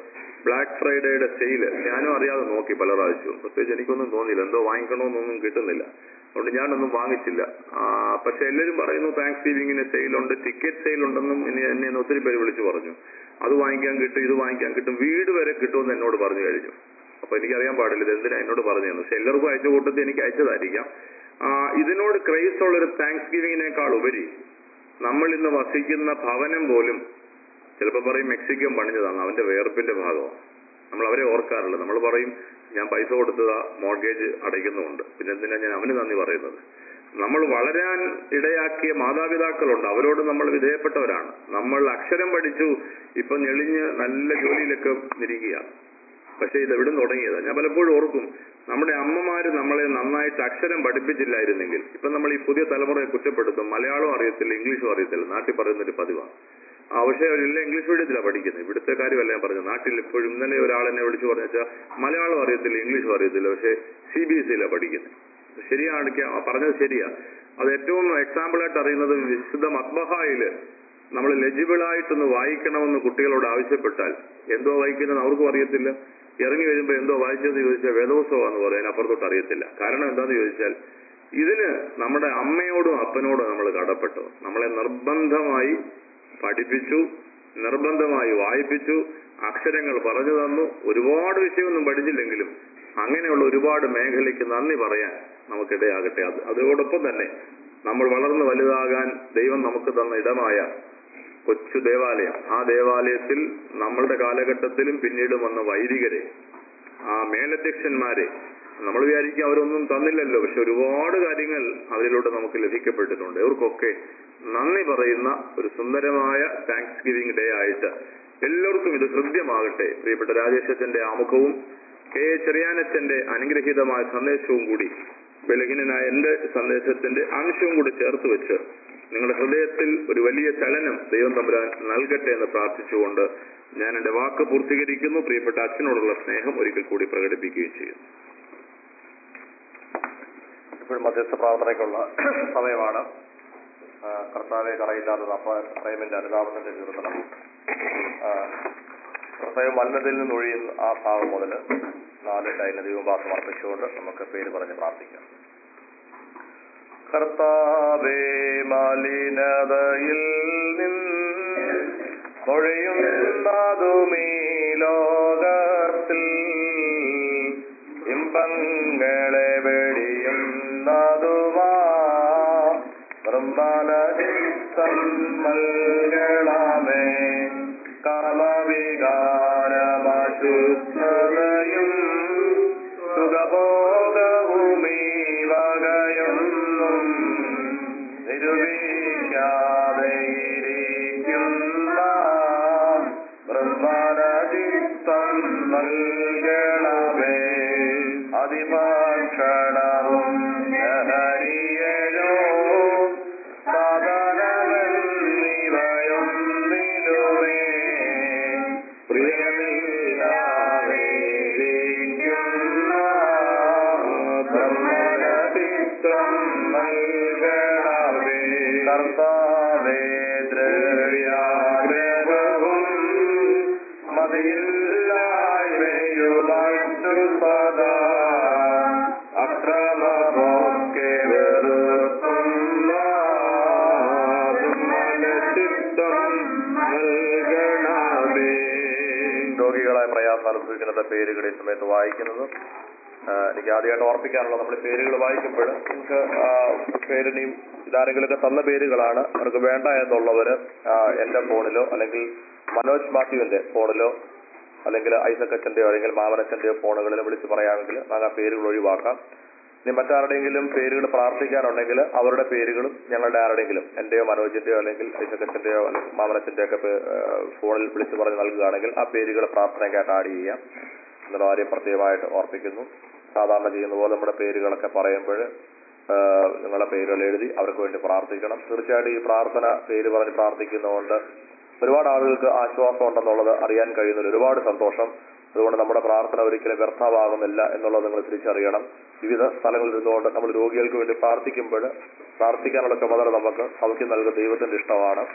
ബ്ലാക്ക് ഫ്രൈഡേയുടെ സെയില് ഞാനും അറിയാതെ നോക്കി പല പ്രാവശ്യവും പ്രത്യേകിച്ച് എനിക്കൊന്നും തോന്നിയില്ല എന്തോ വാങ്ങിക്കണമെന്നൊന്നും കിട്ടുന്നില്ല അതുകൊണ്ട് ഞാനൊന്നും വാങ്ങിച്ചില്ല ആ, പക്ഷെ എല്ലാവരും പറയുന്നു താങ്ക്സ് ഗിവിങ്ങിന് സെയിലുണ്ട് ടിക്കറ്റ് സെയിൽ ഉണ്ടെന്നും എന്നെ എന്നെ ഒന്ന് ഒത്തിരി പേര് വിളിച്ചു പറഞ്ഞു അത് വാങ്ങിക്കാൻ കിട്ടും ഇത് വാങ്ങിക്കാൻ കിട്ടും വീട് വരെ കിട്ടുമെന്ന് എന്നോട് പറഞ്ഞു കഴിഞ്ഞു അപ്പൊ എനിക്കറിയാൻ പാടില്ല ഇത് എന്തിനാ എന്നോട് പറഞ്ഞു തന്നു പക്ഷെ എല്ലാവർക്കും അയച്ച കൂട്ടത്തിൽ എനിക്ക് അയച്ചതായിരിക്കാം ആ, ഇതിനോട് ക്രൈസ് ഉള്ള ഒരു താങ്ക്സ് ഗിവിങ്ങിനേക്കാൾ ഉപരി നമ്മൾ ഇന്ന് വസിക്കുന്ന ഭവനം പോലും ചിലപ്പോൾ പറയും മെക്സിക്കൻ പണിഞ്ഞതാണ് അവന്റെ വേർപ്പിന്റെ ഭാഗമാണ് നമ്മൾ അവരെ ഓർക്കാറില്ല നമ്മൾ പറയും ഞാൻ പൈസ കൊടുത്തതാ മോർഗേജ് അടയ്ക്കുന്നുമുണ്ട് പിന്നെ എന്തിനാ ഞാൻ അവന് നന്ദി പറയുന്നത് നമ്മൾ വളരാൻ ഇടയാക്കിയ മാതാപിതാക്കളുണ്ട് അവരോട് നമ്മൾ വിധേയപ്പെട്ടവരാണ് നമ്മൾ അക്ഷരം പഠിച്ചു ഇപ്പൊ ഞെളിഞ്ഞ് നല്ല ജോലിയിലൊക്കെ ഇരിക്കുക പക്ഷെ ഇത് എവിടെ തുടങ്ങിയത് ഞാൻ പലപ്പോഴും ഓർക്കും നമ്മുടെ അമ്മമാര് നമ്മളെ നന്നായിട്ട് അക്ഷരം പഠിപ്പിച്ചില്ലായിരുന്നെങ്കിൽ ഇപ്പൊ നമ്മൾ ഈ പുതിയ തലമുറയെ കുറ്റപ്പെടുത്തും മലയാളവും അറിയത്തില്ല ഇംഗ്ലീഷും അറിയത്തില്ല നാട്ടിൽ പറയുന്നൊരു പതിവാണ് ആ പക്ഷേ അവരില്ല ഇംഗ്ലീഷ് മീഡിയത്തിലാണ് പഠിക്കുന്നത് ഇവിടുത്തെ കാര്യമല്ല ഞാൻ പറഞ്ഞത് നാട്ടിൽ ഇപ്പോഴും ഇന്നലെ ഒരാൾ എന്നെ വിളിച്ചു പറഞ്ഞു വെച്ചാൽ മലയാളം അറിയത്തില്ല ഇംഗ്ലീഷും അറിയത്തില്ല പക്ഷേ സി ബി എസ് സിയിലാണ് പഠിക്കുന്നത് ശരിയാണ് ക- ആ പറഞ്ഞത് ശരിയാ അത് ഏറ്റവും എക്സാമ്പിൾ ആയിട്ട് അറിയുന്നത് വിശുദ്ധ മത്ബഹായില് നമ്മൾ ലെജിബിൾ ആയിട്ടൊന്ന് വായിക്കണമെന്ന് കുട്ടികളോട് ആവശ്യപ്പെട്ടാൽ എന്തോ വായിക്കുന്നത് അവർക്കും അറിയത്തില്ല ഇറങ്ങി വരുമ്പോൾ എന്തോ വായിച്ചതെന്ന് ചോദിച്ചാൽ വേദോത്സവമാണെന്ന് പറയാൻ അപ്പുറത്തോട്ട് അറിയത്തില്ല കാരണം എന്താന്ന് ചോദിച്ചാൽ ഇതിന് നമ്മുടെ അമ്മയോടും അപ്പനോടും നമ്മൾ കടപ്പെട്ടു നമ്മളെ നിർബന്ധമായി പഠിപ്പിച്ചു നിർബന്ധമായി വായിപ്പിച്ചു അക്ഷരങ്ങൾ പറഞ്ഞു തന്നു ഒരുപാട് വിഷയമൊന്നും പഠിച്ചില്ലെങ്കിലും അങ്ങനെയുള്ള ഒരുപാട് മേഖലയ്ക്ക് നന്ദി പറയാൻ നമുക്കിടയാകട്ടെ അത് അതോടൊപ്പം തന്നെ നമ്മൾ വളർന്നു വലുതാകാൻ ദൈവം നമുക്ക് തന്ന ഇടമായ കൊച്ചു ദേവാലയം ആ ദേവാലയത്തിൽ നമ്മളുടെ കാലഘട്ടത്തിലും പിന്നീടും വന്ന വൈദികരെ ആ മേലധ്യക്ഷന്മാരെ നമ്മൾ വിചാരിക്കും അവരൊന്നും തന്നില്ലല്ലോ പക്ഷെ ഒരുപാട് കാര്യങ്ങൾ അവരിലൂടെ നമുക്ക് ലഭിക്കപ്പെട്ടിട്ടുണ്ട് ഇവർക്കൊക്കെ നന്ദി പറയുന്ന ഒരു സുന്ദരമായ താങ്ക്സ് ഗിവിംഗ് ഡേ ആയിട്ട് എല്ലാവർക്കും ഇത് ഹൃദ്യമാകട്ടെ പ്രിയപ്പെട്ട രാജേഷച്ചന്റെ ആമുഖവും കെ എ ചെറിയാനച്ചന്റെ അനുഗ്രഹീതമായ സന്ദേശവും കൂടി ബലഹീനനായ എന്റെ സന്ദേശത്തിന്റെ അംശവും കൂടി ചേർത്ത് വെച്ച് നിങ്ങളുടെ ഹൃദയത്തിൽ ഒരു വലിയ ചലനം ദൈവം തമ്പുരാൻ നൽകട്ടെ എന്ന് പ്രാർത്ഥിച്ചുകൊണ്ട് ഞാൻ എന്റെ വാക്ക് പൂർത്തീകരിക്കുന്നു പ്രിയപ്പെട്ട അച്ഛനോടുള്ള സ്നേഹം ഒരിക്കൽ കൂടി പ്രകടിപ്പിക്കുകയും ചെയ്യുന്നു ഇപ്പോഴും മധ്യസ്ഥ പ്രാർത്ഥനയ്ക്കുള്ള സമയമാണ് ആ, കർത്താവെ കറയില്ലാത്തത് അപ്പ പ്രേമിന്റെ അനുതാപത്തിന്റെ കീർത്തനം ആ, കർത്താവ് മലിനതയിൽ നിന്ന് ഒഴിയുന്ന ആ ഭാഗം മുതൽ നാല് ലൈന ദൈവഭാസം അർപ്പിച്ചുകൊണ്ട് നമുക്ക് പേര് പറഞ്ഞ് പ്രാർത്ഥിക്കാം കർത്താവേ മലിനതയിൽ നിന്ന് ഒഴിയുന്നതുമീ ലോകത്തിൽ ഇമ്പങ്ങളെ വെടിയുന്നതുമാ നിർമ്മലമേ കാമവികാരമശുദ്ധതയും സുഖബോധവുമീ വകയൊന്നും നിരൂപിക്കാതെ ഇരിക്കുന്ന ബ്രഹ്മരചിത്തം നൽകണമേ അതിഭക്ഷണവും ലഹരിയയോ സാധനമെന്നിവയൊന്നിലുമേ പ്രിയമില്ലാതെ ഇരിക്കുന്ന ബ്രഹ്മരചിത്തം നൽകണമേ കർത്താവേ ദ്രവ്യാഗ്രഹവും മതിയില്ലായ്മയുമായിട്ടു സദാ അക്രമമൊക്കെ വെറുക്കുന്ന മനസ്സിത്തം നൽകണമേ രോഗികളായ പ്രയാസം അനുഭവിക്കുന്ന പേരുകൾ ഈ സമയത്ത് വായിക്കുന്നത് ആ, എനിക്ക് ആദ്യമായിട്ട് ഓർപ്പിക്കാനുള്ള നമ്മൾ പേരുകൾ വായിക്കുമ്പോൾ നിങ്ങൾക്ക് ആ, പേരിനെയും ഇതാരെങ്കിലുമൊക്കെ തന്ന പേരുകളാണ് അവർക്ക് വേണ്ട എന്നുള്ളവര് ആ, എന്റെ ഫോണിലോ അല്ലെങ്കിൽ മനോജ് മാത്യുവിന്റെ ഫോണിലോ അല്ലെങ്കിൽ ഐസക് അച്ഛന്റെയോ അല്ലെങ്കിൽ മാമനച്ഛന്റെയോ ഫോണുകളിൽ വിളിച്ച് പറയാമെങ്കിൽ നമുക്ക് ആ പേരുകൾ ഒഴിവാക്കാം ഇനി മറ്റാരുടെയെങ്കിലും പേരുകൾ പ്രാർത്ഥിക്കാനുണ്ടെങ്കിൽ അവരുടെ പേരുകളും ഞങ്ങളുടെ ആരുടെയെങ്കിലും എന്റെയോ മനോജിന്റെയോ അല്ലെങ്കിൽ ഐസക്കച്ചന്റെയോ അല്ലെങ്കിൽ മാമനച്ചന്റെയോ ഒക്കെ പേ- ആ, ഫോണിൽ വിളിച്ച് പറഞ്ഞ് നൽകുകയാണെങ്കിൽ ആ പേരുകൾ പ്രാർത്ഥനയ്ക്കായിട്ട് ആഡ് ചെയ്യാം എന്നുള്ള കാര്യം പ്രത്യേകമായിട്ട് ഓർപ്പിക്കുന്നു സാധാരണ ചെയ്യുന്ന പോലെ നമ്മുടെ പേരുകളൊക്കെ പറയുമ്പോൾ നിങ്ങളുടെ പേരുകൾ എഴുതി അവർക്ക് വേണ്ടി പ്രാർത്ഥിക്കണം തീർച്ചയായിട്ടും ഈ പ്രാർത്ഥന പേര് പറഞ്ഞ് പ്രാർത്ഥിക്കുന്നതുകൊണ്ട് ഒരുപാട് ആളുകൾക്ക് ആശ്വാസം ഉണ്ടെന്നുള്ളത് അറിയാൻ കഴിയുന്നതിൽ ഒരുപാട് സന്തോഷം അതുകൊണ്ട് നമ്മുടെ പ്രാർത്ഥന ഒരിക്കലും വ്യർത്ഥമാകുന്നില്ല എന്നുള്ളത് നിങ്ങൾ തിരിച്ചറിയണം വിവിധ സ്ഥലങ്ങളിൽ ഇരുന്നുകൊണ്ട് നമ്മൾ രോഗികൾക്ക് വേണ്ടി പ്രാർത്ഥിക്കുമ്പോൾ പ്രാർത്ഥിക്കാനുള്ള ചുമതല നമുക്ക് സൗഖ്യം നൽകുന്ന ദൈവത്തിന്റെ ഇഷ്ടമാണ്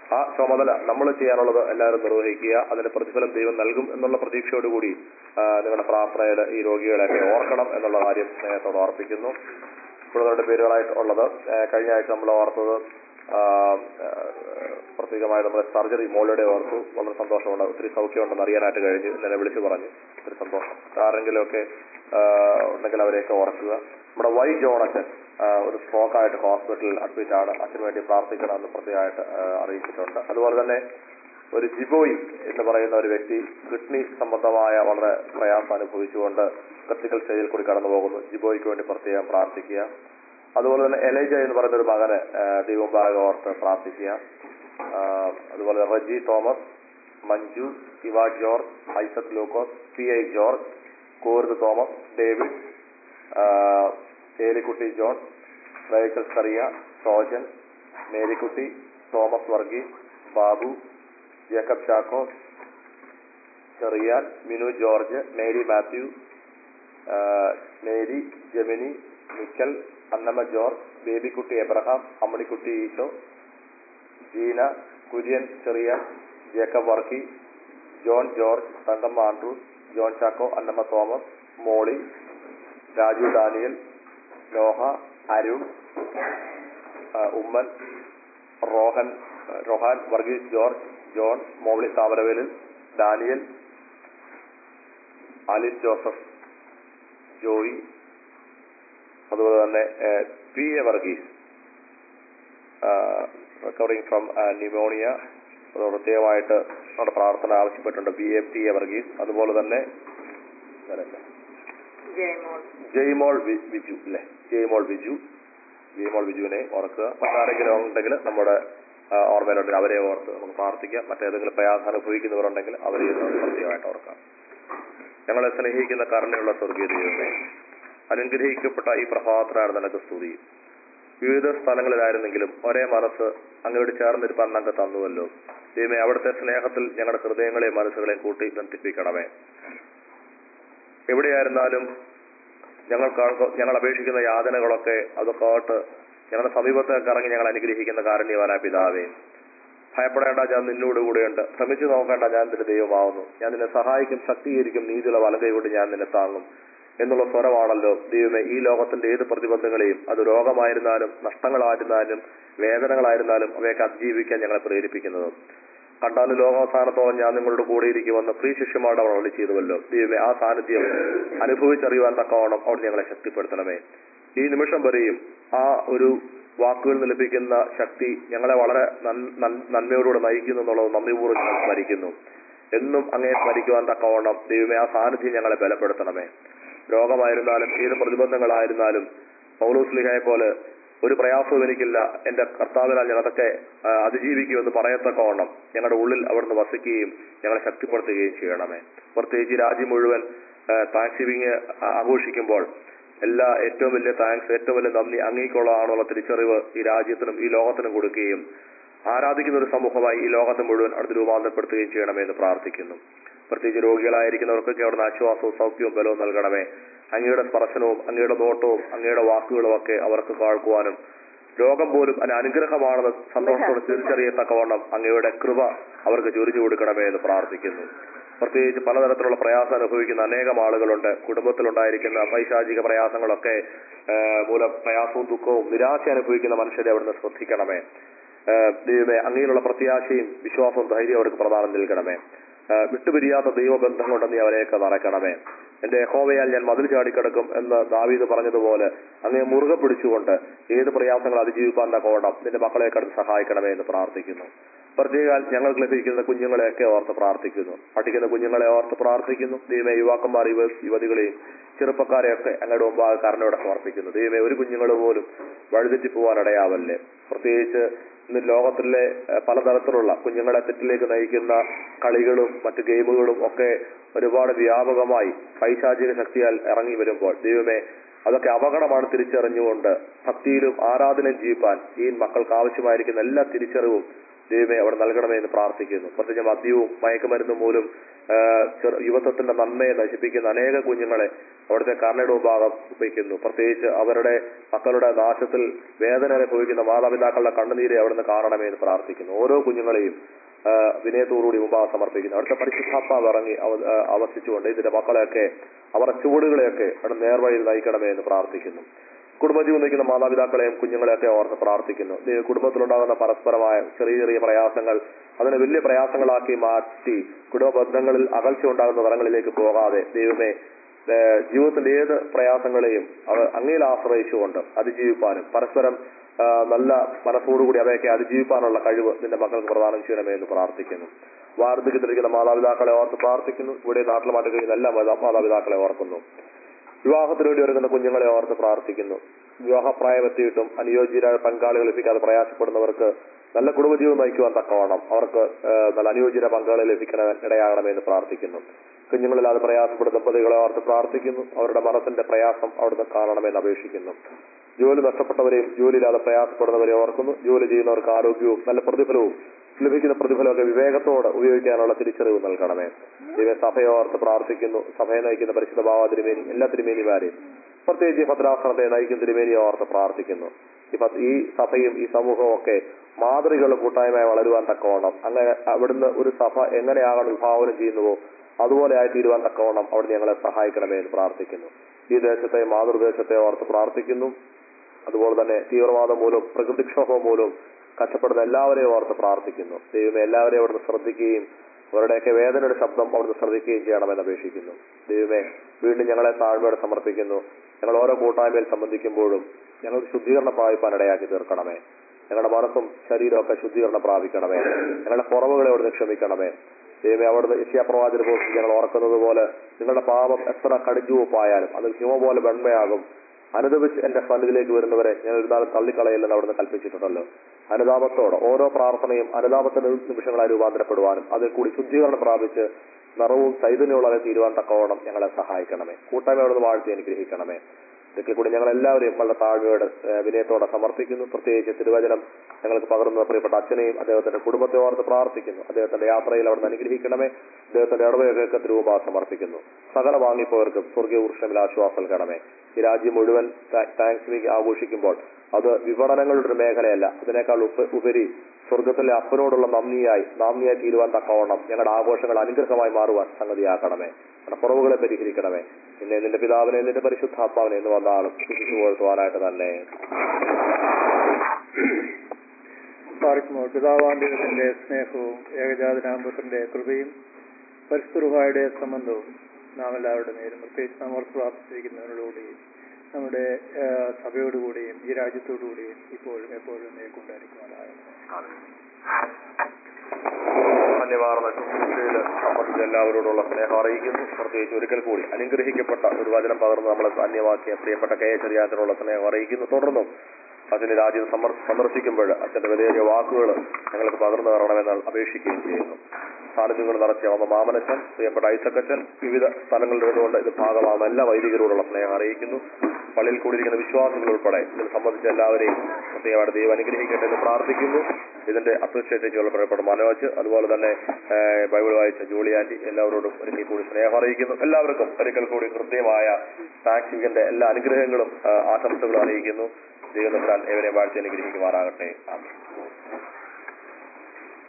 ആ ചുമതല നമ്മൾ ചെയ്യാനുള്ളത് എല്ലാവരും നിർവഹിക്കുക അതിന്റെ പ്രതിഫലം ദൈവം നൽകും എന്നുള്ള പ്രതീക്ഷയോടുകൂടി ആ, നിങ്ങളുടെ പ്രാർത്ഥനയിൽ ഈ രോഗികളെയൊക്കെ ഓർക്കണം എന്നുള്ള കാര്യം സ്നേഹത്തോട് ഓർപ്പിക്കുന്നു ഇപ്പോൾ രണ്ട് പേരുകളായിട്ട് ഉള്ളത് ആ, കഴിഞ്ഞ ആഴ്ച നമ്മൾ ഓർത്തത് ആ, ആ, പ്രത്യേകമായി നമ്മുടെ സർജറി മോളുടെ ഓർത്തു വളരെ സന്തോഷമുണ്ട് ഒത്തിരി സൗഖ്യമുണ്ടെന്ന് അറിയാനായിട്ട് കഴിഞ്ഞു ഇന്നലെ വിളിച്ചു പറഞ്ഞു ഒത്തിരി സന്തോഷം ആരെങ്കിലുമൊക്കെ ആ, ഉണ്ടെങ്കിൽ അവരെയൊക്കെ ഓർക്കുക നമ്മുടെ വൈ ജോണച്ചൻ ആ, ഒരു സ്ട്രോക്ക് ആയിട്ട് ഹോസ്പിറ്റലിൽ അഡ്മിറ്റ് ആണ് അച്ഛന് വേണ്ടി പ്രാർത്ഥിക്കണമെന്ന് പ്രത്യേകമായിട്ട് ആ, അറിയിച്ചിട്ടുണ്ട് അതുപോലെ തന്നെ ഒരു ജിബോയി എന്ന് പറയുന്ന ഒരു വ്യക്തി കിഡ്നി സംബന്ധമായ വളരെ പ്രയാസം അനുഭവിച്ചുകൊണ്ട് ക്രിട്ടിക്കൽ സ്റ്റേജിൽ കൂടി കടന്നു പോകുന്നു ജിബോയ്ക്ക് വേണ്ടി പ്രത്യേകം പ്രാർത്ഥിക്കുക അതുപോലെ തന്നെ എലൈജ എന്ന് പറയുന്ന ഒരു മകന് ആ, ദൈവം ഭാഗം ഓർത്ത് പ്രാർത്ഥിക്കുക ആ, അതുപോലെ റജി തോമസ് മഞ്ജു ഇവ ജോർജ് ഐസക് ലൂക്കോസ് പി ഐ ജോർജ് കൂർദ് തോമസ് ഡേവിഡ് ആ, ഏലിക്കുട്ടി ജോൺ റേച്ചൽ കറിയ സോജൻ മേരിക്കുട്ടി തോമസ് വർഗീസ് ബാബു ജേക്കബ് ചാക്കോ ചെറിയാൻ മിനു ജോർജ് മേരി മാത്യു ആ, മേരി ജെമിനി മിക്കൽ അന്നമ്മ ജോർജ് ബേബിക്കുട്ടി എബ്രഹാം അമ്മണിക്കുട്ടി ഈശോ ജീന കുര്യൻ ചെറിയ ജേക്കബ് വർക്കി ജോൺ ജോർജ് തങ്കമ്മ ആൻഡ്രൂസ് ജോൺ ചാക്കോ അന്നമ്മ തോമസ് മോളി രാജു ഡാനിയൽ ലോഹ അരുൺ ആ, ഉമ്മൻ റോഹൻ റൊഹാൻ വർഗീസ് ജോർജ് ജോൺ മോളി താമരവേലിൽ ഡാനിയൽ അലിൻ ജോസഫ് ജോയി അതുപോലെ തന്നെ ഏഹ്, P A Varghese recovering from pneumonia അത് പ്രത്യേകമായിട്ട് നമ്മുടെ പ്രാർത്ഥന ആവശ്യപ്പെട്ടുണ്ട് B M T A Varghese അതുപോലെ തന്നെ ഇവരൊക്കെ. ജയമോൾ ജയ്മോൾ വി- വിജു അല്ലെ ജയ്മോൾ വിജു ജയ്മോൾ വിജുവിനെ ഓർക്കുക മറ്റാരെങ്കിലും ഉണ്ടെങ്കിൽ നമ്മുടെ ആ, ഓർമ്മയിലുണ്ടെങ്കിൽ അവരെ ഓർത്ത് നമുക്ക് പ്രാർത്ഥിക്കാം മറ്റേതെങ്കിലും പ്രയാസം അനുഭവിക്കുന്നവരുണ്ടെങ്കിൽ അവരെ നമുക്ക് പ്രത്യേകമായിട്ട് ഓർക്കാം ഞങ്ങളെ സ്നേഹിക്കുന്ന കരുണയുള്ള സ്വർഗീയ ദൈവമേ അനുഗ്രഹിക്കപ്പെട്ട ഈ പ്രഭാതത്തിനാണ് നിനക്ക് സ്തുതി വിവിധ സ്ഥലങ്ങളിലായിരുന്നെങ്കിലും ഒരേ മനസ്സ് അങ്ങോട്ട് ചേർന്നിരിപ്പാൻ ഞങ്ങൾക്ക് തന്നുവല്ലോ ദൈവമേ അവിടുത്തെ സ്നേഹത്തിൽ ഞങ്ങളുടെ ഹൃദയങ്ങളെയും മനസ്സുകളെയും കൂട്ടി ബന്ധിപ്പിക്കണമേ എവിടെയായിരുന്നാലും ഞങ്ങൾക്ക് ഞങ്ങൾ അപേക്ഷിക്കുന്ന യാതനകളൊക്കെ അതൊക്കെ ആയിട്ട് ഞങ്ങളുടെ സമീപത്തേക്ക് ഇറങ്ങി ഞങ്ങൾ അനുഗ്രഹിക്കുന്ന കാരുണ്യവാനായ പിതാവേ ഭയപ്പെടേണ്ട ഞാൻ നിന്നോട് കൂടെയുണ്ട് ശ്രമിച്ചു നോക്കേണ്ട ഞാൻ നിന്റെ ദൈവമാവുന്നു ഞാൻ നിന്നെ സഹായിക്കും ശക്തീകരിക്കും നീതിയുള്ള വലകൈ കൊണ്ട് ഞാൻ നിന്നെ താങ്ങും എന്നുള്ള സ്വരമാണല്ലോ ദൈവമേ ഈ ലോകത്തിന്റെ ഏത് പ്രതിബന്ധങ്ങളെയും അത് രോഗമായിരുന്നാലും നഷ്ടങ്ങളായിരുന്നാലും വേദനകളായിരുന്നാലും അവയൊക്കെ അതിജീവിക്കാൻ ഞങ്ങളെ പ്രേരിപ്പിക്കുന്നത് കണ്ടാലും ലോകാവസാനത്തോളം ഞാൻ നിങ്ങളുടെ കൂടെ ഇരിക്കുമെന്ന് പ്രിയ ശിഷ്യന്മാരുടെ അവർ അരുളി ചെയ്തുവല്ലോ ദൈവമേ ആ സാന്നിധ്യം അനുഭവിച്ചറിയുവാൻ തക്കവണ്ണം അവിടെ ഞങ്ങളെ ശക്തിപ്പെടുത്തണമേ ഈ നിമിഷം വരെയും ആ ഒരു വാക്കുകളിൽ നിന്ന് ലഭിക്കുന്ന ശക്തി ഞങ്ങളെ വളരെ നൻ- നൻ- നന്മയോടുകൂടെ നയിക്കുന്നു എന്നുള്ളത് നന്ദിപൂർവ്വം ഞങ്ങൾ സ്മരിക്കുന്നു എന്നും അങ്ങേ സ്മരിക്കുവാൻ തക്കവണ്ണം ദൈവമേ ആ സാന്നിധ്യം ഞങ്ങളെ ബലപ്പെടുത്തണമേ രോഗമായിരുന്നാലും ഏത് പ്രതിബന്ധങ്ങളായിരുന്നാലും പൗലോസ്ലിഹയെ പോലെ ഒരു പ്രയാസവും എനിക്കില്ല എന്റെ കർത്താവിനാൽ ഞാൻ അതൊക്കെ ആ, അതിജീവിക്കുമെന്ന് പറയത്തക്കവണ്ണം ഞങ്ങളുടെ ഉള്ളിൽ അവിടുന്ന് വസിക്കുകയും ഞങ്ങളെ ശക്തിപ്പെടുത്തുകയും ചെയ്യണമേ പ്രത്യേകിച്ച് ഈ രാജ്യം മുഴുവൻ താങ്ക്സ് ഗിവിങ് ആഘോഷിക്കുമ്പോൾ എല്ലാ ഏറ്റവും വലിയ താങ്ക്സ് ഏറ്റവും വലിയ നന്ദി അങ്ങേക്കുള്ളതാണുള്ള തിരിച്ചറിവ് ഈ രാജ്യത്തിനും ഈ ലോകത്തിനും കൊടുക്കുകയും ആരാധിക്കുന്ന ഒരു സമൂഹമായി ഈ ലോകത്തെ മുഴുവൻ അടുത്ത് രൂപാന്തരപ്പെടുത്തുകയും ചെയ്യണമേ എന്ന് പ്രാർത്ഥിക്കുന്നു പ്രത്യേകിച്ച് രോഗികളായിരിക്കുന്നവർക്കൊക്കെ അവിടുന്ന് ആശ്വാസവും സൗഖ്യവും ബലവും നൽകണമേ അങ്ങയുടെ സ്പർശനവും അങ്ങയുടെ നോട്ടവും അങ്ങയുടെ വാക്കുകളും ഒക്കെ അവർക്ക് കേൾക്കുവാനും രോഗം പോലും അതിന് അനുഗ്രഹമാണെന്ന് സന്തോഷത്തോടെ തിരിച്ചറിയത്തക്കവണ്ണം അങ്ങയുടെ കൃപ അവർക്ക് ചൊരിഞ്ഞു കൊടുക്കണമേ എന്ന് പ്രാർത്ഥിക്കുന്നു പ്രത്യേകിച്ച് പലതരത്തിലുള്ള പ്രയാസം അനുഭവിക്കുന്ന അനേകം ആളുകളുണ്ട് കുടുംബത്തിലുണ്ടായിരിക്കുന്ന പൈശാചിക പ്രയാസങ്ങളൊക്കെ ആ, മൂലം പ്രയാസവും ദുഃഖവും നിരാശ അനുഭവിക്കുന്ന മനുഷ്യരെ അവിടുന്ന് ശ്രദ്ധിക്കണമേ ആ, ദൈവമേ അങ്ങനെയുള്ള പ്രത്യാശയും വിശ്വാസവും ധൈര്യവും അവർക്ക് പ്രദാനം നൽകണമേ ആ, വിട്ടുപിരിയാത്ത ദൈവബന്ധം കൊണ്ട് നീ അവരെയൊക്കെ നടക്കണമേ എന്റെ യഹോവയാൽ ഞാൻ മതിൽ ചാടിക്കിടക്കും എന്ന് ദാവീദ് പറഞ്ഞതുപോലെ അങ്ങേ മുറുകെ പിടിച്ചുകൊണ്ട് ഏത് പ്രയാസങ്ങൾ അതിജീവിക്കാൻ തക്കോണം നിന്റെ മക്കളെ കടന്ന് സഹായിക്കണമേ എന്ന് പ്രാർത്ഥിക്കുന്നു പ്രത്യേകാൽ ഞങ്ങൾക്ക് ലഭിക്കുന്ന കുഞ്ഞുങ്ങളെയൊക്കെ ഓർത്ത് പ്രാർത്ഥിക്കുന്നു പഠിക്കുന്ന കുഞ്ഞുങ്ങളെ ഓർത്ത് പ്രാർത്ഥിക്കുന്നു ദൈവമേ യുവാക്കന്മാർ യുവ യുവതികളെയും ചെറുപ്പക്കാരെയൊക്കെ അങ്ങയുടെ മുമ്പാകെ കാരണയോടെ സമർപ്പിക്കുന്നു ദൈവമേ ഒരു കുഞ്ഞുങ്ങൾ പോലും വഴിതെറ്റി പോകാൻ ഇടയാവല്ലേ പ്രത്യേകിച്ച് ഇന്ന് ലോകത്തിലെ ഏഹ്, പലതരത്തിലുള്ള കുഞ്ഞുങ്ങളെ തെറ്റിലേക്ക് നയിക്കുന്ന കളികളും മറ്റു ഗെയിമുകളും ഒക്കെ ഒരുപാട് വ്യാപകമായി പൈശാചിക ശക്തിയാൽ ഇറങ്ങി വരുമ്പോൾ ദൈവമേ അതൊക്കെ അപകടമാണ് തിരിച്ചറിഞ്ഞുകൊണ്ട് ഭക്തിയിലും ആരാധനയും ജീവിപ്പാൻ ഈ മക്കൾക്ക് ആവശ്യമായിരിക്കുന്ന എല്ലാ തിരിച്ചറിവും ദൈവമേ അവിടെ നൽകണമേ എന്ന് പ്രാർത്ഥിക്കുന്നു പ്രത്യേകിച്ച് മദ്യവും മയക്കുമരുന്നും മൂലം ആ, ചെറു- യുവത്വത്തിന്റെ നന്മയെ നശിപ്പിക്കുന്ന അനേക കുഞ്ഞുങ്ങളെ അവിടുത്തെ കർണയുടെ ഭാഗം വയ്ക്കുന്നു പ്രത്യേകിച്ച് അവരുടെ മക്കളുടെ നാശത്തിൽ വേദന അനുഭവിക്കുന്ന മാതാപിതാക്കളുടെ കണ്ണുനീരെ അവിടുന്ന് കാണണമേ എന്ന് പ്രാർത്ഥിക്കുന്നു ഓരോ കുഞ്ഞുങ്ങളെയും ആ, വിനയത്തോടുകൂടി മുമ്പാകെ സമർപ്പിക്കുന്നു അവിടുത്തെ പരിശുദ്ധാത്മാവ് ഇറങ്ങി അവ- ആ, അവസ്ഥിച്ചുകൊണ്ട് ഇതിന്റെ മക്കളെയൊക്കെ അവരുടെ ചുവടുകളെയൊക്കെ അവിടെ നേർവഴിയിൽ നയിക്കണമേ എന്ന് പ്രാർത്ഥിക്കുന്നു കുടുംബജീവൻ നയിക്കുന്ന മാതാപിതാക്കളെയും കുഞ്ഞുങ്ങളെയൊക്കെ ഓർത്ത് പ്രാർത്ഥിക്കുന്നു ദൈവ കുടുംബത്തിലുണ്ടാകുന്ന പരസ്പരമായ ചെറിയ ചെറിയ പ്രയാസങ്ങൾ അതിനെ വലിയ പ്രയാസങ്ങളാക്കി മാറ്റി കുടുംബ ബന്ധങ്ങളിൽ അകൽച്ച ഉണ്ടാകുന്ന തലങ്ങളിലേക്ക് പോകാതെ ദൈവമേ ഏഹ് ജീവിതത്തിന്റെ ഏത് പ്രയാസങ്ങളെയും അവ അങ്ങയിൽ ആശ്രയിച്ചുകൊണ്ട് അതിജീവിപ്പാനും പരസ്പരം ആ, നല്ല മനസ്സോടുകൂടി അവയൊക്കെ അതിജീവിപ്പാനുള്ള കഴിവ് നിന്റെ മക്കൾക്ക് പ്രദാനം ചെയ്യണമേ എന്ന് പ്രാർത്ഥിക്കുന്നു വാർദ്ധക്യത്തിലിരിക്കുന്ന മാതാപിതാക്കളെ ഓർത്ത് പ്രാർത്ഥിക്കുന്നു ഇവിടെ നാട്ടിലുമായിട്ട് കഴിയുന്ന എല്ലാ മാതാ- മാതാപിതാക്കളെ ഓർക്കുന്നു വിവാഹത്തിന് വേണ്ടി ഒരുങ്ങുന്ന കുഞ്ഞുങ്ങളെ ഓർത്ത് പ്രാർത്ഥിക്കുന്നു വിവാഹപ്രായമെത്തിയിട്ടും അനുയോജ്യരായ പങ്കാളികൾ ലഭിക്കാതെ പ്രയാസപ്പെടുന്നവർക്ക് നല്ല കുടുംബജീവൻ നയിക്കുവാൻ തക്കവണ്ണം അവർക്ക് ആ, നല്ല അനുയോജ്യര പങ്കാളി ലഭിക്കണ ഇടയാകണമെന്ന് പ്രാർത്ഥിക്കുന്നു കുഞ്ഞുങ്ങളില്ലാതെ പ്രയാസപ്പെടുന്ന ദമ്പതികളെ ഓർത്ത് പ്രാർത്ഥിക്കുന്നു അവരുടെ മനസ്സിന്റെ പ്രയാസം അവിടുന്ന് കാണണമെന്ന് അപേക്ഷിക്കുന്നു ജോലി നഷ്ടപ്പെട്ടവരെയും ജോലിയില്ലാതെ പ്രയാസപ്പെടുന്നവരെ ഓർക്കുന്നു ജോലി ചെയ്യുന്നവർക്ക് ആരോഗ്യവും നല്ല പ്രതിഫലവും ലഭിക്കുന്ന പ്രതിഫലമൊക്കെ വിവേകത്തോടെ ഉപയോഗിക്കാനുള്ള തിരിച്ചറിവ് നൽകണമേ ദൈവ സഭയെ ഓർത്ത് പ്രാർത്ഥിക്കുന്നു സഭയെ നയിക്കുന്ന പരിശുദ്ധ ഭാവ തിരുമേനി എല്ലാ തിരുമേനിമാരെയും പ്രത്യേകിച്ച് ഈ ഭദ്രാസനത്തെ നയിക്കുന്ന തിരുമേനിയെ ഓർത്ത് പ്രാർത്ഥിക്കുന്നു ഈ ഭ- ഈ സഭയും ഈ സമൂഹവും ഒക്കെ മാതൃകകളും കൂട്ടായ്മയായി വളരുവാൻ തക്കവണ്ണം അങ്ങനെ അവിടുന്ന് ഒരു സഭ എങ്ങനെയാകണം വിഭാവനം ചെയ്യുന്നുവോ അതുപോലെ ആയി തീരുവാൻ തക്കവണ്ണം അവിടെ ഞങ്ങളെ സഹായിക്കണമേ എന്ന് പ്രാർത്ഥിക്കുന്നു ഈ ദേശത്തെ മാതൃദേശത്തെ ഓർത്ത് പ്രാർത്ഥിക്കുന്നു അതുപോലെ തന്നെ തീവ്രവാദം മൂലം പ്രകൃതിക്ഷോഭം മൂലം കഷ്ടപ്പെടുന്ന എല്ലാവരെയും ഓർത്ത് പ്രാർത്ഥിക്കുന്നു ദൈവമേ എല്ലാവരെയും അവിടുന്ന് ശ്രദ്ധിക്കുകയും അവരുടെയൊക്കെ വേദനയുടെ ശബ്ദം അവിടുന്ന് ശ്രദ്ധിക്കുകയും ചെയ്യണമെന്ന് അപേക്ഷിക്കുന്നു ദൈവമേ വീണ്ടും ഞങ്ങളെ താഴ്മയോടെ സമർപ്പിക്കുന്നു ഞങ്ങൾ ഓരോ കൂട്ടായ്മയിൽ സംബന്ധിക്കുമ്പോഴും ഞങ്ങൾക്ക് ശുദ്ധീകരണ പ്രാപിപ്പാൻ ഇടയാക്കി തീർക്കണമേ ഞങ്ങളുടെ മനസ്സും ശരീരമൊക്കെ ശുദ്ധീകരണം പ്രാപിക്കണമേ ഞങ്ങളുടെ കുറവുകളെ അവിടുന്ന് ക്ഷമിക്കണമേ ദൈവമേ അവിടുന്ന് യശ്യാപ്രവാചന പോസ്റ്റ് ഞങ്ങൾ ഓർക്കുന്നത് പോലെ നിങ്ങളുടെ പാപം എത്ര കടിച്ചുവപ്പായാലും അത് ഹിമ പോലെ വെണ്മയാകും അനുദപിച്ച് എന്റെ സന്നിധിയിലേക്ക് വരുന്നവരെ ഞാൻ ഒരു നാൾ തള്ളിക്കളയില്ലെന്ന് അവിടുന്ന് കൽപ്പിച്ചിട്ടുണ്ടല്ലോ അനുതാപത്തോടെ ഓരോ പ്രാർത്ഥനയും അനുതാപത്തിന്റെ നിമിഷങ്ങളായി രൂപാന്തരപ്പെടുവാനും അതിൽ കൂടി ശുദ്ധീകരണം പ്രാപിച്ച് നിറവും ചൈതന്യമുള്ളവരെ തീരുവാൻ തക്കവണ്ണം ഞങ്ങളെ സഹായിക്കണമേ കൂട്ടായ്മ അവിടുന്ന് വാഴ്ത്തി അനുഗ്രഹിക്കണമേ ഇതൊക്കെ കൂടി ഞങ്ങൾ എല്ലാവരെയും വളരെ താഴ്മയോടെ ഏഹ്, വിനയത്തോടെ സമർപ്പിക്കുന്നു പ്രത്യേകിച്ച് തിരുവചനം ഞങ്ങൾക്ക് പകർന്ന പ്രിയപ്പെട്ട അച്ഛനെയും അദ്ദേഹത്തിന്റെ കുടുംബത്തെ ഓർത്ത് പ്രാർത്ഥിക്കുന്നു അദ്ദേഹത്തിന്റെ യാത്രയിൽ അവിടുന്ന് അനുഗ്രഹിക്കണമേ അദ്ദേഹത്തിന്റെ ഇടവയൊക്കെ തിരുവുമാ സമർപ്പിക്കുന്നു സകല വാങ്ങിപ്പോയവർക്കും സ്വർഗീയ വൃക്ഷമിൽ ആശ്വാസം നൽകണമേ ഈ രാജ്യം മുഴുവൻ താങ്ക്സ് വീക്ക് ആഘോഷിക്കുമ്പോൾ അത് വിപണനങ്ങളുടെ ഒരു മേഖലയല്ല അതിനേക്കാൾ ഉപ- ഉപരി സ്വർഗത്തിലെ അപ്പനോടുള്ള നന്ദിയായി നാന്ദിയായി തീരുവാൻ തക്കവണ്ണം ഞങ്ങളുടെ ആഘോഷങ്ങൾ അനുഗ്രഹമായി മാറുവാൻ സംഗതിയാക്കണമേ നമ്മുടെ കുറവുകളെ പരിഹരിക്കണമേ പിന്നെ നിന്റെ പിതാവിനെ നിന്റെ പരിശുദ്ധാത്മാവിനെ എന്ന് വന്നാളും ശുദ്ധിച്ചു പോഴ്ത്തുവാനായിട്ട് തന്നെ പാർക്കുമോ പിതാവാന്തത്തിന്റെ സ്നേഹവും ഏകജാതനാമ്പത്തിന്റെ കൃപയും പരിസ്ഥിതിയുടെ സംബന്ധവും നാം എല്ലാവരുടെ മേലും പ്രത്യേകിച്ച് നമ്മൾ പ്രാർത്ഥിച്ചിരിക്കുന്നവരോടുകൂടിയും നമ്മുടെ ആ, സഭയോടുകൂടിയും ഈ രാജ്യത്തോടുകൂടിയും ഇപ്പോഴും എപ്പോഴും നേക്കൊണ്ടായിരിക്കുവാനാകും ധന്യമാർന്ന ശുശ്രൂഷയിൽ സംബന്ധിച്ച് എല്ലാവരോടുള്ള സ്നേഹം അറിയിക്കുന്നു പ്രത്യേകിച്ച് ഒരിക്കൽ കൂടി അനുഗ്രഹിക്കപ്പെട്ട ഒരു വചനം പകർന്ന് നമ്മളെ ധന്യമാക്കിയ പ്രിയപ്പെട്ട കെ എ ചെറിയാത്തിനുള്ള സ്നേഹം അറിയിക്കുന്നു തുടർന്നും അച്ഛന്റെ രാജ്യം സമ്മർ- സന്ദർശിക്കുമ്പോൾ അച്ഛന്റെ വിലയേറിയ വാക്കുകൾ ഞങ്ങൾക്ക് പകർന്നു തരണമെന്ന് അപേക്ഷിക്കുകയും ചെയ്യുന്നു സാന്നിധ്യങ്ങൾ നിറച്ച അമ്മ മാമനച്ചൻ പ്രിയപ്പെട്ട ഐസക്കച്ചൻ വിവിധ സ്ഥലങ്ങളിൽ നിന്നുകൊണ്ട് ഇത് ഭാഗമാകുന്ന എല്ലാ വൈദികരോടുള്ള സ്നേഹം അറിയിക്കുന്നു പള്ളിയിൽ കൂടിയിരിക്കുന്ന വിശ്വാസികൾ ഉൾപ്പെടെ ഇതിൽ സംബന്ധിച്ച എല്ലാവരെയും പ്രത്യേകമായിട്ട് ദൈവം അനുഗ്രഹിക്കട്ടെ എന്ന് പ്രാർത്ഥിക്കുന്നു ഇതിന്റെ അസോസിയേറ്റ് പറയപ്പെട്ട മനോജ് അതുപോലെ തന്നെ ഏഹ്, ബൈബിൾ വായിച്ച ജോളി ആന്റി എല്ലാവരോടും ഒരിക്കൽ കൂടി സ്നേഹം അറിയിക്കുന്നു എല്ലാവർക്കും ഒരിക്കൽ കൂടി കൃത്യമായ താങ്ക്സിന്റെ എല്ലാ അനുഗ്രഹങ്ങളും ഏഹ്, ആശംസകളും അറിയിക്കുന്നു ദൈവം തമ്പുരാൻ ഏവരെയും വാഴ്ച അനുഗ്രഹിക്കുമാറാകട്ടെ ആമേൻ